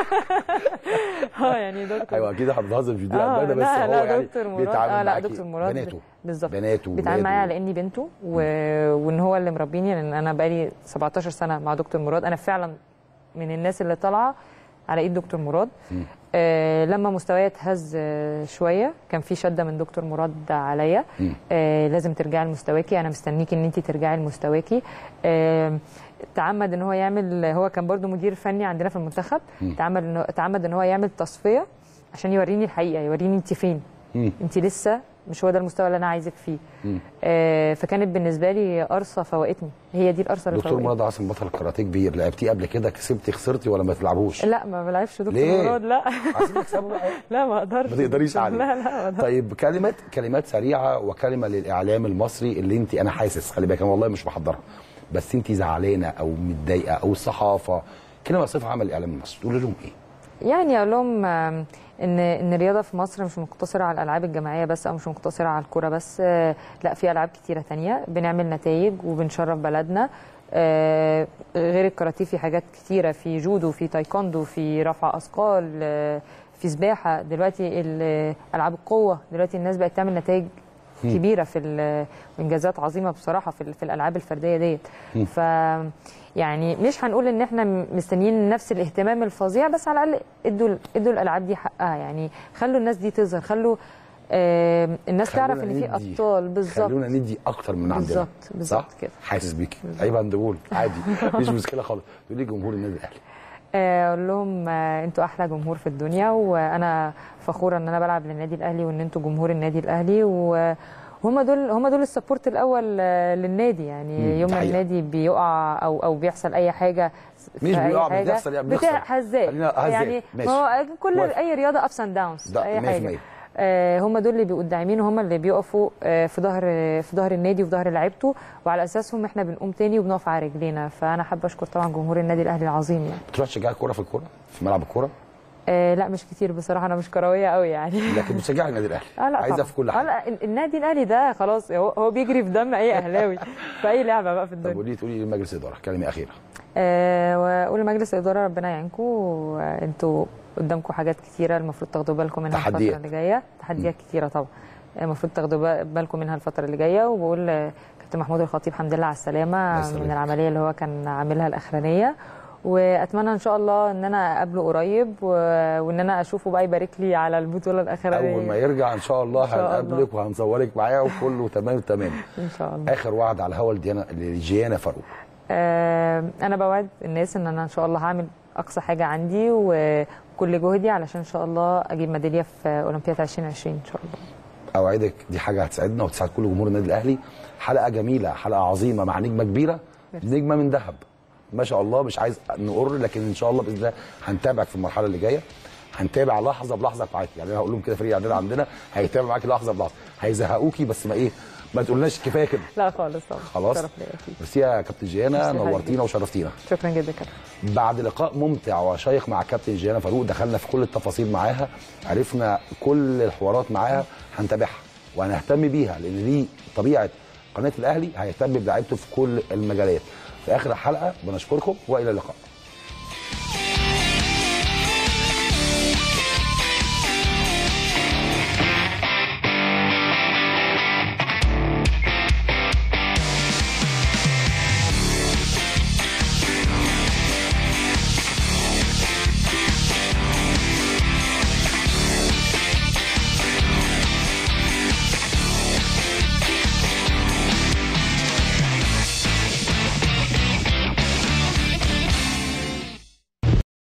اه يعني دكتور ايوه اكيد احنا بنهزر في دي آه، عندنا بس لا، هو لا، يعني دكتور مراد- بيتعامل آه، لا، معاكي. دكتور مراد بناته بالظبط بناته بيتعامل ولاده. معايا على اني بنته و... وان هو اللي مربيني لان انا بقالي 17 سنه مع دكتور مراد انا فعلا من الناس اللي طالعه على ايد دكتور مراد مم. آه لما مستواي اتهز آه، شويه كان في شده من دكتور مراد عليا مم. آه لازم ترجعي لمستواكي انا مستنيكي ان انت ترجعي لمستواكي آه تعمد ان هو يعمل هو كان برضو مدير فني عندنا في المنتخب مم. تعمد ان تعمد ان هو يعمل تصفيه عشان يوريني الحقيقه يوريني انت فين مم. انت لسه مش هو ده المستوى اللي انا عايزك فيه مم. آه فكانت بالنسبه لي قرصه فوقتني هي دي القرصه اللي دكتور فوقتني مراد عاصم بطل كاراتيه كبير لعبتيه قبل كده كسبتي خسرتي ولا ما تلعبوش؟ لا ما بلعبش دكتور ليه؟ مراد لا عايزين نكسبه بقى لا ما اقدرش ما تقدريش عليه لا لا ما أقدرش. طيب كلمات كلمات سريعه وكلمه للاعلام المصري اللي انت انا حاسس خلي بالك انا والله مش محضرها بس انت زعلانه او متضايقه او الصحافه كلمه صفه عمل الاعلام المصري تقول لهم ايه؟ يعني اقول لهم آم، ان ان الرياضه في مصر مش مقتصره على الالعاب الجماعيه بس او مش مقتصره على الكوره بس آه، لا في العاب كتيره تانية بنعمل نتائج وبنشرف بلدنا آه، غير الكاراتيه في حاجات كتيره في جودو في تايكوندو في رفع اثقال آه، في سباحه دلوقتي ال- العاب القوه دلوقتي الناس بقت تعمل نتائج مم. كبيره في ال- وانجازات عظيمه بصراحه في ال- في الالعاب الفرديه ديت مم. ف يعني مش هنقول ان احنا مستنيين نفس الاهتمام الفظيع بس على الاقل ادوا ادوا الالعاب دي حقها يعني خلوا الناس دي تظهر خلوا آه الناس تعرف ان في خلونا ندي- ابطال بالظبط خلونا ندي اكتر من عندنا بالظبط بالظبط صح؟ كده حاسس بيكي عيب عند بقول عادي مفيش مشكله خالص تقول لي جمهور النادي الاهلي آه، اقول لهم آه، انتوا احلى جمهور في الدنيا وانا فخوره ان انا بلعب للنادي الاهلي وان انتوا جمهور النادي الاهلي و... هم دول هم دول السبورت الاول آه، للنادي يعني مم، يوم ده ما حقيقة. النادي بيقع او او بيحصل اي حاجه في مش أي بيقع، حاجة، بتحصل يعني بنخسر. بتاع- هزات خلينا هزات، يعني ماشي. ما هو كل موافق. اي رياضه ابس اند داونز ده اي 100%. حاجه آه، هم دول اللي بيبقوا الداعمين وهم اللي بيقفوا آه، في ظهر في ظهر النادي وفي ظهر لعيبته وعلى اساسهم احنا بنقوم تاني وبنقف على رجلينا فانا حابه اشكر طبعا جمهور النادي الاهلي العظيم يعني بتروح تشجع الكوره في الكوره في ملعب الكوره آه لا مش كتير بصراحه انا مش كرويه قوي يعني لكن بتشجع النادي الاهلي اه لا عايزه طبعاً. في كل آه حاجه لا ال- النادي الاهلي ده خلاص هو هو بيجري في دم اي اهلاوي في اي لعبه بقى في طب الدنيا قولي تقولي لمجلس الاداره كلمه اخيره آه واقول لمجلس الاداره ربنا يعينكم انتوا قدامكم حاجات كتيره المفروض تاخدوا بالكم منها تحديات. الفتره اللي جايه تحديات كتيره طبعا المفروض تاخدوا با- بالكم منها الفتره اللي جايه وبقول آه، كابتن محمود الخطيب الحمد لله على السلامه يسلمك. من العمليه اللي هو كان عاملها الاخرانيه واتمنى ان شاء الله ان انا اقابله قريب و... وان انا اشوفه بقى يبارك لي على البطوله الاخرانيه اول ما يرجع ان شاء الله إن شاء الله. هنقابلك وهنصورك معاه وكله تمام تمام ان شاء الله اخر وعد على الهوا لديانا لجيانا فاروق آه، انا بوعد الناس ان انا ان شاء الله هعمل اقصى حاجه عندي وكل جهدي علشان ان شاء الله اجيب ميداليه في اولمبياد 2020 ان شاء الله اوعدك دي حاجه هتسعدنا وتسعد كل جمهور النادي الاهلي حلقه جميله حلقه عظيمه مع نجمه كبيره نجمه من ذهب ما شاء الله مش عايز نقر لكن ان شاء الله باذن الله هنتابعك في المرحله اللي جايه هنتابع لحظه بلحظه معاكي يعني انا هقول لهم كده فريق عندنا عندنا هيتابع معاكي لحظه بلحظه هيزهقوكي بس ما ايه ما تقولناش كفايه كده لا خالص طبعا خلاص شرف ليا اكيد ميرسي يا كابتن جيانا ميرسي يا نورتينا حبيبي. وشرفتينا شكرا جدا كابتن بعد لقاء ممتع وشيق مع كابتن جيانا فاروق دخلنا في كل التفاصيل معاها عرفنا كل الحوارات معاها هنتابعها وهنهتم بيها لان دي طبيعه قناه الاهلي هيهتم بلعيبته في كل المجالات في اخر الحلقه بنشكركم والى اللقاء